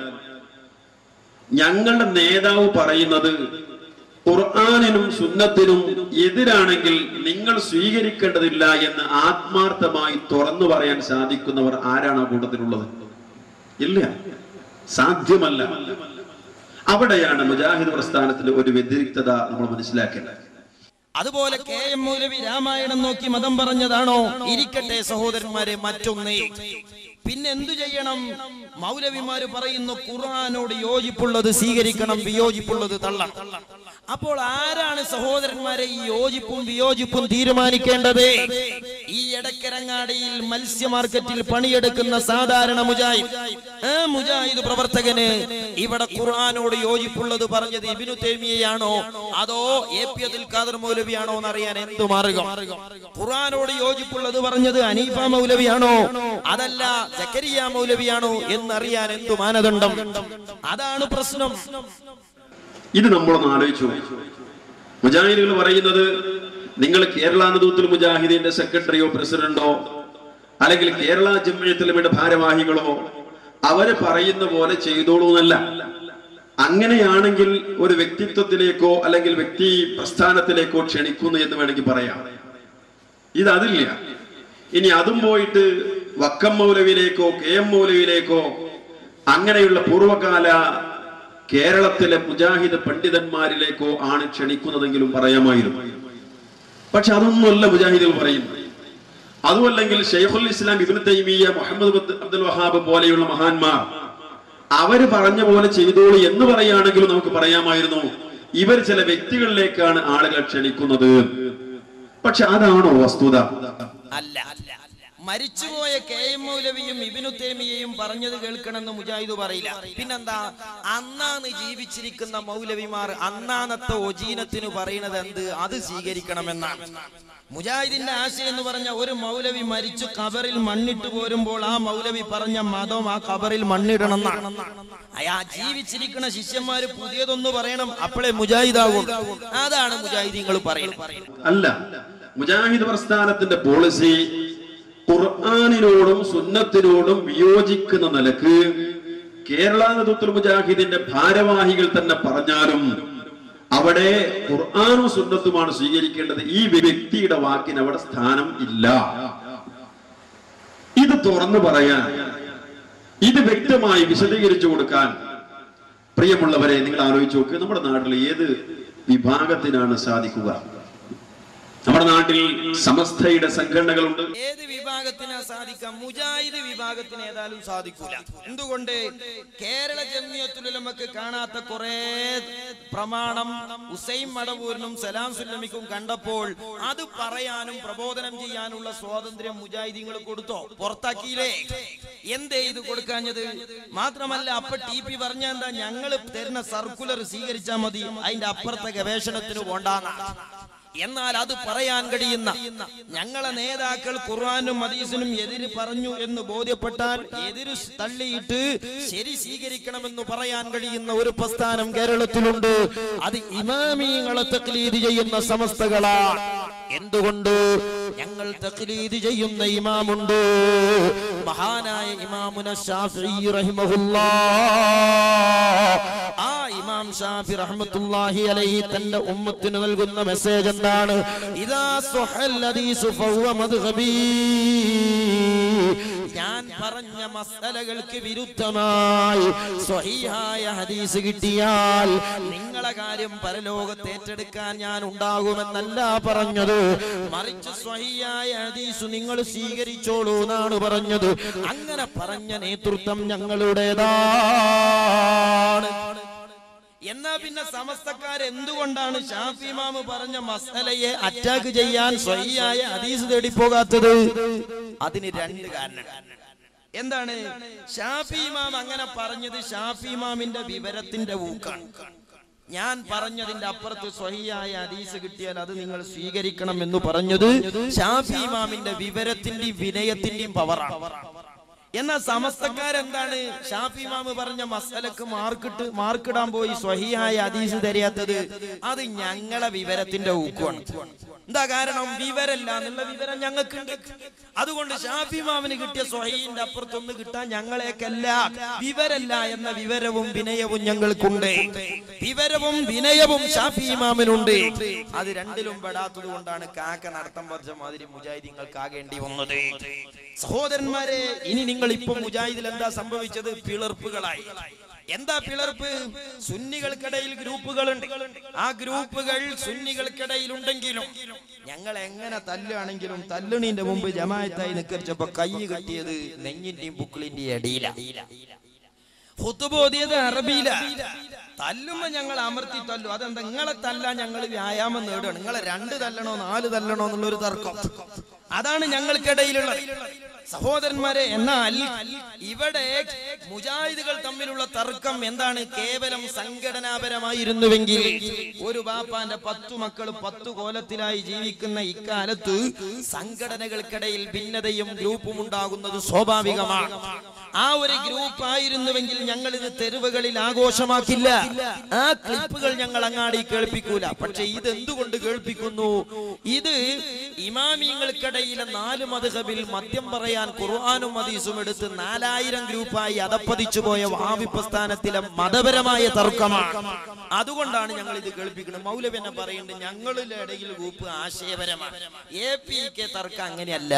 M: ഞങ്ങളുടെ നേതാവ് പറയുന്നത് ഖുർആാനിനും സുന്നത്തിനും എതിരാണെങ്കിൽ നിങ്ങൾ സ്വീകരിക്കേണ്ടതില്ല എന്ന് ആത്മാർത്ഥമായി തുറന്നു പറയാൻ സാധിക്കുന്നവർ ആരാണ് ആ കൂട്ടത്തിലുള്ളത് ഇല്ല സാധ്യമല്ല അവിടെയാണ് മുജാഹിദ് പ്രസ്ഥാനത്തിന്റെ ഒരു വ്യതിരിക്തത നമ്മൾ മനസ്സിലാക്കേണ്ടത്
C: അതുപോലെ കെ എം മൗലവി രാമായണം നോക്കി മതം പറഞ്ഞതാണോ ഇരിക്കട്ടെ സഹോദരന്മാരെ മറ്റൊന്നേ പിന്നെ എന്തു ചെയ്യണം മൗലവിമാര് പറയുന്നു ഖുർആാനോട് യോജിപ്പുള്ളത് സ്വീകരിക്കണം വിയോജിപ്പുള്ളത് തള്ളണം അപ്പോൾ ആരാണ് സഹോദരന്മാരെ ഈ യോജിപ്പും വിയോജിപ്പും തീരുമാനിക്കേണ്ടത് ഈ എടക്കരങ്ങാടിയിൽ മത്സ്യ മാർക്കറ്റിൽ പണിയെടുക്കുന്ന സാധാരണ മുജാഹിദ് ആ മുജാഹിദ് പ്രവർത്തകന് ഇവിടെ ഖുർആാനോട് യോജിപ്പുള്ളത് പറഞ്ഞത് ഇബിനു തേമിയയാണോ അതോ എ പി അബ്ദുൽ ഖാദർ മൗലവിയാണോ എന്നറിയാൻ എന്തു മാർഗം ഖുർആാനോട് യോജിപ്പുള്ളത് പറഞ്ഞത് അനീഫ മൗലവിയാണോ അതല്ല സക്കരിയ മൗലവിയാണോ എന്നറിയാൻ എന്തു മാനദണ്ഡം അതാണ് പ്രശ്നം
M: ഇത് നമ്മളൊന്ന് ആലോചിച്ചു മുജാഹിദുകൾ പറയുന്നത് നിങ്ങൾ കേരള നദൂത്തുൽ മുജാഹിദീന്റെ സെക്രട്ടറിയോ പ്രസിഡന്റോ അല്ലെങ്കിൽ കേരള ജമ്മിയത്തിലുമിയുടെ ഭാരവാഹികളോ അവര് പറയുന്ന പോലെ ചെയ്തോളൂ എന്നല്ല അങ്ങനെയാണെങ്കിൽ ഒരു വ്യക്തിത്വത്തിലേക്കോ അല്ലെങ്കിൽ വ്യക്തി പ്രസ്ഥാനത്തിലേക്കോ ക്ഷണിക്കുന്നു എന്ന് വേണമെങ്കിൽ പറയാം ഇത് അതില്ല ഇനി അതും പോയിട്ട് വക്കം മൗലവിയിലേക്കോ കെ എം മൗലവിയിലേക്കോ അങ്ങനെയുള്ള പൂർവകാല കേരളത്തിലെ മുജാഹിദ് പണ്ഡിതന്മാരിലേക്കോ ആണ് ക്ഷണിക്കുന്നതെങ്കിലും പറയാമായിരുന്നു പക്ഷെ അതൊന്നുമല്ല മുജാഹിദുകൾ പറയുന്നത് അതുമല്ലെങ്കിൽ ഷെയ്ഖുൽ ഇസ്ലാം ഇബ്നു തൈമിയ മുഹമ്മദ് ബത്ത് അബ്ദുൽ വഹാബ് പോലെയുള്ള മഹാന്മാർ അവര് പറഞ്ഞ പോലെ ചെയ്തോളൂ എന്ന് പറയുകയാണെങ്കിലും നമുക്ക് പറയാമായിരുന്നു ഇവർ ചില വ്യക്തികളിലേക്കാണ് ആളുകൾ ക്ഷണിക്കുന്നത് പക്ഷെ അതാണോ വസ്തുത
C: അല്ല മരിച്ചുപോയ കെ എം മൗലവിയും ഇബിനു തേമിയയും പറഞ്ഞത് കേൾക്കണമെന്ന് മുജാഹിദ് പറയില്ല പിന്നെന്താ അന്നാന്ന് ജീവിച്ചിരിക്കുന്ന മൗലവിമാർ അന്നാന്നത്തെ ഒജീനത്തിന് പറയുന്നത് എന്ത് അത് സ്വീകരിക്കണമെന്നാണ് മുജാഹിദിന്റെ ആശയം എന്ന് പറഞ്ഞ ഒരു മൗലവി മരിച്ചു കബറിൽ മണ്ണിട്ട് പോരുമ്പോൾ ആ മൗലവി പറഞ്ഞ മതം ആ കബറിൽ മണ്ണിടണം എന്നാണ് അയാ ജീവിച്ചിരിക്കുന്ന ശിഷ്യന്മാര് പുതിയതൊന്ന് പറയണം അപ്പോഴേ മുജാഹിദാകും അതാണ് മുജാഹിദീങ്ങൾ പറയുന്നത്
M: അല്ല മുജാഹിദ് പ്രസ്ഥാനത്തിന്റെ പോളിസി ഖുർആാനിനോടും സുന്നത്തിനോടും വിയോജിക്കുന്ന നിലക്ക് കേരള നേതൃത്വ മുജാഹിദിന്റെ ഭാരവാഹികൾ തന്നെ പറഞ്ഞാലും അവിടെ ഖുർആാനും സുന്നത്തുമാണ് സ്വീകരിക്കേണ്ടത് ഈ വ്യക്തിയുടെ വാക്കിന് അവിടെ സ്ഥാനം ഇല്ല ഇത് തുറന്നു പറയാൻ ഇത് വ്യക്തമായി വിശദീകരിച്ചു കൊടുക്കാൻ പ്രിയമുള്ളവരെ നിങ്ങൾ ആലോചിച്ച് നോക്ക് നമ്മുടെ നാട്ടിൽ ഏത് വിഭാഗത്തിനാണ് സാധിക്കുക നമ്മുടെ നാട്ടിൽ സമസ്തയുടെ സംഘടനകളുണ്ട്
C: ഏത് വിഭാഗത്തിനാ സാധിക്കാം മുജാഹിദ് വിഭാഗത്തിന് ഏതായാലും സാധിക്കൂല എന്തുകൊണ്ട് കേരള ജമ്മിയത്തുലമക്ക് കാണാത്ത കുറെ പ്രമാണം ഉസൈൻ മടവൂരിനും സലാം സുല്ലമിക്കും കണ്ടപ്പോൾ അത് പറയാനും പ്രബോധനം ചെയ്യാനുള്ള സ്വാതന്ത്ര്യം മുജാഹിദീങ്ങൾ കൊടുത്തോ പുറത്താക്കിയില്ലേ എന്തേ ഇത് കൊടുക്കാഞ്ഞത് മാത്രമല്ല അപ്പൊ ടി പി പറഞ്ഞ എന്താ ഞങ്ങൾ തരുന്ന സർക്കുലർ സ്വീകരിച്ചാൽ മതി അതിന്റെ അപ്പുറത്തെ ഗവേഷണത്തിന് പോണ്ടാന്ന എന്നാൽ അത് പറയാൻ കഴിയുന്ന ഞങ്ങളെ നേതാക്കൾ ഖുർആാനും ഹദീസിനും എതിര് പറഞ്ഞു എന്ന് ബോധ്യപ്പെട്ടാൽ എതിര് തള്ളിയിട്ട് ശരി സ്വീകരിക്കണമെന്ന് പറയാൻ കഴിയുന്ന ഒരു പ്രസ്ഥാനം കേരളത്തിലുണ്ട് അത് ഇമാമിയങ്ങളെ തക്ലീദ് ചെയ്യുന്ന സമസ്തകളാണ് എന്തുകൊണ്ട് ഞങ്ങൾ തക്ലീദ് ചെയ്യുന്ന ഇമാമുണ്ട് മഹാനായ ഇമാമുന ഷാഫി റഹിമഹുല്ലാ ആ ഇമാം ഷാഫി റഹ്മത്തുള്ളാഹി അലൈഹി തന്റെ ഉമ്മത്തിന് നൽകുന്ന മെസ്സേജ് എന്താണ് ഇദാ സുഹൽ ഹദീസു ഫഹുവ മദ്ഹബി ഞാൻ പറഞ്ഞ മസലകൾക്ക് വിരുദ്ധമായി സ്വഹീഹായ ഹദീസ് കിട്ടിയാൽ നിങ്ങളെ കാര്യം പരലോകത്ത് ഏറ്റെടുക്കാൻ ഞാൻ ഉണ്ടാകുമെന്നല്ല പറഞ്ഞത് മറിച്ച് സ്വഹീയായ ഹദീസ് നിങ്ങൾ സ്വീകരിച്ചോളൂ എന്നാണ് പറഞ്ഞത് അങ്ങനെ പറഞ്ഞ നേതൃത്വം ഞങ്ങളുടേതാണ് എന്നാ പിന്നെ സമസ്തക്കാർ എന്തുകൊണ്ടാണ് ഷാഫി ഇമാമ് പറഞ്ഞ മസലയെ അറ്റാക്ക് ചെയ്യാൻ സ്വയ്യായ ഹദീസ് തേടി പോകാത്തത് അതിന് രണ്ട് കാരണം എന്താണ് ഷാഫി ഇമാം അങ്ങനെ പറഞ്ഞത് ഷാഫി ഇമാമിന്റെ വിവരത്തിന്റെ ഊക്കാണ് ഞാൻ പറഞ്ഞതിന്റെ അപ്പുറത്ത് സ്വഹിയായ ഹദീസ് കിട്ടിയാൽ അത് നിങ്ങൾ സ്വീകരിക്കണം എന്ന് പറഞ്ഞത് ഷാഫി ഇമാമിന്റെ വിവരത്തിന്റെയും വിനയത്തിന്റെയും പവറാണ് എന്നാൽ സമസ്തക്കാരെന്താണ് ഷാഫി ഇമാമ് പറഞ്ഞ മസലക്ക് മാർക്കിട്ട് മാർക്കിടാൻ പോയി സ്വഹിയായ ഹദീസ് തരിയാത്തത് അത് ഞങ്ങളെ വിവരത്തിന്റെ ഊക്കുമാണ് എന്താ കാരണം വിവരല്ല എന്നുള്ള വിവരം ഞങ്ങൾക്കുണ്ട് അതുകൊണ്ട് ഷാഫി ഇമാമിന് കിട്ടിയ സ്വഹീന്റെ അപ്പുറത്തൊന്ന് കിട്ടാൻ ഞങ്ങളെക്കല്ല വിവരല്ല എന്ന വിവരവും വിനയവും ഞങ്ങൾക്കുണ്ട് വിവരവും വിനയവും ഷാഫി ഇമാമിനുണ്ട് അത് രണ്ടിലും പെടാത്തത് കൊണ്ടാണ് കാക്ക നടത്തം വർഷം മാതിരി മുജാഹിദീങ്ങൾക്ക് ആകേണ്ടി വന്നത് സഹോദരന്മാരെ ഇനി നിങ്ങൾ ഇപ്പൊ മുജാഹിദിൽ എന്താ സംഭവിച്ചത് പിളർപ്പുകളായി എന്താ പിളർപ്പ് സുന്നികൾക്കിടയിൽ ഗ്രൂപ്പുകളുണ്ട് ആ ഗ്രൂപ്പുകൾ സുന്നികൾക്കിടയിൽ ഉണ്ടെങ്കിലും ഞങ്ങൾ എങ്ങനെ തല്ലുകയാണെങ്കിലും തല്ലുണീന്റെ മുമ്പ് ജമായത്തായി നിക്കരിച്ചപ്പോ കൈ കെട്ടിയത് നെഞ്ഞിന്റെയും പുക്കിളിന്റെയും ഇടയില ഹുത്തുബോധിയത് അറബിയില തല്ലുമ്പോ ഞങ്ങൾ അമർത്തി തല്ലു അതെന്താ നിങ്ങളെ തല്ലാൻ ഞങ്ങൾ വ്യായാമം നേടുകയാണ് നിങ്ങളെ രണ്ട് തല്ലണോ നാല് തല്ലണോ എന്നുള്ള ഒരു തർക്കം അതാണ് ഞങ്ങൾക്കിടയിലുള്ളത് സഹോദരന്മാരെ എന്നാൽ ഇവിടെ മുജാഹിദുകൾ തമ്മിലുള്ള തർക്കം എന്താണ് കേവലം സംഘടനാപരമായിരുന്നുവെങ്കിൽ ഒരു ബാപ്പാന്റെ പത്തു മക്കൾ പത്തു കോലത്തിലായി ജീവിക്കുന്ന ഇക്കാലത്ത് സംഘടനകൾക്കിടയിൽ ഭിന്നതയും ഗ്രൂപ്പും ഉണ്ടാകുന്നത് സ്വാഭാവികമാണ് ആ ഒരു ഗ്രൂപ്പ് ആയിരുന്നുവെങ്കിൽ ഞങ്ങൾ ഇത് തെരുവുകളിൽ ആഘോഷമാക്കില്ല ആ ക്ലിപ്പുകൾ ഞങ്ങൾ അങ്ങാടി കേൾപ്പിക്കൂല പക്ഷെ ഇത് എന്തുകൊണ്ട് കേൾപ്പിക്കുന്നു ഇത് ഇമാമിയങ്ങൾക്കിടയിലെ നാല് മധുഹബിൽ മദ്യം പറയാൻ ഖുർആാനും ഹദീസും എടുത്ത് നാലായിരം ഗ്രൂപ്പായി അതപ്പതിച്ചു പോയ വാവി പ്രസ്ഥാനത്തിലെ മതപരമായ തർക്കമാണ് അതുകൊണ്ടാണ് ഞങ്ങൾ ഇത് കേൾപ്പിക്കുന്നത് മൗലവി എന്നെ പറയുന്നുണ്ട് ഞങ്ങളുടെ ഇടയിൽ ഗ്രൂപ്പ് ആശയപരമാണ് എ പി കെ തർക്കം അങ്ങനെയല്ല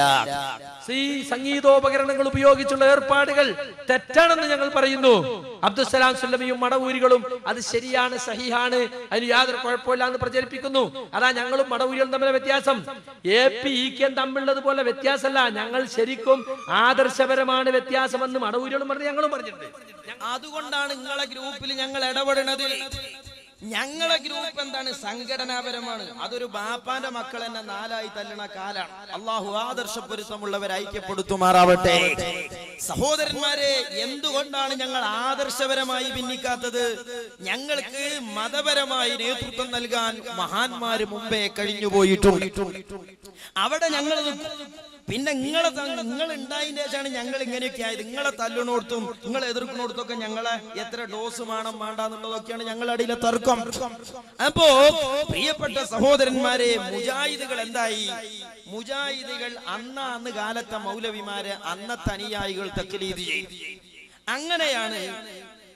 K: ഈ സംഗീതോപകരണങ്ങൾ ഉപയോഗിച്ചുള്ള ഏർപ്പാടുകൾ തെറ്റാണെന്ന് ഞങ്ങൾ പറയുന്നു അബ്ദുസലാം സുല്ലമിയും മടവൂരികളും അത് ശരിയാണ് സഹിഹാണ് അതിന് യാതൊരു കുഴപ്പമില്ല എന്ന് പ്രചരിപ്പിക്കുന്നു അതാ ഞങ്ങളും മടവൂരികളും തമ്മിലെ വ്യത്യാസം എ പി ഇ കെയും തമ്മിലുള്ളത് പോലെ വ്യത്യാസമല്ല ഞങ്ങൾ ശരിക്കും ആദർശപരമാണ് വ്യത്യാസമെന്ന് മടവൂരികളും പറഞ്ഞു ഞങ്ങളും പറഞ്ഞിട്ടുണ്ട്
C: അതുകൊണ്ടാണ് നിങ്ങളെ ഗ്രൂപ്പിൽ ഞങ്ങൾ ഇടപെടുന്നത് ഞങ്ങളെ ഗ്രൂപ്പ് എന്താണ് സംഘടനാപരമാണ് അതൊരു ബാപ്പാന്റെ മക്കൾ എന്നെ നാലായി തല്ലണ കാലാണ് അള്ളാഹു ആദർശപൊരുത്തമുള്ളവർ ഐക്യപ്പെടുത്തുമാറാവട്ടെ സഹോദരന്മാരെ എന്തുകൊണ്ടാണ് ഞങ്ങൾ ആദർശപരമായി ഭിന്നിക്കാത്തത് ഞങ്ങൾക്ക് മതപരമായി നേതൃത്വം നൽകാൻ മഹാന്മാര് മുമ്പേ കഴിഞ്ഞുപോയിട്ടുണ്ട് അവിടെ ഞങ്ങൾ പിന്നെ നിങ്ങളെ നിങ്ങൾ ഉണ്ടായതിന്റെ ശേഷമാണ് ഞങ്ങൾ ഇങ്ങനെയൊക്കെ ആയത് നിങ്ങളെ തല്ലുണോടത്തും നിങ്ങൾ എതിർക്കുന്നിടത്തൊക്കെ ഞങ്ങളെ എത്ര ഡോസ് വേണം വേണ്ടെന്നുള്ളതൊക്കെയാണ് ഞങ്ങളുടെ അടിയിലെ തർക്കം അപ്പോ പ്രിയപ്പെട്ട സഹോദരന്മാരെ മുജാഹിദുകൾ എന്തായി മുജാഹിദുകൾ അന്ന അന്ന് കാലത്തെ മൗലവിമാരെ അന്നത്തെ അനുയായികൾ തക്കലീത് ചെയ്തു അങ്ങനെയാണ്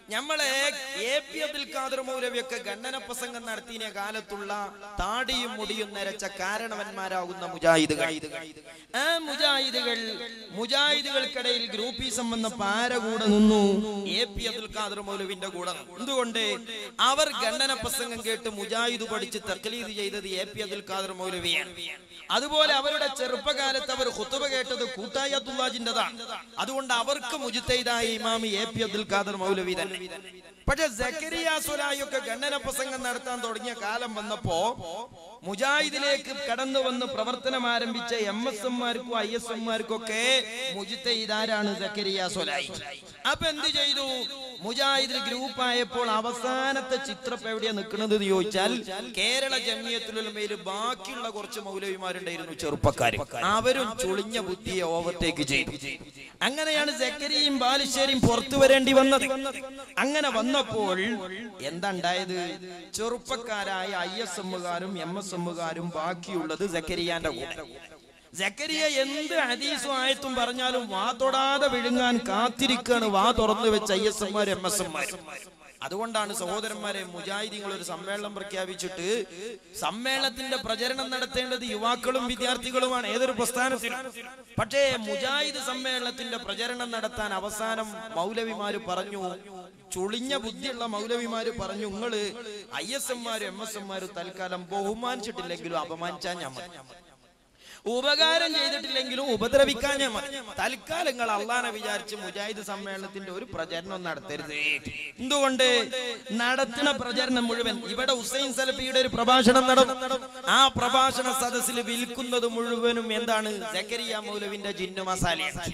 C: നമ്മളെ എ പി അബ്ദുൽ ഖാദർ മൗലവിയൊക്കെ ഖണ്ഡന പ്രസംഗം നടത്തിയ കാലത്തുള്ള താടിയും മുടിയും നരച്ച കാരണവന്മാരാകുന്ന മുജാഹിദുകൾ ആ മുജാഹിദുകൾ മുജാഹിദുകൾക്കിടയിൽ ഗ്രൂപ്പീസം വന്ന പാര കൂടെ നിന്നു എ പി അബ്ദുൽ ഖാദർ മൗലവിന്റെ കൂടെ നിന്നു. എന്തുകൊണ്ട് അവർ ഖണ്ഡന പ്രസംഗം കേട്ട് മുജാഹിദ് പഠിച്ച് തക്ലീദ് ചെയ്തത് എ പി അബ്ദുൽ ഖാദർ മൗലവിയാണ് അതുപോലെ അവരുടെ ചെറുപ്പകാലത്ത് അവർ ഹുത്തുബ കേട്ടത് കൂട്ടായി അബ്ദുല്ലാജിന്റെതാണ് അതുകൊണ്ട് അവർക്ക് മുജിത്തൈദായ ഇമാം എ പി അബ്ദുൽ ഖാദർ മൗലവി തന്നെ പക്ഷെ ജക്കരിയ സുലായൊക്കെ ഖണ്ഡന പ്രസംഗം നടത്താൻ തുടങ്ങിയ കാലം വന്നപ്പോ മുജാഹിദിലേക്ക് കടന്നു വന്ന് പ്രവർത്തനം ആരംഭിച്ച എം എസ് എംമാർക്കും ഐ എസ് എംമാർക്കും ഒക്കെ മുജിത്തൈദാരാണ് ജക്കരിയ സുലായി അപ്പൊ എന്ത് ചെയ്തു മുജാഹിദിൽ ഗ്രൂപ്പ് ആയപ്പോൾ അവസാനത്തെ ചിത്രം ഇപ്പൊ എവിടെയാ നിൽക്കുന്നത് എന്ന് ചോദിച്ചാൽ കേരള ജമിയത്തിലുമയിൽ ബാക്കിയുള്ള കുറച്ച് മൗലവിമാരുണ്ടായിരുന്നു ചെറുപ്പക്കാർ അവരും ചുളിഞ്ഞ ബുദ്ധിയെ ഓവർടേക്ക് ചെയ്തു അങ്ങനെയാണ് ജക്കരിയും ബാലുശ്ശേരിയും പുറത്തു വരേണ്ടി വന്നത് അങ്ങനെ വന്നപ്പോൾ എന്താ ഉണ്ടായത് ചെറുപ്പക്കാരായ ഐ എസ് എമ്മുകാരും എം എസ് എമ്മുകാരും ബാക്കിയുള്ളത് ജക്കരിയാന്റെ കൂടെ ജക്കരിയ എന്ത് ഹദീസും ആയത്തും പറഞ്ഞാലും വാ തൊടാതെ വിഴുങ്ങാൻ കാത്തിരിക്കാണ് വാ തുറന്നു വെച്ച ഐ എസ് എമ്മാരും എം എസ് എമ്മാരും അതുകൊണ്ടാണ് സഹോദരന്മാരെ മുജാഹിദീങ്ങൾ ഒരു സമ്മേളനം പ്രഖ്യാപിച്ചിട്ട് സമ്മേളനത്തിന്റെ പ്രചരണം നടത്തേണ്ടത് യുവാക്കളും വിദ്യാർത്ഥികളുമാണ് ഏതൊരു പ്രസ്ഥാനത്തിനും പക്ഷേ മുജാഹിദ് സമ്മേളനത്തിന്റെ പ്രചരണം നടത്താൻ അവസാനം മൗലവിമാര് പറഞ്ഞു ചുളിഞ്ഞ ബുദ്ധിയുള്ള മൗലവിമാര് പറഞ്ഞു നിങ്ങള് ഐ എസ് എംമാരും എം എസ് എംമാരും തൽക്കാലം ബഹുമാനിച്ചിട്ടില്ലെങ്കിലും അപമാനിച്ചാൽ ഞാൻ മതി ഉപകാരം ചെയ്തിട്ടില്ലെങ്കിലും ഉപദ്രവിക്കാൻ ഞാൻ മതി തൽക്കാലം നിങ്ങൾ അള്ളാനെ വിചാരിച്ച് മുജാഹിദ് സമ്മേളനത്തിന്റെ ഒരു പ്രചരണം നടത്തരുത് എന്തുകൊണ്ട് നടത്തുന്ന പ്രചരണം മുഴുവൻ ഇവിടെ ഹുസൈൻ സലഫിയുടെ ഒരു പ്രഭാഷണം നടന്നു ആ പ്രഭാഷണ സദസ്സിൽ വിൽക്കുന്നത് മുഴുവനും എന്താണ് ജക്കരിയ മൗലവിന്റെ ജിന്നു മസാലയാണ്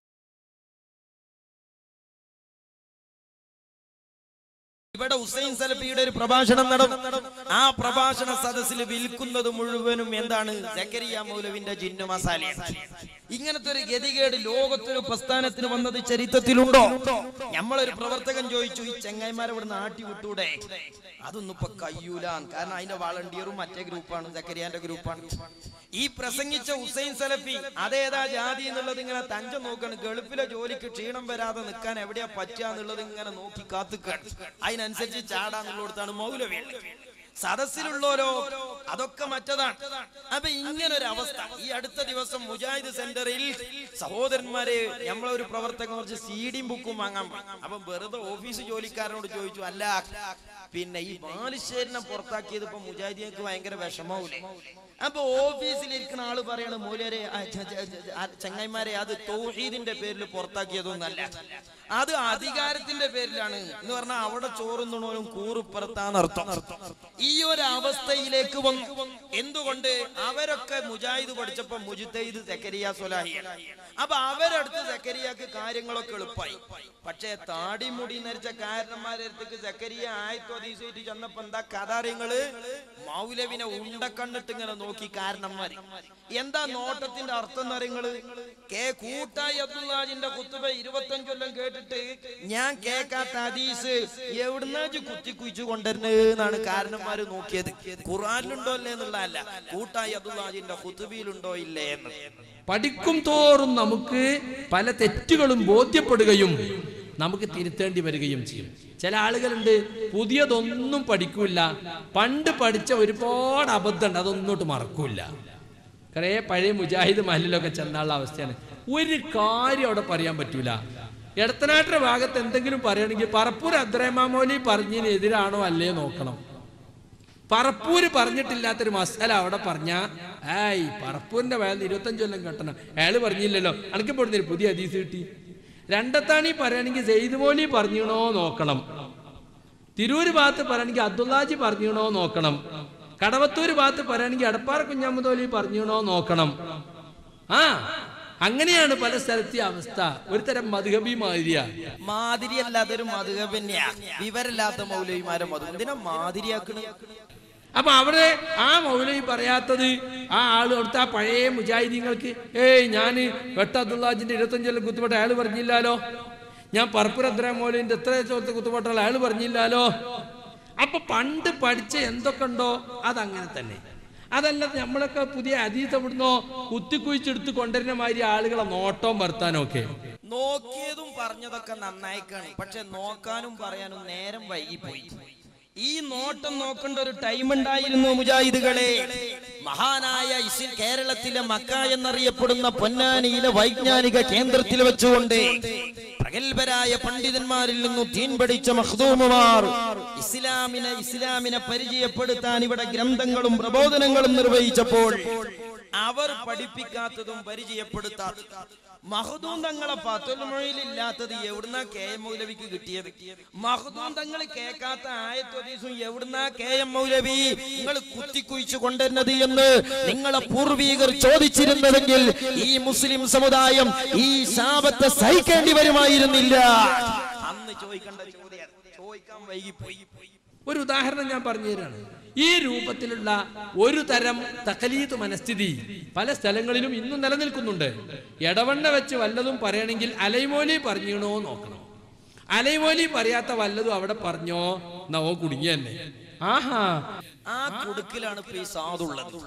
C: ഇവിടെ ഹുസൈൻ സലഫിയുടെ ഒരു പ്രഭാഷണം നടന്നു ആ പ്രഭാഷണ സദസ്സിൽ വിൽക്കുന്നത് മുഴുവനും എന്താണ് ജക്കരിയ മൗലവിന്റെ ജിന്നു മസാലയാണ് ഇങ്ങനത്തെ ഒരു ഗതികേട് ലോകത്തൊരു പ്രസ്ഥാനത്തിന് വന്നത് ചരിത്രത്തിലുണ്ടോ നമ്മളൊരു പ്രവർത്തകൻ ചോദിച്ചു ഈ ചെങ്ങായിമാരെ ഇവിടെ നാട്ടി വിട്ടൂടെ അതൊന്നും ഇപ്പൊ കയ്യൂല കാരണം അതിന്റെ വാളണ്ടിയറും മറ്റേ ഗ്രൂപ്പാണ് ജക്കരിയാന്റെ ഗ്രൂപ്പാണ് ഈ പ്രസംഗിച്ച ഹുസൈൻ സലഫി അതേതാ ജാതി എന്നുള്ളത് ഇങ്ങനെ തഞ്ചം നോക്കാണ് ഗൾഫിലെ ജോലിക്ക് ക്ഷീണം വരാതെ നിൽക്കാൻ എവിടെയാ പറ്റുക എന്നുള്ളത് ഇങ്ങനെ നോക്കി കാത്തുക്കാണ് അതിനനുസരിച്ച് ചാടാന്നുള്ളിടത്താണ് മൗലവി സദസ്സിലുള്ളോരോ അതൊക്കെ മറ്റതാണ് അപ്പൊ ഇങ്ങനെ ഒരു അവസ്ഥ ഈ അടുത്ത ദിവസം മുജാഹിദ് സെന്ററിൽ സഹോദരന്മാരെ നമ്മളൊരു പ്രവർത്തകൻ കുറച്ച് സീഡിയും ബുക്കും വാങ്ങാൻ പോയി അപ്പൊ വെറുതെ ഓഫീസ് ജോലിക്കാരനോട് ചോദിച്ചു അല്ല പിന്നെ ഈ ബാലുശ്ശേരിനെ പുറത്താക്കിയത് ഇപ്പൊ മുജാഹിദിയക്ക് ഭയങ്കര വിഷമാവൂലേ അപ്പൊ ഓഫീസിൽ ഇരിക്കുന്ന ആള് പറയണ മൂലരെ ചങ്ങായിമാരെ അത് തൗഹീദിന്റെ പേരിൽ പുറത്താക്കിയതൊന്നല്ല അത് അധികാരത്തിന്റെ പേരിലാണ് എന്ന് പറഞ്ഞാൽ അവിടെ ചോറുന്നണോനും കൂറുപ്പുറത്താന്നർത്ഥം ഈ ഒരു അവസ്ഥയിലേക്ക് വന്നു എന്തുകൊണ്ട് അവരൊക്കെ മുജാഹിദ് പഠിച്ചപ്പോ മുജിത്തൈദ് സക്കരിയ സൊലാഹിയാണ് അപ്പൊ അവരടുത്ത് സക്കരിയാക്ക് കാര്യങ്ങളൊക്കെ എളുപ്പമായി പക്ഷേ താടി മുടി നരിച്ച കാരണന്മാരെ അടുത്തേക്ക് സക്കരിയ ആയത്തോ അതീസായിട്ട് ചെന്നപ്പോ എന്താ കഥ അറിയങ്ങള് മൗലവിനെ ഉണ്ട കണ്ടിട്ട് ഇങ്ങനെ നോക്കി കാരണന്മാര് എന്താ നോട്ടത്തിന്റെ അർത്ഥം എന്ന് അറിയങ്ങള് കെ കൂട്ടായി അബ്ദുല്ലാജിന്റെ കുത്തുബ ഇരുപത്തഞ്ചൊല്ലം കേട്ടിട്ട് ഞാൻ കേൾക്കാത്ത ഹദീസ് എവിടുന്നാച്ച് കുത്തി കുഴിച്ചു കൊണ്ടുവരുന്നത് എന്നാണ് കാരണന്മാര് നോക്കിയത് ഖുറാനിലുണ്ടോ അല്ലേ എന്നുള്ളതല്ല കൂട്ടായി അബ്ദുല്ലാജിന്റെ കുത്തുബിയിലുണ്ടോ ഇല്ലേ എന്ന്
K: പഠിക്കും തോറും നമുക്ക് പല തെറ്റുകളും ബോധ്യപ്പെടുകയും നമുക്ക് തിരുത്തേണ്ടി വരികയും ചെയ്യും ചില ആളുകളുണ്ട് പുതിയതൊന്നും പഠിക്കൂല പണ്ട് പഠിച്ച ഒരുപാട് അബദ്ധമുണ്ട് അതൊന്നോട്ട് മറക്കൂല കുറേ പഴയ മുജാഹിദ് മഹലിലൊക്കെ ചെന്നുള്ള അവസ്ഥയാണ് ഒരു കാര്യം അവിടെ പറയാൻ പറ്റൂല എടത്തനാട്ടിന്റെ ഭാഗത്ത് എന്തെങ്കിലും പറയുകയാണെങ്കിൽ പറപ്പൂർ അബ്ദുറഹ്മാമോലി പറഞ്ഞതിന് എതിരാണോ അല്ലേ നോക്കണം പറപ്പൂര് പറഞ്ഞിട്ടില്ലാത്തൊരു മസാല അവിടെ പറഞ്ഞ ഏയ് പറപ്പൂരിന്റെ വയലിൽ ഇരുപത്തഞ്ചു കൊല്ലം കെട്ടണം അയാള് പറഞ്ഞില്ലല്ലോ അനക്ക് പൊടുന്നൊരു പുതിയ ഹദീസ് കിട്ടി രണ്ടത്താണി പറയുകയാണെങ്കിൽ സെയ്ദ് മോലി പറഞ്ഞിണോ നോക്കണം തിരൂര് ഭാഗത്ത് പറയുകയാണെങ്കിൽ അബ്ദുല്ലാജി പറഞ്ഞിണോ നോക്കണം കടവത്തൂര് ഭാഗത്ത് പറയുകയാണെങ്കിൽ എടപ്പാറ കുഞ്ഞമ്മദോലി പറഞ്ഞിണോ നോക്കണം ആ അങ്ങനെയാണ് പല സ്ഥലത്തെ അവസ്ഥ ഒരു തരം മധുഹബി മാതിരിയാ
C: മാതിരിയല്ല അതൊരു മധുഹബന്യാ വിവരമില്ലാത്ത മൗലവിമാരെ മധു എന്തിനാ മാതിരിയാക്കണ്
K: അപ്പൊ അവിടെ ആ മൗലവി പറയാത്തത് ആ ആള് അവിടുത്തെ ആ പഴയ മുജാഹിദീങ്ങൾക്ക് ഏയ് ഞാൻ വെട്ട അബ്ദുല്ലാജിന്റെ ഇരുപത്തഞ്ചൊല്ലം കുത്തുപാട്ട് അയാൾ പറഞ്ഞില്ലാലോ ഞാൻ പറപ്പൂർ അബ്ദുറഹ്മാൻ മൗലവിന്റെ എത്ര ചോദ്യത്തെ കുത്തുപാട്ടുള്ള അയാൾ പറഞ്ഞില്ലാലോ അപ്പൊ പണ്ട് പഠിച്ച എന്തൊക്കെ ഉണ്ടോ അതങ്ങനെ തന്നെ അതല്ലാതെ നമ്മളൊക്കെ പുതിയ അതീത് എവിടുന്നോ കുത്തിക്കുഴിച്ചെടുത്ത് കൊണ്ടുവരുന്ന മാതിരി ആളുകളെ നോട്ടവും വർത്താനോ ഒക്കെ
C: നോക്കിയതും പറഞ്ഞതൊക്കെ നന്നായിക്കാണ് പക്ഷെ നോക്കാനും പറയാനും നേരം വൈകിപ്പോയി ഈ നോട്ടം നോക്കേണ്ട ഒരു ടൈം ഉണ്ടായിരുന്നു മുജാഹിദുകളെ മഹാനായ ഇസ്ലാം കേരളത്തിലെ മക്ക എന്നറിയപ്പെടുന്ന പൊന്നാനിയിലെ വൈജ്ഞാനിക കേന്ദ്രത്തിൽ വെച്ചുകൊണ്ട് പ്രഗത്ഭരായ പണ്ഡിതന്മാരിൽ നിന്നും തീൻ പഠിച്ച മഖ്ദൂമുമാർ ഇസ്ലാമിനെ ഇസ്ലാമിനെ പരിചയപ്പെടുത്താൻ ഇവിടെ ഗ്രന്ഥങ്ങളും പ്രബോധനങ്ങളും നിർവഹിച്ചപ്പോൾ അവർ പഠിപ്പിക്കാത്തതും പരിചയപ്പെടുത്താത്തതും മഹദൂം തങ്ങളെ പത്തൊൽ മൊഴിയിലില്ലാത്തത് എവിടുന്നാ കെ എം മൗലവിക്ക് കിട്ടിയത് മഹദൂം തങ്ങൾ കേൾക്കാത്ത ആയത്വദീസും എവിടുന്നാ കെ എം മൗലവി നിങ്ങൾ കുത്തിക്കുഴിച്ചു കൊണ്ടുവരുന്നത് എന്ന് നിങ്ങളെ പൂർവീകർ ചോദിച്ചിരുന്നതെങ്കിൽ ഈ മുസ്ലിം സമുദായം ഈ ശാപത്തെ സഹിക്കേണ്ടി വരുമായിരുന്നില്ല അന്ന് ചോദിക്കേണ്ട ചോദ്യം ചോദിക്കാൻ വൈകിപ്പോയി
K: ഒരു ഉദാഹരണം ഞാൻ പറഞ്ഞു തരാണ് ഈ രൂപത്തിലുള്ള ഒരു തരം തകലീത് മനസ്ഥിതി പല സ്ഥലങ്ങളിലും ഇന്നും നിലനിൽക്കുന്നുണ്ട് ഇടവണ്ണ വെച്ച് വല്ലതും പറയണമെങ്കിൽ അലൈമോലി പറഞ്ഞണോ നോക്കണം അലൈമോലി പറയാത്ത വല്ലതും അവിടെ പറഞ്ഞോ നവോ കുടുങ്ങി തന്നെ ആഹാ
C: ആ കുടുക്കിലാണ് ഇപ്പൊ ഈ സാധുള്ളത്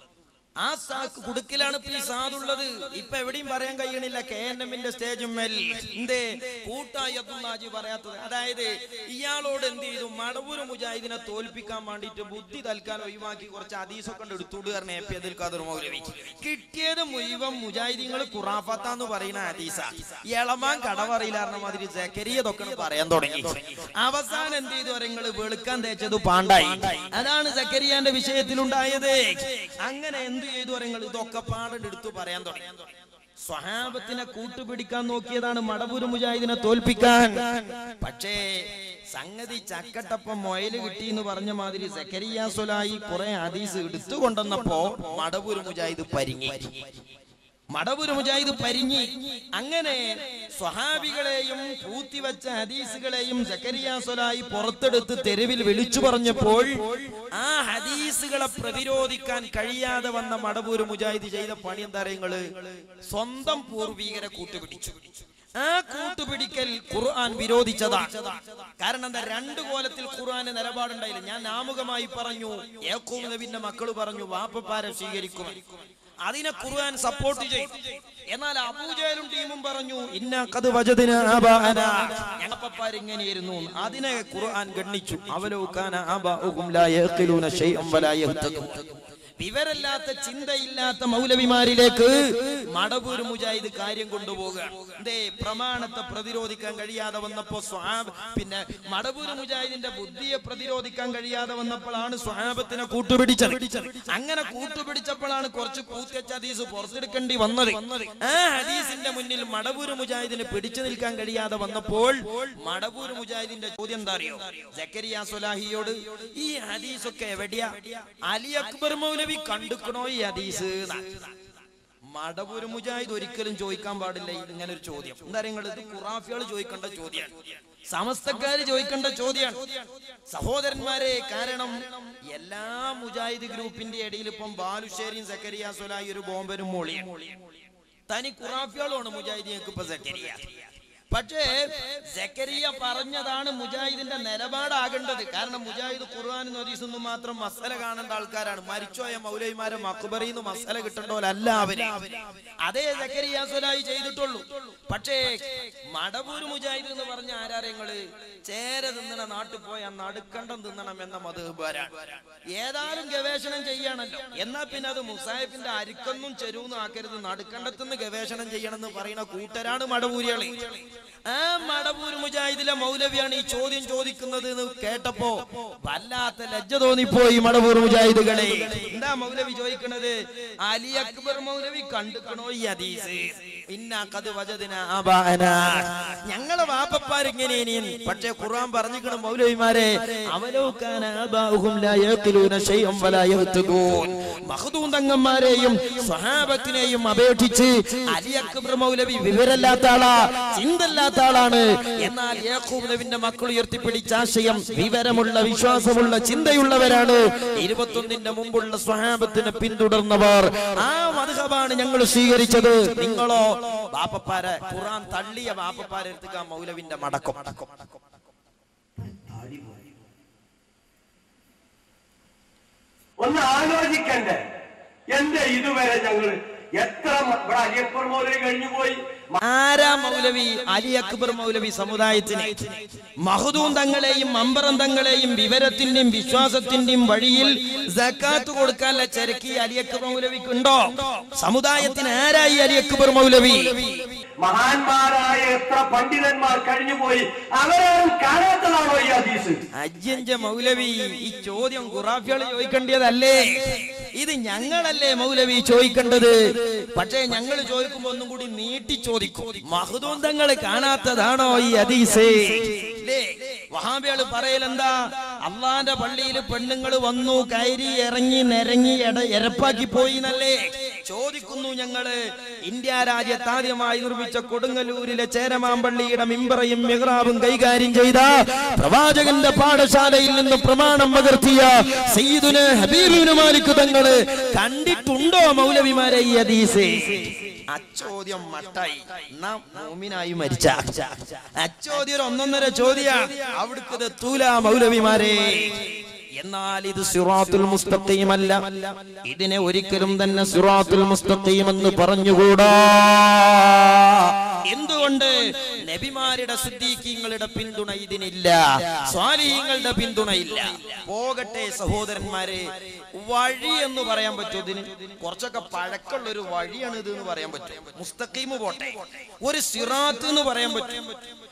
C: ആ സാക്ക് കുടുക്കിലാണ് ഇപ്പൊ ഈ സാധുള്ളത് ഇപ്പൊ എവിടെയും പറയാൻ കഴിയണില്ല കെ എൻ എമ്മിന്റെ സ്റ്റേജും മേൽ എന്തേ കൂട്ടായി അബ്ദുല്ലാജി പറയാത്തത് അതായത് ഇയാളോട് എന്ത് ചെയ്തു മടവൂര് മുജാഹിദിനെ തോൽപ്പിക്കാൻ വേണ്ടിയിട്ട് ബുദ്ധി തൽക്കാലം ഒഴിവാക്കി കുറച്ച് അതീസൊക്കെ ഉണ്ട് എടുത്തുകൊണ്ട് കാരണം എ പി അബ്ദുൽ ഖാദർ മൗലവി കിട്ടിയത് മുഴുവൻ മുജാഹിദീങ്ങൾ ഖുറാഫത്താന്ന് പറയുന്ന ഹദീസ ഇളമാൻ കടവറിയില്ല പറഞ്ഞ മാതിരി ജക്കരിയതൊക്കെ പറയാൻ തുടങ്ങി അവസാനം എന്ത് ചെയ്തു നിങ്ങൾ വെളുക്കാൻ തേച്ചത് പാണ്ടായി അതാണ് ജക്കരിയാന്റെ വിഷയത്തിലുണ്ടായത് അങ്ങനെ എന്ത് ചെയ്തു നിങ്ങൾ ഇതൊക്കെ പാടണ്ട് എടുത്തു പറയാൻ തുടങ്ങി സ്വഹാബത്തിനെ കൂട്ടുപിടിക്കാൻ നോക്കിയതാണ് മടപൂര് മുജാഹിദിനെ തോൽപ്പിക്കാൻ പക്ഷേ സംഗതി ചക്കട്ടപ്പം മൊയല് കിട്ടി എന്ന് പറഞ്ഞ മാതിരി സക്കരിയാസുലായി കുറെ ഹദീസ് എടുത്തു കൊണ്ടുവന്നപ്പോ മടപൂര് മുജാഹിദ് പരിങ്ങി മടപുര മുജാഹിദ് പരിഞ്ഞി അങ്ങനെ സ്വഹാബികളെയും പൂത്തിവച്ച ഹദീസുകളെയും സക്കരിയാസൊലായി പുറത്തെടുത്ത് തെരുവിൽ വിളിച്ചു പറഞ്ഞപ്പോൾ ആ ഹദീസുകളെ പ്രതിരോധിക്കാൻ കഴിയാതെ വന്ന മടപൂര് മുജാഹിദ് ചെയ്ത പണി എന്താ നിങ്ങള് സ്വന്തം പൂർവീകരെ കൂട്ടുപിടിച്ചു ആ കൂട്ടുപിടിക്കൽ ഖുർആൻ വിരോധിച്ചതാ കാരണം എന്താ രണ്ട് കോലത്തിൽ ഖുർആന് നിലപാടുണ്ടായില്ല ഞാൻ നാമുകമായി പറഞ്ഞു ഏക്കൂബ് നബിന്റെ മക്കൾ പറഞ്ഞു വാപ്പപ്പാരെ സ്വീകരിക്കും അതിനെ ഖുർആൻ സപ്പോർട്ട് ചെയ്തു എന്നാൽ അബൂജഹലും ടീമും പറഞ്ഞു ഇന്ന കത് വജദിന ആബാഅന ഞങ്ങപ്പപ്പാർ ഇങ്ങനെയായിരുന്നു അതിനെ ഖുർആൻ ഗണ്ണിച്ചു അവലോകാന ആബാഉഹും ലാ യഖിലൂന ശൈഅൻ വലാ യഹ്തദൂൻ വിവരല്ലാത്ത ചിന്തയില്ലാത്ത മൗലവിമാരിലേക്ക് മടവൂർ മുജാഹിദ് കാര്യം കൊണ്ടുപോകുകയാണ് എന്തേ പ്രമാണത്തെ പ്രതിരോധിക്കാൻ കഴിയാതെ വന്നപ്പോ സ്വാബ് പിന്നെ മടവൂർ മുജാഹിദിന്റെ ബുദ്ധിയെ പ്രതിരോധിക്കാൻ കഴിയാതെ വന്നപ്പോഴാണ് സ്വാബത്തിനെ കൂട്ടുപിടിച്ചത് അങ്ങനെ കൂട്ടുപിടിച്ചപ്പോഴാണ് കുറച്ച് പൂത്തച്ച ഹദീസ് പുറത്തെടുക്കേണ്ടി വന്നത് ആ ഹദീസിന്റെ മുന്നിൽ മടവൂർ മുജാഹിദിന് പിടിച്ചു നിൽക്കാൻ കഴിയാതെ വന്നപ്പോൾ മടവൂർ മുജാഹിദിന്റെ ചോദ്യം എന്താ അറിയോ ജക്കരിയ സുലാഹിയോട് ഈ ഹദീസൊക്കെ എവിടെയാ അലി അക്ബർ മൗലവി കണ്ടുക്കണോ ഈ ഹദീസ് ന്നാ. മടവൂര് മുജാഹിദ് ഒരിക്കലും ചോദിക്കാൻ പാടില്ല ഇങ്ങനെ ഒരു ചോദ്യം എന്താ നിങ്ങൾ ഇത് ഖുറാഫികൾ ചോദിക്കേണ്ട ചോദ്യമാണ് സമസ്തക്കാര് ചോദിക്കേണ്ട ചോദ്യമാണ് സഹോദരന്മാരെ കാരണം എല്ലാ മുജാഹിദ് ഗ്രൂപ്പിന്റെ ഇടയിൽ ഇപ്പം ബാലുശ്ശേരിയും സക്കരിയ സൊലായി ഒരു ബോംബനും മോളിയാണ് തനി ഖുറാഫികളുമാണ് മുജാഹിദിയൊക്കെ ഇപ്പൊ സക്കരിയ പക്ഷേ സക്കരിയ പറഞ്ഞതാണ് മുജാഹിദിന്റെ നിലപാടാകേണ്ടത് കാരണം മുജാഹിദ് ഖുർആൻ നദീസൊന്നും മാത്രം മസല കാണേണ്ട ആൾക്കാരാണ് മരിച്ചോയ മൗലൈമാരെ മക്ബറിന്ന് മസല കിട്ടേണ്ടവരല്ല അവര് അതേ സക്കരിയ സുലായി ചെയ്തിട്ടുള്ളൂ പക്ഷേ മടവൂര് മുജാഹിദ് എന്ന് പറഞ്ഞ ആരാരങ്ങള് ചേര തിന്നണ നാട്ടിൽ പോയ നടുക്കണ്ടം തിന്നണം എന്ന മധുബാരാണ് ഏതായാലും ഗവേഷണം ചെയ്യാണല്ലോ എന്നാ പിന്നെ അത് മുസാഹിബിന്റെ അരിക്കൊന്നും ചെരുവെന്നും ആക്കരുത് നടുക്കണ്ടത്തുനിന്ന് ഗവേഷണം ചെയ്യണം എന്ന് പറയുന്ന കൂട്ടരാണ് മടവൂരികളെ ആ മടവൂര് മുജാഹിദിലെ മൗലവിയാണ് ഈ ചോദ്യം ചോദിക്കുന്നത് എന്ന് കേട്ടപ്പോ വല്ലാത്ത ലജ്ജ തോന്നിപ്പോയി മടവൂർ മുജാഹിദുകളെ എന്താ മൗലവി ചോദിക്കുന്നത് അലി അക്ബർ മൗലവി കണ്ടുക്കണോ ഈ ഹദീസ് ഇന്നാക്കത് വജദിന ആബാഅന. ഞങ്ങളെ വാപ്പപ്പാരിങ്ങനെ പക്ഷെ ഖുർആൻ പറഞ്ഞിരിക്കണം മൗലവിമാരെ അവലോകാന ആബാഉഹും ലാ യഖിലൂന ശൈഅൻ വലാ യഹ്തദൂൻ മഖ്ദൂം തങ്ങന്മാരെയും സ്വഹാബത്തിനെയും അപേക്ഷിച്ച് അലി അക്ബർ മൗലവി വിവരല്ലാത്ത ആളാ ചിന്തല്ലാത്ത ആളാണ് എന്നാൽ യാക്കൂബ് നബിന്റെ മക്കൾ ഉയർത്തിപ്പിടിച്ച ആശയം വിവരമുള്ള വിശ്വാസമുള്ള ചിന്തയുള്ളവരാണ് ഇരുപത്തൊന്നിന്റെ മുമ്പുള്ള സ്വഹാബത്തിനെ പിന്തുടർന്നവർ ആ മധുഹബാണ് ഞങ്ങൾ സ്വീകരിച്ചത് നിങ്ങളോ ബാപ്പപ്പാരെ ഖുറാൻ തള്ളിയ ബാപ്പപ്പാരെ എടുത്തുക മൗലവിന്റെ മടക്കം
I: ഒന്ന് ആലോചിക്കണ്ടേ എന്റെ ഇതുവരെ ഞങ്ങൾ എത്ര മ- ഇവിടെ അലിയപ്പുർ മൗലവി കഴിഞ്ഞു പോയി
C: ആരാ മൗലവി അലി അക്ബർ മൗലവി സമുദായത്തിന് മഹദൂം തങ്ങളെയും അമ്പറം തങ്ങളെയും വിവരത്തിന്റെയും വിശ്വാസത്തിന്റെയും വഴിയിൽ സക്കാത്ത് കൊടുക്കാനുള്ള ചരക്ക് ഈ അലി അക്ബർ മൗലവിക്കുണ്ടോ സമുദായത്തിന് ആരായി അലി അക്ബർ മൗലവി
I: മഹാന്മാരായ എത്ര പണ്ഡിതന്മാർ കഴിഞ്ഞുപോയി അവരാരും കാണാത്തതാണോ ഈ ഹദീസ്
C: അജ്യഞ്ച മൗലവി ഈ ചോദ്യം ഖുറാഫികൾ ചോദിക്കേണ്ടതല്ലേ ഇത് ഞങ്ങളല്ലേ മൗലവി ചോദിക്കേണ്ടത് പക്ഷേ ഞങ്ങൾ ചോദിക്കുമ്പോ ഒന്നും കൂടി നീട്ടി ചോദിക്കും മഹദൂന്തങ്ങൾ കാണാത്തതാണോ ഈ ഹദീസ് ല്ലേ? വഹാബികള് പറയലെന്താ അള്ളാന്റെ പള്ളിയിൽ പെണ്ണുങ്ങൾ വന്നു കയറി ഇറങ്ങി നിരങ്ങി എട എരപ്പാക്കി പോയി എന്നല്ലേ ചോദിക്കുന്നു ഞങ്ങള് ഇന്ത്യ രാജ്യത്ത് ആദ്യമായി നിർമ്മിച്ച കൊടുങ്ങല്ലൂരിലെ ചേരമാമ്പള്ളിയുടെ മിമ്പറയും മിഹ്റാബും കൈകാര്യം ചെയ്ത പ്രവാചകന്റെ പാഠശാലയിൽ നിന്ന് പ്രമാണം പകർത്തിയ സയ്യിദുന ഹബീബിന് മാലിക് തങ്ങള് കണ്ടിട്ടുണ്ടോ മൗലവിമാരെ ഈ ഹദീസ് അച്ചോദ്യം മട്ടായി നാം മോമിനായി മരിച്ച അച്ചോദ്യം ഒരു ഒന്നൊന്നര ചോദ്യ അവിടുത്തെ തൂല മൗലവിമാരെ എന്നാൽ ഇത് സിറാത്തുൽ മുസ്തഖീം അല്ല ഇതിനെ ഒരിക്കലും തന്നെ സിറാത്തുൽ മുസ്തഖീം എന്ന് പറഞ്ഞുകൂടാ എന്തുകൊണ്ട് നബിമാരുടെ സുദ്ദീഖീങ്ങളുടെ പിന്തുണ ഇതിനില്ല സ്വാലിഹീങ്ങളുടെ പിന്തുണയില്ല പോകട്ടെ സഹോദരന്മാരെ വഴി എന്ന് പറയാൻ പറ്റുമോ ഇതിന് കുറച്ചൊക്കെ പഴക്കമുള്ള ഒരു വഴിയാണ് ഇത് എന്ന് പറയാൻ പറ്റും മുസ്തഖീമ് പോട്ടെ ഒരു സിറാത്ത് എന്ന് പറയാൻ പറ്റും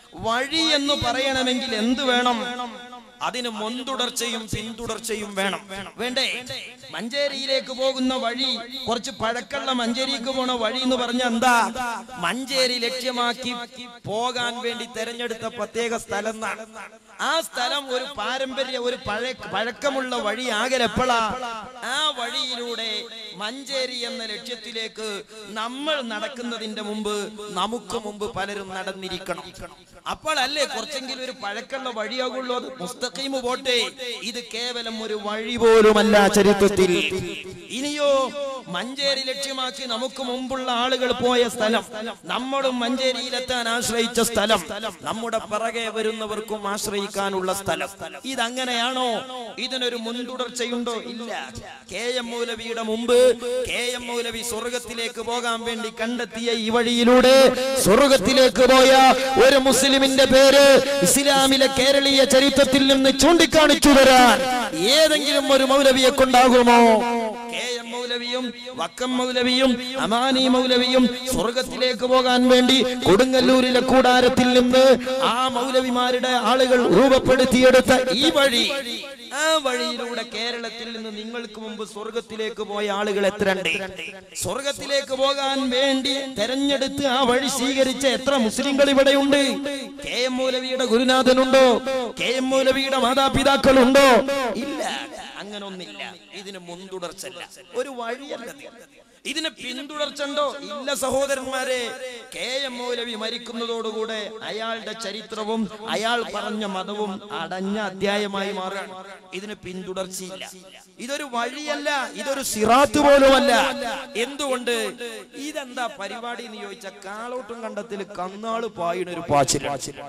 C: വഴി എന്ന് പറയണമെങ്കിൽ എന്ത് വേണം അതിന് മുൻതുടർച്ചയും പിന്തുടർച്ചയും വേണം വേണ്ടേ മഞ്ചേരിയിലേക്ക് പോകുന്ന വഴി കുറച്ച് പഴക്കമുള്ള മഞ്ചേരിക്ക് പോണ വഴി എന്ന് പറഞ്ഞ എന്താ മഞ്ചേരി ലക്ഷ്യമാക്കി പോകാൻ വേണ്ടി തെരഞ്ഞെടുത്ത പ്രത്യേക സ്ഥലം എന്നാണ് ആ സ്ഥലം ഒരു പാരമ്പര്യ ഒരു പഴ പഴക്കമുള്ള വഴി ആകലെപ്പോഴാ ആ വഴിയിലൂടെ മഞ്ചേരി എന്ന ലക്ഷ്യത്തിലേക്ക് നമ്മൾ നടക്കുന്നതിന്റെ മുമ്പ് നമുക്ക് മുമ്പ് പലരും നടന്നിരിക്കണം അപ്പോഴല്ലേ കുറച്ചെങ്കിലും ഒരു പഴക്കമുള്ള വഴിയാകുള്ളൂ അത് മുസ്തഖീമ് പോട്ടെ ഇത് കേവലം ഒരു വഴി പോലുമല്ല ചരിത്രത്തിൽ ഇനിയോ മഞ്ചേരി ലക്ഷ്യമാക്കി നമുക്ക് മുമ്പുള്ള ആളുകൾ പോയ സ്ഥലം നമ്മളും മഞ്ചേരിയിലെത്താൻ ആശ്രയിച്ച സ്ഥലം നമ്മുടെ പിറകെ വരുന്നവർക്കും ആശ്രയിക്കാനുള്ള സ്ഥലം ഇതങ്ങനെയാണോ ഇതിനൊരു മുൻതുടർച്ചയുണ്ടോ ഇല്ല കെ എം മൗലവിയുടെ മുമ്പ് കെ എം മൗലവി സ്വർഗത്തിലേക്ക് പോകാൻ വേണ്ടി കണ്ടെത്തിയ ഈ വഴിയിലൂടെ സ്വർഗത്തിലേക്ക് പോയ ഒരു മുസ്ലിമിന്റെ പേര് ഇസ്ലാമിലെ കേരളീയ ചരിത്രത്തിൽ നിന്ന് ചൂണ്ടിക്കാണിച്ചു തരാൻ ഏതെങ്കിലും ഒരു മൗലവിയെ കൊണ്ടാകുമോ കെ എം മൗലവിയും വക്കം മൗലവിയും അമാനി മൗലവിയും സ്വർഗത്തിലേക്ക് പോകാൻ വേണ്ടി കൊടുങ്ങല്ലൂരിലെ കൂടാരത്തിൽ നിന്ന് ആ മൗലവിമാരുടെ ആളുകൾ രൂപപ്പെടുത്തിയെടുത്ത ഈ വഴി ആ വഴിയിലൂടെ കേരളത്തിൽ നിന്ന് നിങ്ങൾക്ക് മുമ്പ് സ്വർഗത്തിലേക്ക് പോയ ആളുകൾ എത്രണ്ട് സ്വർഗത്തിലേക്ക് പോകാൻ വേണ്ടി തെരഞ്ഞെടുത്ത് ആ വഴി സ്വീകരിച്ച എത്ര മുസ്ലിങ്ങൾ ഇവിടെയുണ്ട് കെ എം മൗലവിയുടെ ഗുരുനാഥനുണ്ടോ കെ എം മൗലവിയുടെ മാതാപിതാക്കളുണ്ടോ ഇല്ല അങ്ങനൊന്നില്ല ഇതിന് മുൻതുടർച്ചല്ല ഒരു വഴിയല്ലത് ഇതിന് പിന്തുടർച്ചുണ്ടോ ഇല്ല സഹോദരന്മാരെ കെ എം മൗലവി മരിക്കുന്നതോടുകൂടെ അയാളുടെ ചരിത്രവും അയാൾ പറഞ്ഞ മതവും അടഞ്ഞ അധ്യായമായി മാറുകയാണ് ഇതിന് പിന്തുടർച്ചയില്ല ഇതൊരു വഴിയല്ല ഇതൊരു സിറാത്ത് പോലുമല്ല എന്തുകൊണ്ട് ഇതെന്താ പരിപാടി എന്ന് ചോദിച്ച കാളോട്ടും കണ്ടത്തിൽ കന്നാള് പായിണ ഒരു പാച്ചിൽ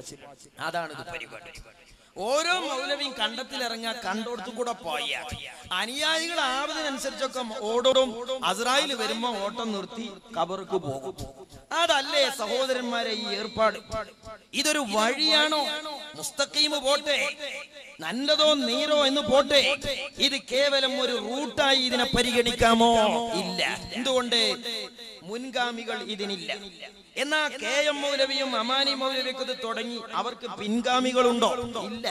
C: അതാണ് ഇത് പരിപാടി ഓരോ മൗലവിയും കണ്ടത്തിലിറങ്ങാ കണ്ടോടത്തു കൂടെ പോയ അനുയായികൾ ആവതിനനുസരിച്ചൊക്കെ ഓടോടും അസ്രായിൽ വരുമ്പോ ഓട്ടം നിർത്തി കബർക്ക് പോകും അതല്ലേ സഹോദരന്മാരെ ഈ ഏർപ്പാട് ഇതൊരു വഴിയാണോ മുസ്തഖീമ് പോട്ടെ നല്ലതോ നീരോ എന്ന് പോട്ടെ ഇത് കേവലം ഒരു റൂട്ടായി ഇതിനെ പരിഗണിക്കാമോ ഇല്ല എന്തുകൊണ്ട് മുൻഗാമികൾ ഇതിനില്ല എന്നാ കെ എം മൗലവിയും അമാനി മൗലവിയൊക്കെ ഇത് തുടങ്ങി അവർക്ക് പിൻഗാമികളുണ്ടോ ഇല്ല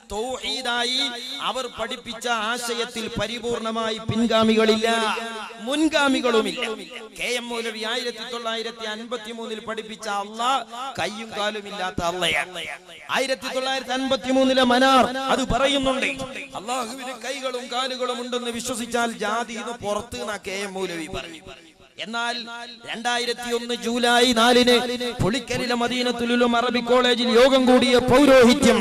C: തൗഹീദായി അവർ പഠിപ്പിച്ച ആശയത്തിൽ പരിപൂർണമായി പിൻഗാമികളില്ല മുൻഗാമികളുമില്ല കെ എം മൗലവി ആയിരത്തി തൊള്ളായിരത്തി അൻപത്തി മൂന്നിൽ പഠിപ്പിച്ച അള്ള കയ്യും കാലും ഇല്ലാത്ത അള്ളയാണ് ആയിരത്തി തൊള്ളായിരത്തി അൻപത്തി മൂന്നിലെ മനാർ അത് പറയുന്നുണ്ട് അള്ളാഹുവിന് കൈകളും കാലുകളും ഉണ്ടെന്ന് വിശ്വസിച്ചാൽ ജാതി ഇത് പുറത്ത് എന്നാ കെ എം മൗലവി പറഞ്ഞു എന്നാൽ രണ്ടായിരത്തി ഒന്ന് ജൂലൈ നാലിന് പുളിക്കരിലെ മദീനത്തുലും അറബി കോളേജിൽ യോഗം കൂടിയ പൗരോഹിത്യം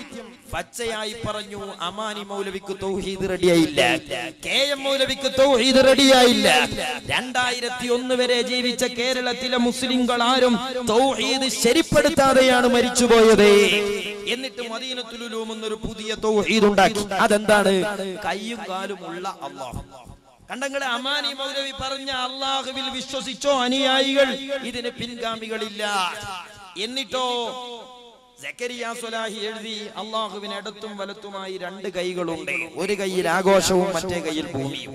C: പച്ചയായി പറഞ്ഞു അമാനി മൗലവിക്ക് തൗഹീദ് റെഡിയായില്ല കെ എം മൗലവിക്ക് തൗഹീദ് റെഡിയായില്ല രണ്ടായിരത്തി ഒന്ന് വരെ ജീവിച്ച കേരളത്തിലെ മുസ്ലിംകൾ ആരും തൗഹീദ് ശരിപ്പെടുത്താതെയാണ് മരിച്ചുപോയത് എന്നിട്ട് മദീനത്തുലും എന്നൊരു പുതിയ തൗഹീദ് ഉണ്ടാക്കി അതെന്താണ് കയ്യും കാലും ഉള്ള അള്ളാഹു കണ്ടങ്ങളെ അമാനി മൗലവി പറഞ്ഞ അള്ളാഹുവിൽ വിശ്വസിച്ചോ അനുയായികൾ ഇതിന് പിൻഗാമികളില്ല എന്നിട്ടോ സക്കരിയ സ്വലാഹി എഴുതി അള്ളാഹുവിന് ഇടത്തും വലത്തുമായി രണ്ട് കൈകളുണ്ട് ഒരു കൈയിൽ ആഘോഷവും മറ്റേ കൈയിൽ ഭൂമിയും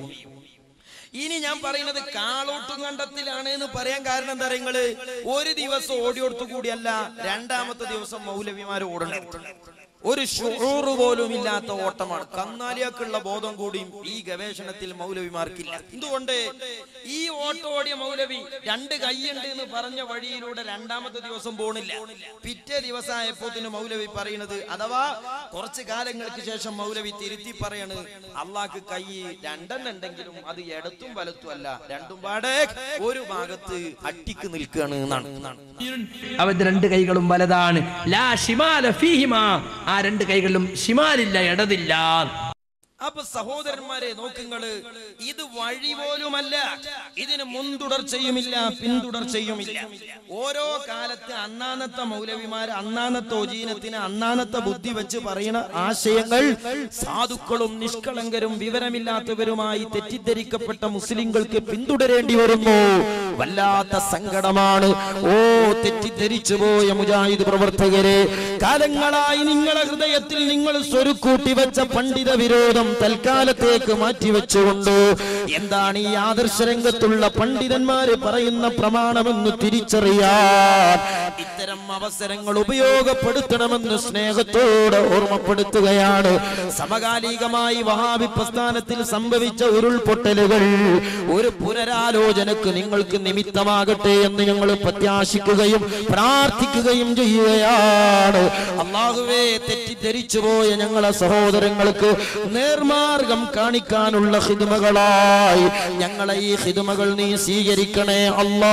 C: ഇനി ഞാൻ പറയുന്നത് കാളോട്ടും കണ്ടത്തിലാണ് എന്ന് പറയാൻ കാരണം എന്താ നിങ്ങള് ഒരു ദിവസം ഓടിയോടത്തു കൂടിയല്ല രണ്ടാമത്തെ ദിവസം മൗലവിമാർ ഓടണം ഒരു ഷുറൂറ് പോലും ഇല്ലാത്ത ഓട്ടമാണ് കന്നാലിയാക്കുള്ള ബോധം കൂടിയും ഈ ഗവേഷണത്തിൽ മൗലവിമാർക്കില്ല എന്തുകൊണ്ട് ഈ ഓട്ടം ഓടിയ മൗലവി രണ്ട് കൈയുണ്ട് എന്ന് പറഞ്ഞ വഴിയിലൂടെ രണ്ടാമത്തെ ദിവസം പോണില്ല പിറ്റേ ദിവസമായപ്പോത്തിന് മൗലവി പറയുന്നത് അഥവാ കുറച്ച് കാലങ്ങൾക്ക് ശേഷം മൗലവി തിരുത്തി പറയണ് അള്ളാഹ്ക്ക് കൈ രണ്ടെണ്ണം ഉണ്ടെങ്കിലും അത് ഇടത്തും വലത്തും അല്ല രണ്ടും പാടെ ഒരു ഭാഗത്ത് അട്ടിക്ക് നിൽക്കുകയാണ് എന്നാണ്
K: അവന്റെ രണ്ട് കൈകളും വലതാണ് ലാ ഷിമാല ഫീഹിമാ ആ രണ്ട് കൈകളിലും ഷിമാലില്ല ഇടതില്ല
C: അപ്പൊ സഹോദരന്മാരെ നോക്കുങ്ങള് ഇത് വഴി പോലുമല്ല ഇതിന് മുൻതുടർച്ചയുമില്ല പിന്തുടർച്ചയുമില്ല ഓരോ കാലത്ത് അന്നാന്നത്തെ മൗലവിമാര് അന്നാന്നത്തെ ഒജീനത്തിന് അന്നാന്നത്തെ ബുദ്ധി വെച്ച് പറയുന്ന ആശയങ്ങൾ സാധുക്കളും നിഷ്കളങ്കരും വിവരമില്ലാത്തവരുമായി തെറ്റിദ്ധരിക്കപ്പെട്ട മുസ്ലിങ്ങൾക്ക് പിന്തുടരേണ്ടി വരുന്നു വല്ലാത്ത സങ്കടമാണ് ഓ തെറ്റിദ്ധരിച്ചു പോയ മുജാഹിദ് പ്രവർത്തകരെ കാലങ്ങളായി നിങ്ങളെ ഹൃദയത്തിൽ നിങ്ങൾ സ്വരുക്കൂട്ടി വെച്ച പണ്ഡിത വിരോധം തൽക്കാലത്തേക്ക് മാറ്റിവെച്ചുകൊണ്ട് എന്താണ് ഈ ആദർശ രംഗത്തുള്ള പണ്ഡിതന്മാര് പറയുന്ന പ്രമാണമെന്ന് തിരിച്ചറിയാൻ ഇത്തരം അവസരങ്ങൾ ഉപയോഗപ്പെടുത്തണമെന്ന് സ്നേഹത്തോടെ ഓർമ്മപ്പെടുത്തുകയാണ് സമകാലികമായി വഹാബി പ്രസ്ഥാനത്തിൽ സംഭവിച്ച ഉരുൾപൊട്ടലുകൾ ഒരു പുനരാലോചനക്ക് നിങ്ങൾക്ക് നിമിത്തമാകട്ടെ എന്ന് ഞങ്ങൾ പ്രത്യാശിക്കുകയും പ്രാർത്ഥിക്കുകയും ചെയ്യുകയാണ് അള്ളാഹുവേ തെറ്റിദ്ധരിച്ചു പോയ ഞങ്ങളെ സഹോദരങ്ങൾക്ക് നേർമാർഗം കാണിക്കാനുള്ള ഹിതുമകളായി ഞങ്ങളെ ഈ ഹിതുമകൾ നീ സ്വീകരിക്കണേ അല്ലാ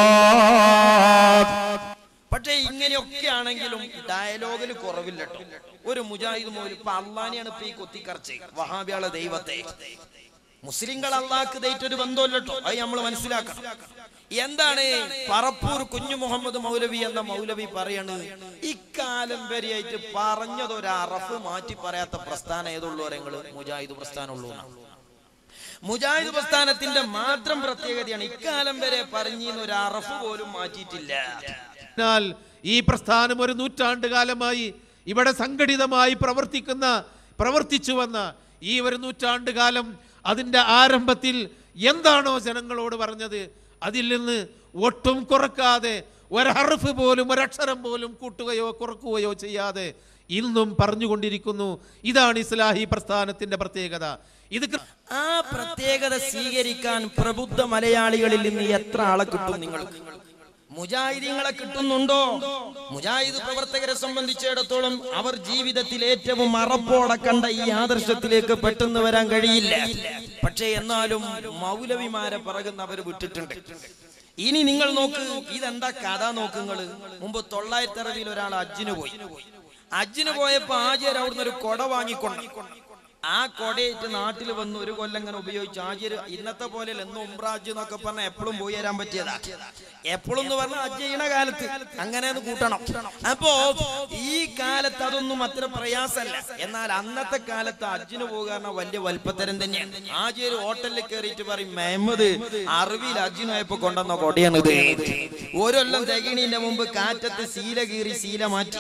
C: പക്ഷേ ഇങ്ങനെയൊക്കെ ആണെങ്കിലും ഡയലോഗിൽ കുറവില്ല ട്ടോ. ഒരു മുജാഹിദ് മോല് ഇപ്പൊ അള്ളാനെയാണ് ഇപ്പൊ ഈ കൊത്തിക്കറച്ച് വഹാബിയാളെ ദൈവത്തെ മുസ്ലിങ്ങൾ അള്ളാഹ്ക്ക് ദൈറ്റൊരു ബന്ധമല്ലോ അത് നമ്മൾ മനസ്സിലാക്കണം എന്താണ് പറപ്പൂർ കുഞ്ഞു മുഹമ്മദ് മൗലവി എന്ന മൗലവി പറയണ് ഇക്കാലം വരെയായിട്ട് പറഞ്ഞത് ഒരു അറഫ് മാറ്റി പറയാത്ത പ്രസ്ഥാനം ഏതുള്ളൂ നിങ്ങള് മുജാഹിദ് പ്രസ്ഥാനമുള്ളൂ എന്നാണ്. മുജാഹിദ് പ്രസ്ഥാനത്തിന്റെ മാത്രം പ്രത്യേകതയാണ് ഇക്കാലം വരെ പറഞ്ഞിന്ന് ഒരു അറഫ് പോലും മാറ്റിയിട്ടില്ല
N: എന്നാൽ ഈ പ്രസ്ഥാനം ഒരു നൂറ്റാണ്ട് കാലമായി ഇവിടെ സംഘടിതമായി പ്രവർത്തിക്കുന്ന പ്രവർത്തിച്ചു വന്ന ഈ ഒരു നൂറ്റാണ്ട് കാലം അതിൻ്റെ ആരംഭത്തിൽ എന്താണോ ജനങ്ങളോട് പറഞ്ഞത് അതിൽ നിന്ന് ഒട്ടും കുറക്കാതെ ഒരഹർഫ് പോലും ഒരക്ഷരം പോലും കൂട്ടുകയോ കുറക്കുകയോ ചെയ്യാതെ ഇന്നും പറഞ്ഞുകൊണ്ടിരിക്കുന്നു ഇതാണ് ഇസ്ലാഹി പ്രസ്ഥാനത്തിന്റെ പ്രത്യേകത ഇത് കൃ-
C: ആ പ്രത്യേകത സ്വീകരിക്കാൻ പ്രബുദ്ധ മലയാളികളിൽ നിന്ന് എത്ര ആളെ കിട്ടും നിങ്ങൾക്ക് മുജാഹിദീങ്ങളെ കിട്ടുന്നുണ്ടോ മുജാഹിദ് പ്രവർത്തകരെ സംബന്ധിച്ചിടത്തോളം അവർ ജീവിതത്തിൽ ഏറ്റവും അറപ്പോടെ കണ്ട ഈ ആദർശത്തിലേക്ക് പെട്ടെന്ന് വരാൻ കഴിയില്ല പക്ഷേ എന്നാലും മൗലവിമാരെ പിറകുന്ന അവർ വിട്ടിട്ടുണ്ട് ഇനി നിങ്ങൾ നോക്ക് ഇതെന്താ കഥ നോക്കുങ്ങള് മുമ്പ് തൊള്ളായിരത്തി അറുപതിൽ ഒരാൾ അജ്ജിന് പോയി അജ്ജിന് പോയപ്പോ ആചാര്യ അവിടുന്ന് ഒരു കൊട വാങ്ങിക്കൊണ്ട് ആ കൊടയിട്ട് നാട്ടിൽ വന്ന് ഒരു കൊല്ലം ഇങ്ങനെ ഉപയോഗിച്ച് ആചാര്യ ഇന്നത്തെ പോലെ എന്ന് ഉംറാജ് എന്നൊക്കെ പറഞ്ഞാൽ എപ്പോഴും പോയി തരാൻ പറ്റിയതാ എപ്പോഴും എന്ന് പറഞ്ഞാൽ അജ്ജ് ചെയ്യണ കാലത്ത് അങ്ങനെ ഒന്ന് കൂട്ടണം അപ്പോ ഈ കാലത്ത് അതൊന്നും അത്ര പ്രയാസമല്ല എന്നാൽ അന്നത്തെ കാലത്ത് അജ്ജിന് പോകുക വലിയ വൽപ്പത്തരം തന്നെയാണ് ആചാര്യ ഹോട്ടലിൽ കയറിയിട്ട് പറയും മെഹമ്മദ് അറിവിൽ അജ്ജിനായപ്പോ കൊണ്ടുവന്ന കൊടയാണിത് ഓരോല്ലം തികണീന്റെ മുമ്പ് കാറ്റത്ത് ശീല കീറി ശീല മാറ്റി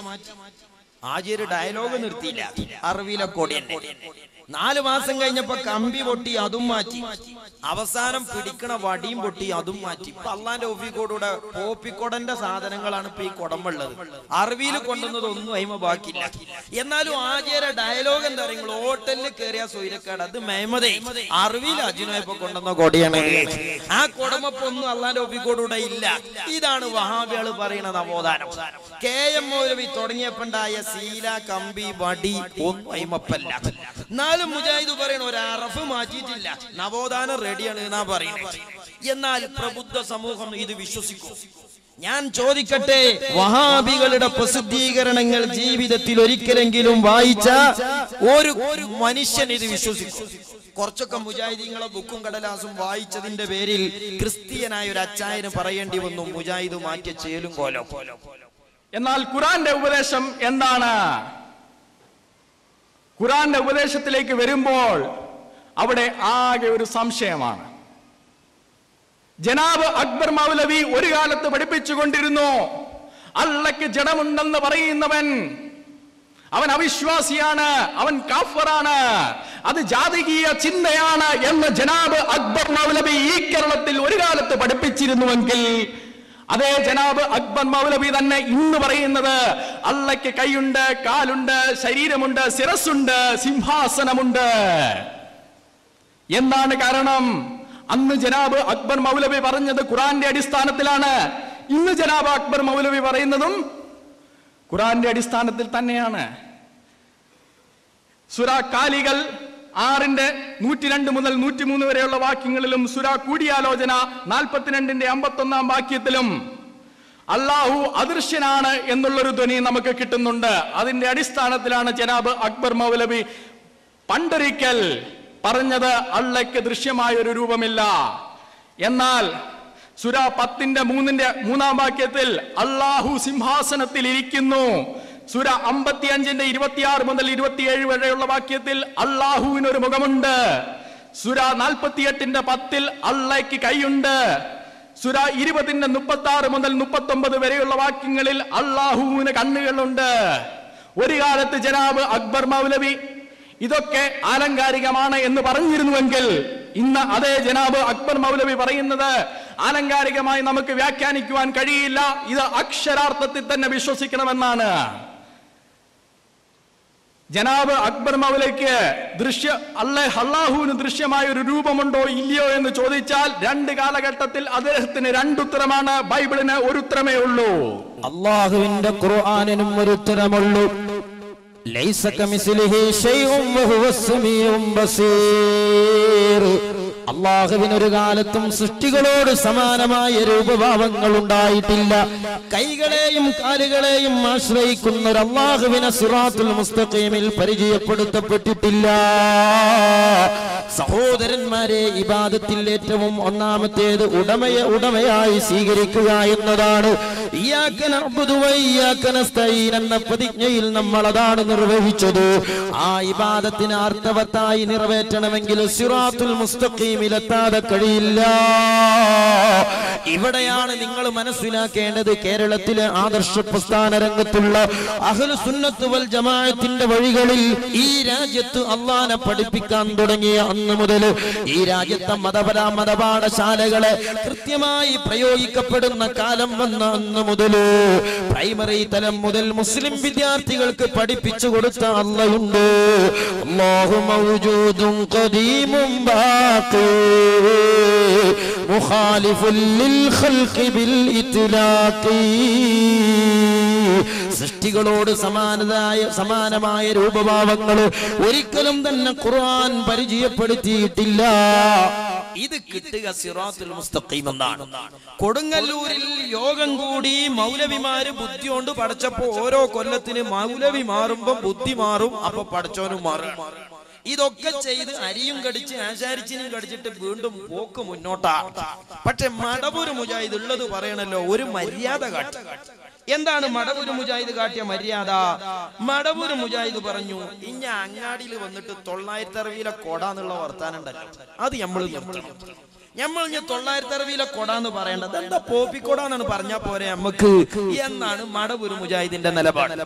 C: ആചാര്യ ഡയലോഗ് നിർത്തിയില്ല അറിവിലെ കൊടി നാല് മാസം കഴിഞ്ഞപ്പോ കമ്പി പൊട്ടി അതും മാറ്റി അവസാനം പിടിക്കണ വടിയും പൊട്ടി അതും മാറ്റി ഇപ്പൊ അള്ളാന്റെ ഓഫിക്കോടൂടെ പോപ്പിക്കൊടന്റെ സാധനങ്ങളാണ് ഇപ്പൊ ഈ കുടമ്പുള്ളത് അറിവിയിൽ കൊണ്ടുവന്നത് ഒന്നും അയിമ ബാക്കിയില്ല എന്നാലും ആചാര്യ ഡയലോഗ് എന്താ പറയുക ഹോട്ടലിൽ കയറിയ സൂര്യക്കാട് അത് മേമതേ അറിവിൽ അജിനോയപ്പോ കൊണ്ടുവന്ന കൊടിയാണ് ആ കുടമപ്പൊ ഒന്നും അള്ളാന്റെ ഓഫിക്കോടൂടെ ഇല്ല ഇതാണ് വഹാബികള് പറയുന്ന നവോത്ഥാനം കെ എം മൗലവി തുടങ്ങിയപ്പോണ്ടായ ശീല കമ്പി വടി ഒന്നും അയിമപ്പല്ല എന്നാലും മുജാഹിദ് പറയണ ഒരു അറഫ് മാറ്റിയിട്ടില്ല നവോത്ഥാനം റെഡിയാണ് എന്നാ പറയുന്നത് എന്നാൽ പ്രബുദ്ധ സമൂഹം ഇത് വിശ്വസിക്കും ഞാൻ ചോദിക്കട്ടെ വഹാബികളുടെ പ്രസിദ്ധീകരണങ്ങൾ ജീവിതത്തിൽ ഒരിക്കലെങ്കിലും വായിച്ച ഒരു ഒരു മനുഷ്യൻ ഇത് വിശ്വസിക്കും കുറച്ചൊക്കെ മുജാഹിദീങ്ങളെ ബുക്കും കടലാസും വായിച്ചതിന്റെ പേരിൽ ക്രിസ്ത്യനായ ഒരു അച്ചായന് പറയേണ്ടി വന്നു മുജാഹിദ് മാറ്റിയ ചേലും കോലോ
O: എന്നാൽ ഖുറാന്റെ ഉപദേശം എന്താണ് ഖുറാന്റെ ഉപദേശത്തിലേക്ക് വരുമ്പോൾ അവിടെ ആകെ ഒരു സംശയമാണ് ജനാബ് അക്ബർ മൗലവി ഒരു കാലത്ത് പഠിപ്പിച്ചുകൊണ്ടിരുന്നു അള്ളയ്ക്ക് ജഡമുണ്ടെന്ന് പറയുന്നവൻ അവൻ അവിശ്വാസിയാണ് അവൻ കാഫറാണ് അത് ജാതകീയ ചിന്തയാണ് എന്ന് ജനാബ് അക്ബർ മൗലവി ഈ കേരളത്തിൽ ഒരു കാലത്ത് പഠിപ്പിച്ചിരുന്നുവെങ്കിൽ അതേ ജനാബ് അക്ബർ മൗലവി തന്നെ ഇന്ന് പറയുന്നത് അള്ളയ്ക്ക് കൈയുണ്ട് കാലുണ്ട് ശരീരമുണ്ട് ശിരസ്സുണ്ട് സിംഹാസനമുണ്ട് എന്താണ് കാരണം അന്ന് ജനാബ് അക്ബർ മൗലവി പറഞ്ഞത് ഖുറാന്റെ അടിസ്ഥാനത്തിലാണ് ഇന്ന് ജനാബ് അക്ബർ മൗലവി പറയുന്നതും ഖുറാന്റെ അടിസ്ഥാനത്തിൽ തന്നെയാണ് സുര കാലികൾ ആറിന്റെ നൂറ്റിരണ്ട് മുതൽ നൂറ്റിമൂന്ന് വരെയുള്ള വാക്യങ്ങളിലും സുര കൂടിയാലോചന നാൽപ്പത്തിരണ്ടിന്റെ അമ്പത്തൊന്നാം വാക്യത്തിലും അള്ളാഹു അദൃശ്യനാണ് എന്നുള്ളൊരു ധ്വനി നമുക്ക് കിട്ടുന്നുണ്ട് അതിന്റെ അടിസ്ഥാനത്തിലാണ് ജനാബ് അക്ബർ മൗലവി പണ്ടൊരിക്കൽ പറഞ്ഞത് അള്ളയ്ക്ക് ദൃശ്യമായ ഒരു രൂപമില്ല എന്നാൽ സുര പത്തിന്റെ മൂന്നിന്റെ മൂന്നാം വാക്യത്തിൽ അള്ളാഹു സിംഹാസനത്തിൽ ഇരിക്കുന്നു സുര അമ്പത്തി അഞ്ചിന്റെ ഇരുപത്തിയാറ് മുതൽ ഇരുപത്തിയേഴ് വരെയുള്ള വാക്യത്തിൽ അള്ളാഹുവിന് ഒരു മുഖമുണ്ട് സുര നാൽപ്പത്തിയെട്ടിന്റെ പത്തിൽ അള്ളയ്ക്ക് കൈയുണ്ട് സുര ഇരുപതിന്റെ മുപ്പത്തി ആറ് മുതൽ മുപ്പത്തി ഒമ്പത് വരെയുള്ള വാക്യങ്ങളിൽ അള്ളാഹുവിന് കണ്ണുകളുണ്ട് ഒരു കാലത്ത് ജനാബ് അക്ബർ മൗലവി ഇതൊക്കെ ആലങ്കാരികമാണ് എന്ന് പറഞ്ഞിരുന്നുവെങ്കിൽ ഇന്ന് അതേ ജനാബ് അക്ബർ മൗലവി പറയുന്നത് ആലങ്കാരികമായി നമുക്ക് വ്യാഖ്യാനിക്കുവാൻ കഴിയില്ല ഇത് അക്ഷരാർത്ഥത്തിൽ തന്നെ വിശ്വസിക്കണമെന്നാണ് ജനാബ് അക്ബർ മൗലയ്ക്ക് ദൃശ്യ അല്ല അള്ളാഹുവിന് ദൃശ്യമായ ഒരു രൂപമുണ്ടോ ഇല്ലയോ എന്ന് ചോദിച്ചാൽ രണ്ട് കാലഘട്ടത്തിൽ അദ്ദേഹത്തിന് രണ്ടുത്തരമാണ് ബൈബിളിന് ഒരു ഉത്തരമേ ഉള്ളൂ
C: അള്ളാഹുവിന്റെ ഖുർആാനിനും ഒരു ഉത്തരമുള്ളൂ ലൈസ കമിസ്ലിഹി ശൈഉം വഹുവ സമീഉം ബസീർ അള്ളാഹുവിന് ഒരു കാലത്തും സൃഷ്ടികളോട് സമാനമായ രൂപഭാവങ്ങൾ ഉണ്ടായിട്ടില്ല കൈകളെയും കാലുകളെയും ആശ്രയിക്കുന്ന ഒരു അള്ളാഹുവിനെ സിറാത്തുൽ മുസ്തഖീമിൽ പരിചയപ്പെടുത്തപ്പെട്ടിട്ടില്ല സഹോദരന്മാരെ ഇബാദത്തിൽ ഏറ്റവും ഒന്നാമത്തേത് ഉടമയെ ഉടമയായി സ്വീകരിക്കുക എന്നതാണ് ഇയ്യാക നഅ്ബുദു വ ഇയ്യാക നസ്തഈൻ എന്ന പ്രതിജ്ഞയിൽ നമ്മൾ അതാണ് നിർവഹിച്ചത് ആ ഇബാദത്തിന് അർത്ഥവത്തായി നിറവേറ്റണമെങ്കിൽ സിറാത്തുൽ മുസ്തഖീമിലെത്താതെ കഴിയില്ല ഇവിടെയാണ് നിങ്ങൾ മനസ്സിലാക്കേണ്ടത് കേരളത്തിലെ ആദർശ പ്രസ്ഥാന രംഗത്തുള്ള അഹ്ലു സുന്നത്ത് വൽ ജമാഅത്തിന്റെ വഴികളിൽ ഈ രാജ്യത്ത് അള്ളാനെ പഠിപ്പിക്കാൻ തുടങ്ങിയ അന്ന് മുതൽ ഈ രാജ്യത്തെ മതപര മതപാഠശാലകളെ കൃത്യമായി പ്രയോഗിക്കപ്പെടുന്ന കാലം വന്ന അന്ന് മുതൽ പ്രൈമറി തലം മുതൽ മുസ്ലിം വിദ്യാർത്ഥികൾക്ക് പഠിപ്പിച്ചു കൊടുത്ത അള്ളയുണ്ട് അല്ലാഹു മൗജൂദും ഖദീമും ബാഖി മുഖാലിഫുൽ ലിൽ ഖൽഖി ബിൽ ഇത്ലാഖി സൃഷ്ടികളോട് സമാനതായ സമാനമായ രൂപഭാവങ്ങൾ ഒരിക്കലും തന്നെ ഖുർആൻ പരിചയപ്പെടുത്തിയിട്ടില്ല ഇത് കിട്ടുക സിറാത്തുൽ മുസ്തഖീം എന്നാണ് കൊടുങ്ങല്ലൂരിൽ യോഗം കൂടി മൗലവിമാര് ബുദ്ധി കൊണ്ട് പഠിച്ചപ്പോ ഓരോ കൊല്ലത്തിന് മൗലവി മാറുമ്പോ ബുദ്ധി മാറും അപ്പൊ പഠിച്ചോനും മാറും ഇതൊക്കെ ചെയ്ത് അരിയും കടിച്ച് ആശാരിച്ചിനും കടിച്ചിട്ട് വീണ്ടും പോക്ക് മുന്നോട്ടാ പക്ഷെ മടപൂര് മുജാഹിദ് ഉള്ളത് പറയണല്ലോ ഒരു മര്യാദ കാട്ടി എന്താണ് മടവൂര് മുജാഹിദ് കാട്ടിയ മര്യാദ മടവൂര് മുജാഹിദ് പറഞ്ഞു ഇഞ്ഞ അങ്ങാടിയിൽ വന്നിട്ട് തൊള്ളായിരത്തി അറുപതിലെ കൊട എന്നുള്ള വർത്താനം ഉണ്ടല്ലോ അത് നമ്മൾ നിർത്തണം നമ്മൾ ഇനി തൊള്ളായിരത്തി അറുപതിലെ കൊട എന്ന് പറയേണ്ടത് എന്താ പോപ്പിക്കൊടാന്നാണ് പറഞ്ഞാ പോരെ നമുക്ക് എന്നാണ് മടവൂര് മുജാഹിദിന്റെ നിലപാട്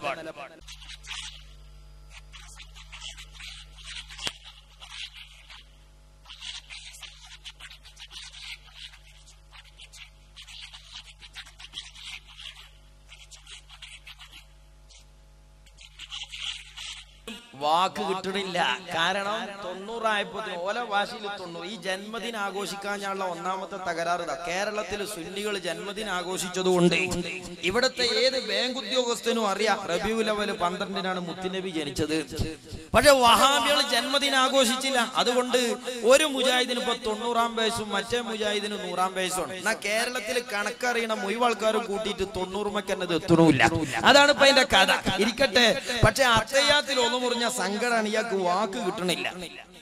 C: വാക്ക് കിട്ടണില്ല കാരണം തൊണ്ണൂറായപ്പോ ഓല ഭാഷയിൽ തൊണ്ണൂറ് ഈ ജന്മദിനം ആഘോഷിക്കാനുള്ള ഒന്നാമത്തെ തകരാറ് ഇതാ കേരളത്തിൽ സുന്നികൾ ജന്മദിനം ആഘോഷിച്ചതുകൊണ്ട് ഇവിടുത്തെ ഏത് ബാങ്ക് ഉദ്യോഗസ്ഥനും അറിയാം റബിയു ലെവൽ പന്ത്രണ്ടിനാണ് മുത്തുനബി ജനിച്ചത് പക്ഷെ വഹാബികൾ ജന്മദിനം ആഘോഷിച്ചില്ല അതുകൊണ്ട് ഒരു മുജാഹിദിന് ഇപ്പൊ തൊണ്ണൂറാം വയസ്സും മറ്റേ മുജാഹിദിന് നൂറാം വയസ്സുമാണ് എന്നാ കേരളത്തിൽ കണക്കറിയണ മുഴുവാൾക്കാരും കൂട്ടിയിട്ട് തൊണ്ണൂറുമൊക്കെ എന്നത് എത്തണമില്ല അതാണ് ഇപ്പൊ അതിന്റെ കഥ ഇരിക്കട്ടെ പക്ഷെ അത്തയ്യാത്തിൽ ഒന്ന് മുറിഞ്ഞ സങ്കടമാണ് ഇയാൾക്ക് വാക്ക് കിട്ടണില്ല